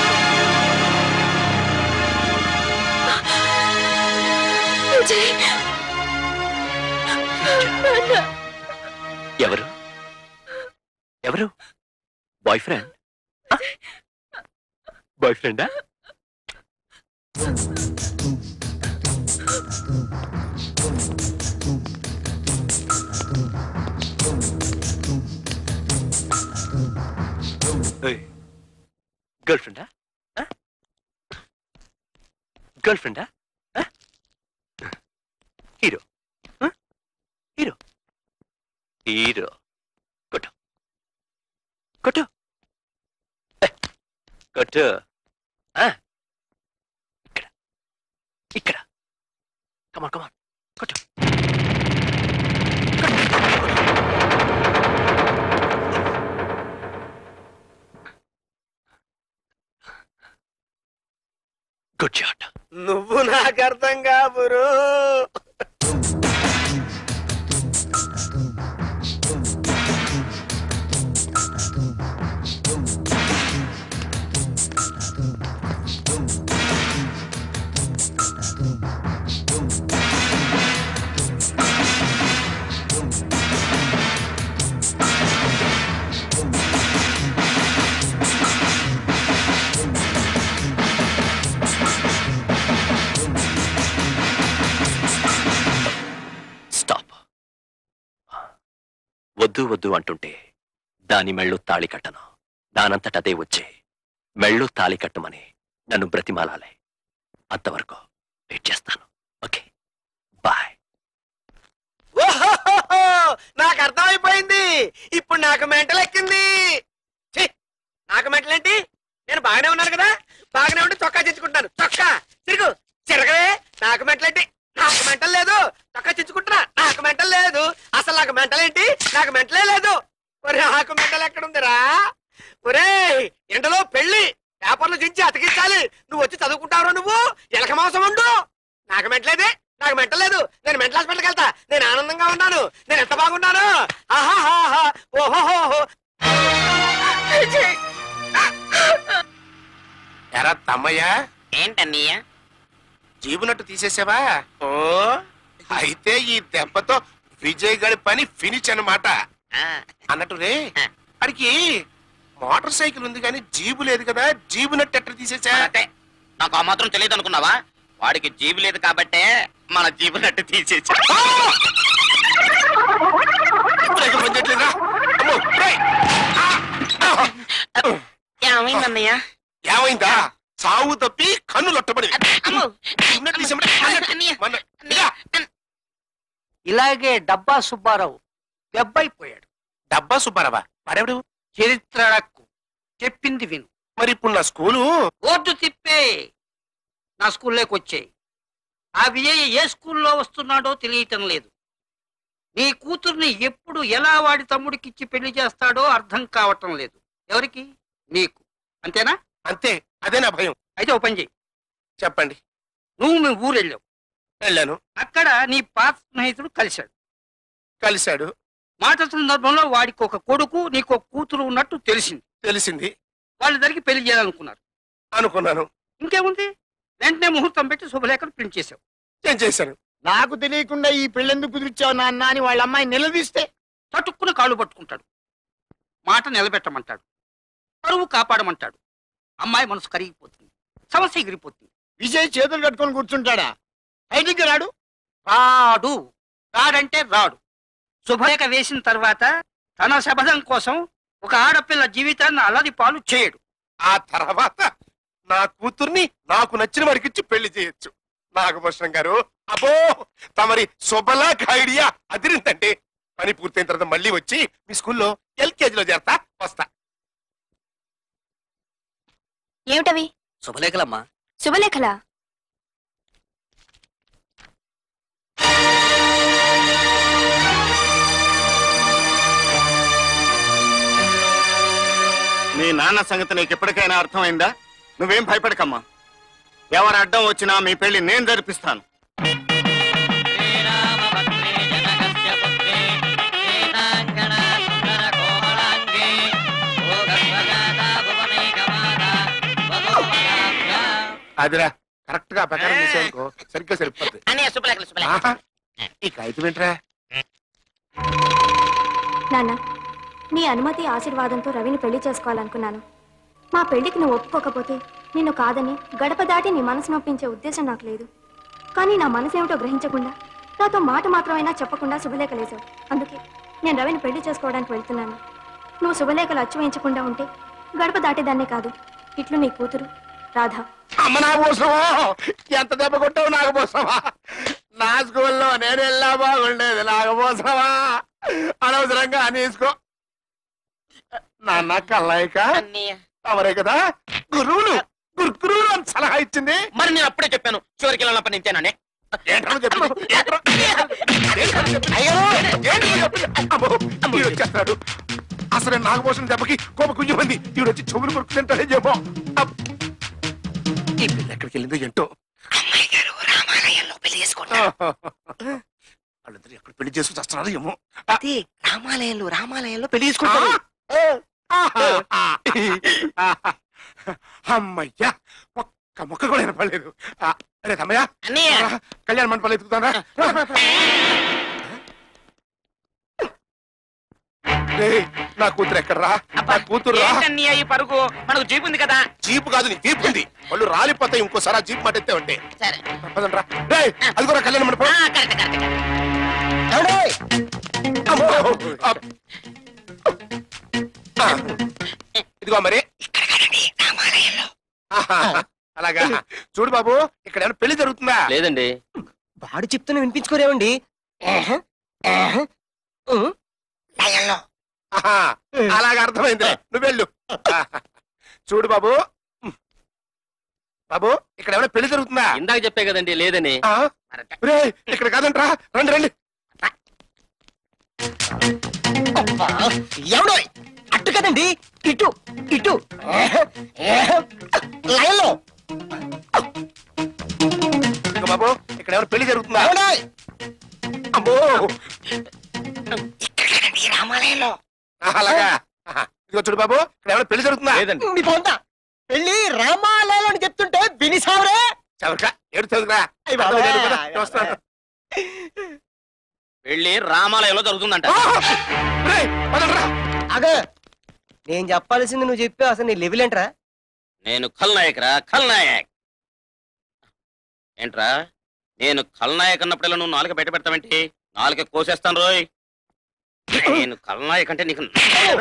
విజయ్ నాన్న ఎవరు ఎవరు బాయ్ ఫ్రెండ్ బాయ్ ఫ్రెండా గర్ల్ ఫ్రెండా గర్ల్ ఫ్రెండా హీరో హీరో హీరో కొట్టు కొట్టు ఏ, కొట్టు ఆ, ఇక్కడ ఇక్కడ కమాన్ కమాన్ కొట్టు గుడ్ షాట్ నువ్వు నాకు అర్థం కాబురు స్టాప్ వద్దు వద్దు అంటుంటే దాని మెళ్ళు తాళి కట్టను దానంతట అదే వచ్చే మెళ్ళు తాళి కట్టమని నన్ను బ్రతిమాలాలే అంతవరకు వెయిట్ చేస్తాను ఓకే బాయ్ ఓహోహోహో! నాకు అర్థమైపోయింది ఇప్పుడు నాకు మెంటల్ ఎక్కింది ఛీ! నాకు మెంటల్ ఏంటి నేను బాగానే ఉన్నాను కదా బాగానే ఉండి చొక్కా చించుకుంటాను చొక్కా తిరుగు తిరగవే నాకు మెంటల్ ఏంటి నాకు మెంటల్ లేదు చొక్కా చించుకుంటున్నా నాకు మెంటల్ లేదు అసలు నాకు మెంటల్ ఏంటి నాకు మెంటలే లేదు ఒరే నాకు మెంటల్ ఎక్కడుందిరా ఒరే ఎండలో పెళ్లి పేపర్లు చించి అతికించాలి నువ్వు వచ్చి చదువుకుంటావురా నువ్వు ఎలక మాంసం ఉండు నాకు మెంటలేదే నాకు మెంటలేదు నేను మెంటల్ హాస్పిటల్కి వెళ్తా నేను ఆనందంగా ఉన్నాను నేను ఎంత బాగున్నాను ఆహాహాహా ఓహోహోహో ఎరా తమ్మయ్య ఏంటన్నయ్య జీబునట్టు తీసేసావా ఓ అయితే ఈ దెబ్బతో విజయ్ గడి పని ఫినిష్ అన్నమాట అన్నట్టు రే అడికి మోటార్ సైకిల్ ఉంది కానీ జీబు లేదు కదా జీబు నట్టు ఎట్ట తీసేసా నాకు ఆ మాత్రం తెలియదు అనుకున్నావా వాడికి జీబు లేదు కాబట్టే మన జీబు నట్టు తీసేసి ఏమైందన్నయ్య ఏమైందా సావు తప్పి కన్ను లొట్టబడి ఇలాగే డబ్బా సుబ్బారావు దెబ్బైపోయాడు డబ్బా సుబ్బారావా వాడెవడు చరిత్ర అడక్కు చెప్పింది విను మరి ఇప్పుడు నా స్కూలు బోర్డు తిప్పే నా స్కూల్లోకి వచ్చాయి ఆ విజయ్ ఏ స్కూల్లో వస్తున్నాడో తెలియటం లేదు నీ కూతుర్ని ఎప్పుడు ఎలా వాడి తమ్ముడికిచ్చి పెళ్లి చేస్తాడో అర్థం కావటం లేదు ఎవరికి నీకు అంతేనా అంతే అదే నా భయం అయితే ఓ పని చెయ్యి చెప్పండి నువ్వు మీ ఊరు వెళ్ళావు వెళ్ళాను అక్కడ నీ పాత స్నేహితుడు కలిశాడు కలిశాడు మాట సందర్భంలో వాడికి ఒక కొడుకు నీకు ఒక కూతురు ఉన్నట్టు తెలిసింది తెలిసింది వాళ్ళిద్దరికి పెళ్లి చేయాలనుకున్నారు అనుకున్నాను ఇంకేముంది వెంటనే ముహూర్తం పెట్టి శుభలేఖను ప్రింట్ చేసావు నేను చేశాను నాకు తెలియకుండా ఈ పెళ్ళెందుకు కుదిరిచావు నాన్న అని వాళ్ళ అమ్మాయి నిలదీస్తే చటుక్కున కాళ్ళు పట్టుకుంటాడు మాట నిలబెట్టమంటాడు పరువు కాపాడమంటాడు అమ్మాయి మనసు కరిగిపోతుంది సమస్య ఎగిరిపోతుంది విజయ్ చేతులు కట్టుకొని కూర్చుంటాడా బయటికి రాడు రాడు రాడంటే రాడు శుభలేఖ వేసిన తర్వాత తన శబదం కోసం ఒక ఆడపిల్ల జీవితాన్ని అలది పాలు చేయడు ఆ తర్వాత నా కూతుర్ని నాకు నచ్చిన వాడికిచ్చి పెళ్లి చేయొచ్చు నాగభూషణం గారు అబ్బో తమరి శుభలాక్ ఐడియా అదిరిందండి పని పూర్తయిన తర్వాత మళ్ళీ వచ్చి మీ స్కూల్లో ఎల్కేజీలో చేరతా వస్తా ఏమిటవి శుభలేఖలమ్మా శుభలేఖలా మీ నాన్న సంగతి నీకు ఎప్పటికైనా అర్థమైందా నువ్వేం భయపడకమ్మా ఎవరు అడ్డం వచ్చినా మీ పెళ్లి నేను జరిపిస్తాను అదిరా కరెక్ట్ గా ప్రకారం చేసానుకో సరిగ్గా సరిపోద్ది అన్నయ్య శుభలేఖలు శుభలేఖలు ఆహా, ఈ కాగితం ఏంట్రా నాన్న నీ అనుమతి ఆశీర్వాదంతో రవిని పెళ్లి చేసుకోవాలనుకున్నాను మా పెళ్లికి నువ్వు ఒప్పుకోకపోతే నిన్ను కాదని గడప దాటి నీ మనసు నొప్పించే ఉద్దేశం నాకు లేదు కానీ నా మనసు ఏమిటో గ్రహించకుండా నాతో మాట మాత్రమైనా చెప్పకుండా శుభలేఖలేశావు అందుకే నేను రవిని పెళ్లి చేసుకోవడానికి వెళ్తున్నాను నువ్వు శుభలేఖలు అచ్చు వేయించకుండా ఉంటే గడప దాటేదాన్నే కాదు ఇట్లు నీ కూతురు రాధ అమ్మ నాగభూషమా ఎంత దెబ్బ కొట్టావు నాగభూషమా నా స్కూల్లో నేను వెళ్ళా బాగుండేది నాగభూషమా అనవసరంగా అనేసుకో నాన్న కల్లాయిక అవరే కదా గురువులు గురువులు అని సలహా ఇచ్చింది మరి నేను అప్పుడే చెప్పాను చివరికి వెళ్ళినప్పటి నుంచేనని ఏంటో చెప్పింది ఏంట్రా? ఏంట్రా చెప్పింది? ఏంట్రా చెప్పింది? అమ్మో, ఈడు వచ్చేస్తున్నాడు అసలు నాగభూషణ దెబ్బకి కోప కుഞ്ഞു మంది ఈడు వచ్చి చెవులు కొరుకుతుంటాడే చెప్పు అప్. ఈ పిల్ల ఎక్కడికి వెళ్ళిందో ఏంటో వాళ్ళిద్దరు ఎక్కడ పెళ్లి చేసుకు వస్తున్నారు ఏమో రామాలయంలో రామాలయంలో పెళ్లి చేసుకుంటారు అమ్మయ్యా ఒక్క మొక్క కూడా వినపడలేదు ఆ, అరే తమ్మయ్య అన్నయ్య. రా, కళ్యాణ మండపాలు ఎత్తుకుతారా నా కూతురు ఎక్కడరా నా కూతురు రా ఏంటన్నయ్య ఈ పరుగు మనకు జీప్ ఉంది కదా జీపు కాదు నీ జీప్ ఉంది వాళ్ళు రాలిపోతాయి ఇంకోసారి ఆ జీప్ మాట ఎత్తే ఉంటే సరే పదండ్రా రే అది కూడా కళ్యాణ మండపం అమ్మో, ఆ, ఆ, ఇదిగో మరి ఆహా, అలాగా చూడు బాబు ఇక్కడ ఏమైనా పెళ్లి జరుగుతుందా లేదండి వాడు చెప్తున్నా వినిపించుకోరేమండి ఆహా, అలాగా అర్థమైంది నువ్వు వెళ్ళు ఆహా. చూడు బాబు బాబు ఇక్కడ ఏమైనా పెళ్లి జరుగుతుందా ఇందాక చెప్పే కదండి లేదని ఆ? రేయ్, ఇక్కడ కాదంట్రా రండి రండి ఎవడో అట్టు కదండి ఇటు ఇటు లైన్లో ఇదిగో బాబు ఇక్కడ ఎవరు పెళ్లి జరుగుతుందా అమ్మో రామాలయంలో అలాగా ఆహా. ఇదిగో చూడు బాబు ఇక్కడ ఎవరు పెళ్లి జరుగుతుందా మీ పొందా పెళ్లి రామాలయంలో అని చెప్తుంటే వినిసావరే చవరకా ఏడు చదువురా వస్తాను పెళ్లి రామాలయంలో జరుగుతుందంట అగ నేను చెప్పాల్సింది నువ్వు చెప్పి అసలు నీ లెవెల్ ఏంట్రా నేను ఖల్నాయక్ రా ఖల్నాయక్ ఏంట్రా నేను ఖల్నాయక్ అన్నప్పుడల్లా నువ్వు నాలుక బయట పెడతావేంటి నాలుక కోసేస్తాను రోయ్ నేను ఖల్నాయక్ అంటే నీకు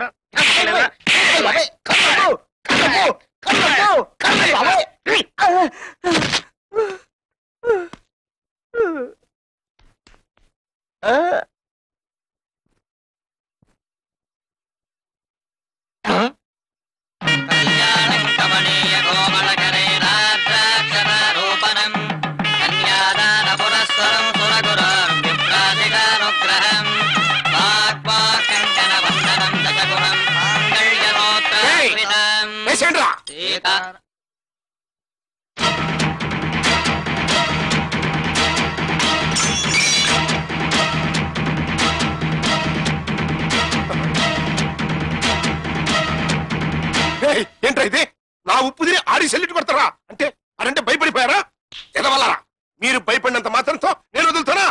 ఏయ్, ఏంట్రా ఇది నా ఉప్పు తిని ఆడి సెల్లిట్ కొడతారా అంటే అరంటే భయపడిపోయారా ఎదవల్లరా మీరు భయపడినంత మాత్రంతో నేను వదులుతానా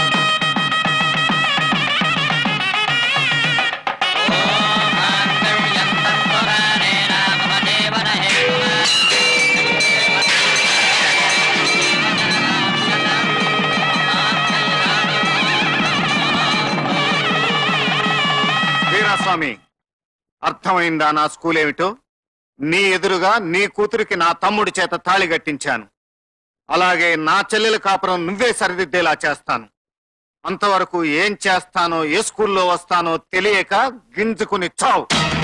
వీరాస్వామి అర్థమైందా నా స్కూల్ ఏమిటో నీ ఎదురుగా నీ కూతురికి నా తమ్ముడి చేత తాళి కట్టించాను అలాగే నా చెల్లెల కాపురం నువ్వే సరిదిద్దేలా చేస్తాను అంతవరకు ఏం చేస్తానో ఏ స్కూల్లో వస్తానో తెలియక గింజుకుని చావు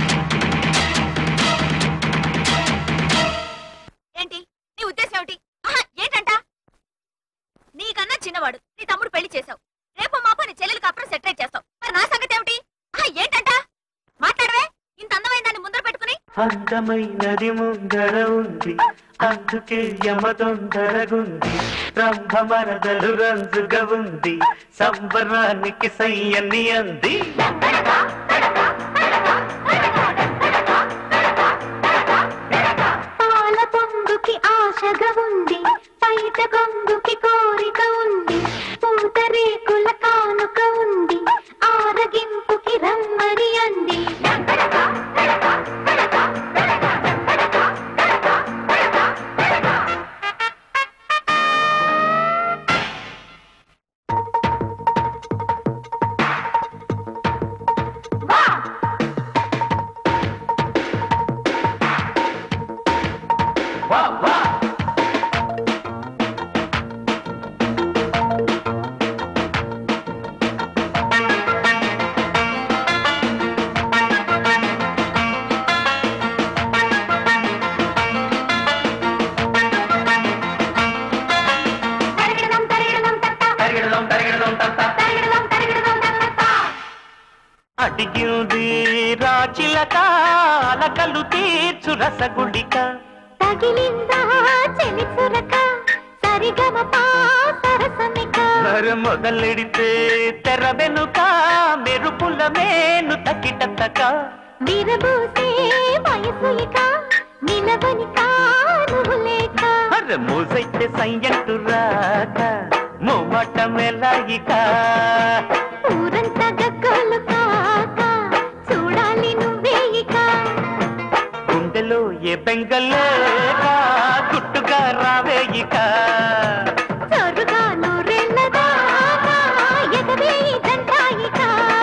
ఏంటి నీ ఉద్దేశం ఏమిటి ఆహా, ఏంటంట నీకన్నా చిన్నవాడు నీ తమ్ముడు పెళ్లి చేశావు రేపు మాప నీ చెల్లెలు కాపురం సెటరేట్ చేస్తావు మరి నా సంగతి ఏమిటి ఆహా, ఏంటంట మాట్లాడవే ఇంత అందమైన దాన్ని ముందర పెట్టుకుని అందమైనది ముందర ఉంది అందుకే యమదొందరగుంది రంభమరదలు రంజుగా ఉంది సంబరానికి సయ్యని అంది పాల పొంగుకి ఆశగా ఉంది పైట కొంగుకి కోరిక ఉంది పూత రేకుల కానుక ఉంది ఆరగింపుకి రమ్మని అంది అడిగింది రాచిలక అలకలు తీర్చు రసగుడిక తగిలిందా చెలి సురక సరిగమ సరసమిక మరి మొదలెడితే తెర వెనుక మెరుపుల మేను తకిటతక విరబూసే వయసు ఇక నిలవని కారు లేక అరే మూసైతే సయ్యంటు రాక మొమ్మట మెలాయిక ఊరంతా గగ్గోలు కాక చూడాలి నువ్వే ఇక గుండెలో ఏ బెంగలేక గుట్టుగా రావేయిక జోరుగా నూరేళ్ళ దాకా ఎగవే ఇదంటాయిక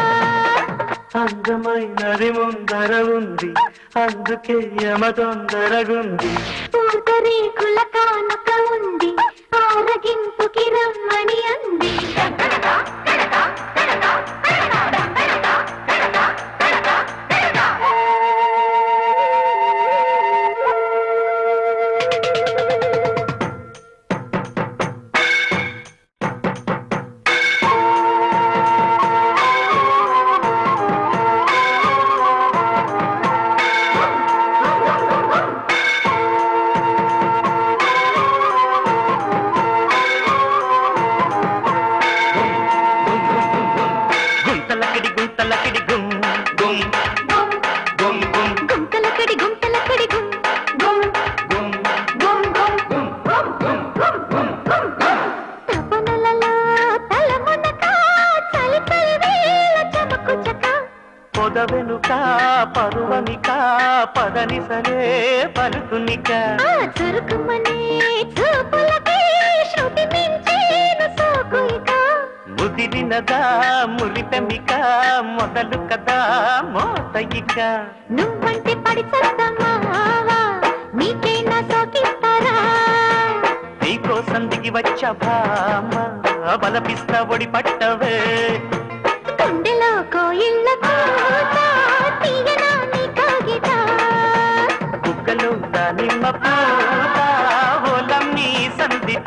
అందమైనది ముందర ఉంది అందుకే యమ తొందరగుంది పూతరేకుల కానుక ఉంది ఆరగింపుకి రమ్మని అంది గుంతలకిడి గుంతలకిడి గుం గుం గుం గుం గుంతలకడి గుంతలకడి గుం గుం గుం గుం గుం గుం గుం గుం గుం గుం గుం తపనలలో తలమునక చలి చలి వేళ చమకు చక పొద వెనుక పరువనిక పదనిసలే పలుకునిక ఆ చురుకుమనే చూపులకి శృతి మించేను సోకు ఇక ముదిరినదా మురిపెమిక మొదలు కదా మోతయిక నువ్వంటే పడి చస్తామావా నీకేనా సోకిస్తారా నీకోసం దిగి వచ్చ భామ బలపిస్తా ఒడి పట్టవే గుండెలో కోయిళ్ళ కూత తీయనా నీ కాగిత బుగ్గలు దానిమ్మ పూత ఓలమ్మి సందిత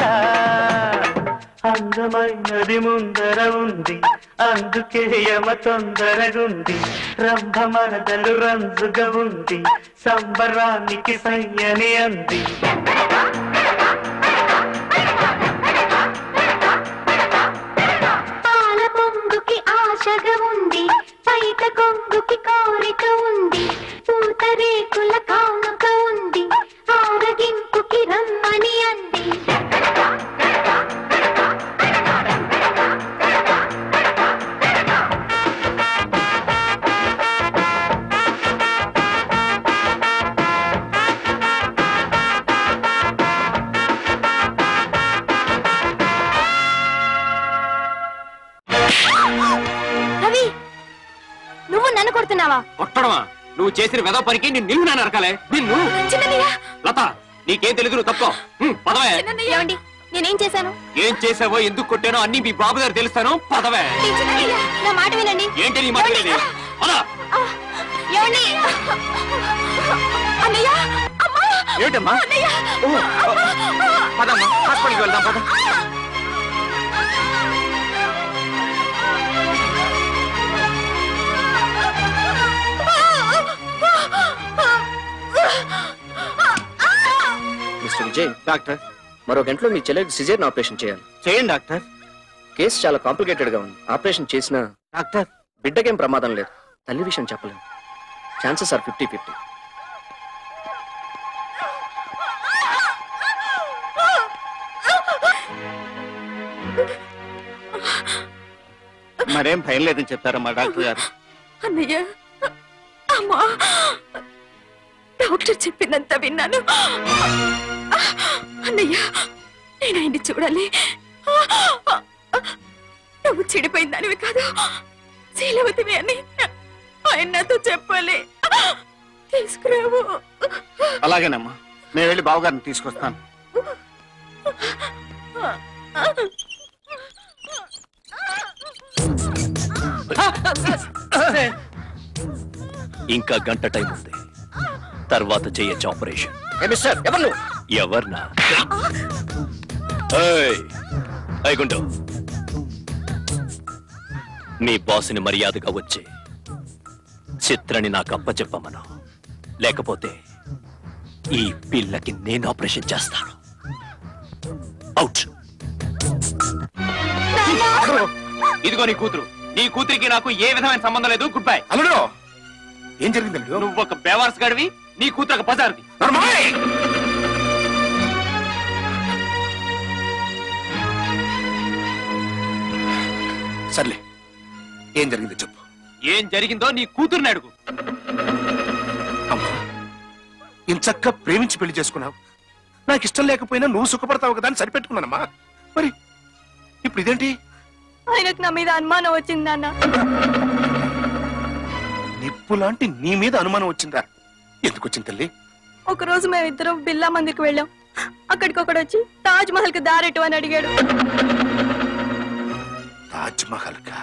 అందమైనది ముందర ఉంది అందుకే యమ తొందరగుంది రంభ మరదలు రంజుగా ఉంది సంబరానికి సయ్యని అంది పాల పొంగుకి ఆశగా ఉంది బయట కొంగుకి కోరిక ఉంది పూత రేకుల కానుక ఉంది ఆరగింపుకి రమ్మని అంది రవి నువ్వు నన్ను కొడుతున్నావా కొట్టడమా నువ్వు చేసిన వెదవ పనికి నేను నిన్ను నేను నరకాలే నిన్ను చిన్నయ్య లత నీకేం తెలుగు నువ్వు తప్ప పదవే ఏమండి నేనేం చేశాను ఏం చేసావో ఎందుకు కొట్టానో అన్ని మీ బాబు గారు తెలుస్తాను పదవే చిన్నయ్య, నా మాట వినండి ఏంటి నీ మాట వినేది? పద. ఏమండి అన్నయ్య అమ్మా ఏమిటమ్మా అన్నయ్య ఓ, పదమ్మా హాస్పిటల్కి వెళ్దాం పద మిస్టర్ విజయ్ డాక్టర్ మరో గంటలో మీ చెల్లెకి సిజేరియన్ ఆపరేషన్ చేయాలి చేయండి డాక్టర్ కేసు చాలా కాంప్లికేటెడ్ గా ఉంది ఆపరేషన్ చేసినా డాక్టర్ బిడ్డకేం ప్రమాదం లేదు తల్లి విషయం చెప్పలేము ఛాన్సెస్ ఆర్ ఫిఫ్టీ ఫిఫ్టీ మరేం భయం లేదని చెప్పారమ్మా డాక్టర్ గారు అన్నయ్య అమ్మా డాక్టర్ చెప్పినంత విన్నాను అన్నయ్య నేను ఆయన్ని చూడాలి నువ్వు చెడిపోయిందానివి కాదు శీలవతివి అని ఆయన నాతో చెప్పాలి తీసుకురావు అలాగేనమ్మా నేను వెళ్ళి బావగారిని తీసుకొస్తాను ఇంకా గంట టైం ఉంది తర్వాత చేయొచ్చు ఆపరేషన్ మిస్టర్ ఎవరు నువ్వు ఎవర్నా ఏయ్, ఏయ్ గుండు మీ బాసుని మర్యాదగా వచ్చి చిత్రని నాకు అప్పచెప్పమను లేకపోతే ఈ పిల్లకి నేను ఆపరేషన్ చేస్తాను అవుట్ ఇదిగో నీ కూతురు నీ కూతురికి నాకు ఏ విధమైన సంబంధం లేదు గుడ్ బై అల్లుడు ఏం జరిగింది అల్లుడు నువ్వు ఒక బేవార్స్ గడివి నీ కూతురు ఒక బజార్ది నర్మాయ్! సర్లే ఏం జరిగింది చెప్పు ఏం జరిగిందో నీ కూతుర్ని అడుగు అమ్మా ఇంచక్క ప్రేమించి పెళ్లి చేసుకున్నావు నాకు ఇష్టం లేకపోయినా నువ్వు సుఖపడతావు కదా అని సరిపెట్టుకున్నానమ్మా మరి ఇప్పుడు ఇదేంటి ఆయనకు నా మీద అనుమానం వచ్చింది నాన్న నిప్పు లాంటి నీ మీద అనుమానం వచ్చిందా ఎందుకు వచ్చింది తల్లి ఒక రోజు మేమిద్దరం బిర్లా మందిర్కి వెళ్ళాం అక్కడికి ఒకడు వచ్చి తాజ్ మహల్ కి దారెట్టు అని అడిగాడు తాజ్ మహల్ కా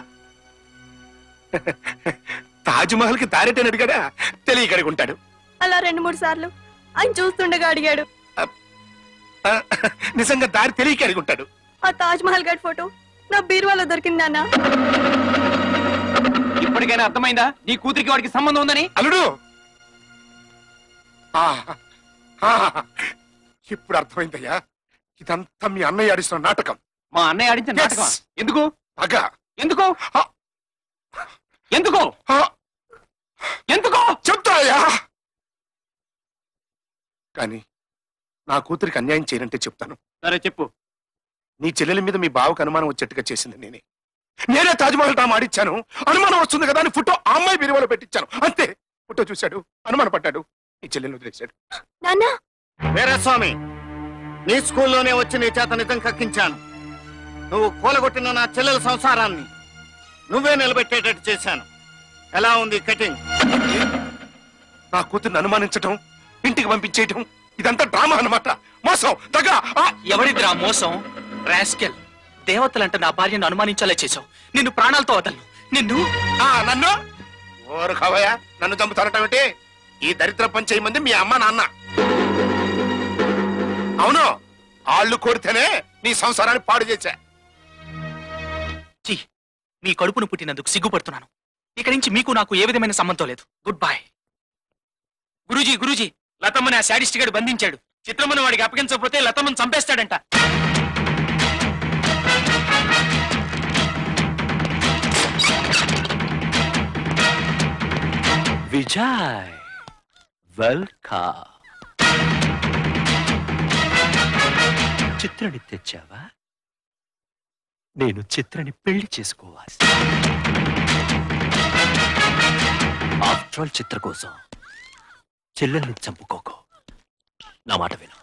తాజ్ మహల్ కి దారేటని అడిగాడా తెలియకడిగి ఉంటాడు అలా రెండు మూడు సార్లు ఆయన చూస్తుండగా అడిగాడు ఆ, నిజంగా దారి తెలియక అడిగి ఉంటాడు ఆ తాజ్ మహల్ గడ్ ఫోటో నా బీరువాలో దొరికింది నాన్న ఇప్పటికైనా అర్థమైందా నీ కూతురికి వాడికి సంబంధం ఉందని అల్లుడు ఆ, ఆ, ఇప్పుడు అర్థమైందయ్యా ఇదంతా మీ అన్నయ్య ఆడిస్తున్న నాటకం మా అన్నయ్య ఆడించిన నాటకం ఎందుకు అగ ఎందుకు ఎందుకు ఎందుకు చెప్తాయా కానీ నా కూతురికి అన్యాయం చేయనంటే చెప్తాను సరే చెప్పు నీ చెల్లెల మీద మీ బావకు అనుమానం వచ్చేట్టుగా చేసింది నేనే నేనే తాజ్మహల్ డ్రామా ఆడిచ్చాను అనుమానం వస్తుంది కదా అని ఫోటో ఆ అమ్మాయి బీరువాలో పెట్టించాను అంతే ఫోటో చూశాడు అనుమాన పడ్డాడు నీ చెల్లెల్ని వదిలేశాడు నాన్న వేరే స్వామి నీ స్కూల్లోనే వచ్చి నీ చేత నిజం కక్కించాను నువ్వు కూలగొట్టిన నా చెల్లెల సంసారాన్ని నువ్వే నిలబెట్టేటట్టు చేశాను ఎలా ఉంది కటింగ్ నా కూతుర్ని అనుమానించటం ఇంటికి పంపించేయటం ఇదంతా డ్రామా అన్నమాట మోసం దగ్గ ఎవరిదిరా మోసం రాస్కెల్ దేవతలంట నా భార్యను అనుమానించాలే చేశావు నిన్ను ప్రాణాలతో వదలను నిన్ను ఆ నన్ను ఓరు కావయ్యా నన్ను చంపుతారటమేంటి ఈ దరిద్ర పని చేయమంది మీ అమ్మ నాన్న అవును ఆళ్ళు కోరితేనే నీ సంసారాన్ని పాడు చేశా ఛీ, మీ కడుపును పుట్టినందుకు సిగ్గుపడుతున్నాను ఇక్కడి నుంచి మీకు నాకు ఏ విధమైన సంబంధం లేదు గుడ్ బై గురూజీ గురూజీ లతమ్మని ఆ శాడిస్ట్ గడు బంధించాడు చిత్రమ్మని వాడికి అప్పగించకపోతే లతమ్మని చంపేస్తాడంట విజయ్ వెల్కమ్ చిత్రని తెచ్చావా నేను చిత్రని పెళ్లి చేసుకోవాలి ఆఫ్టర్ ఆల్ చిత్ర కోసం చెల్లెల్ని చంపుకోకు నా మాట విను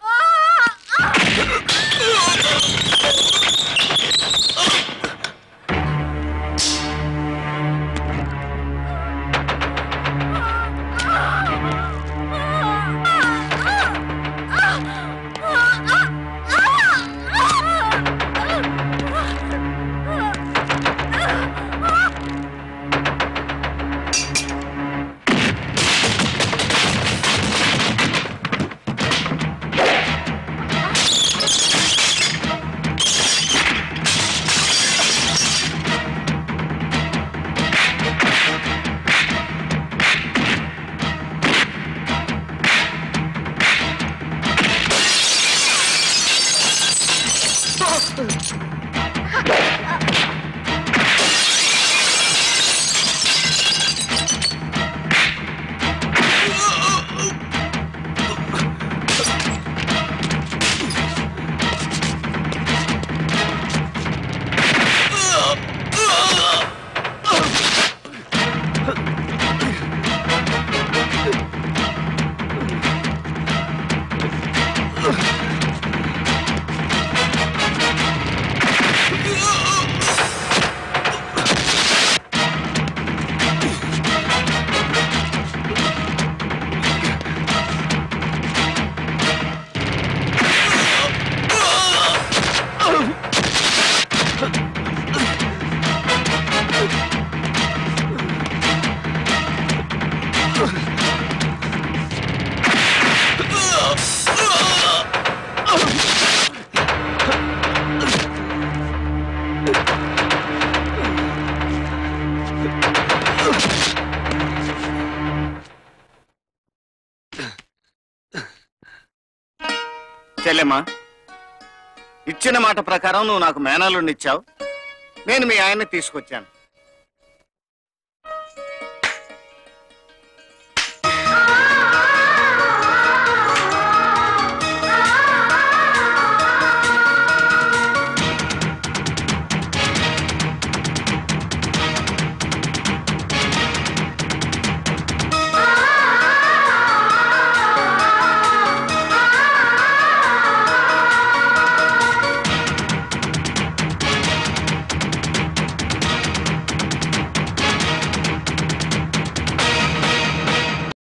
చెల్లెమ్మా ఇచ్చిన మాట ప్రకారం నువ్వు నాకు మేనల్లుండి ఇచ్చావు నేను మీ ఆయన్ని తీసుకొచ్చాను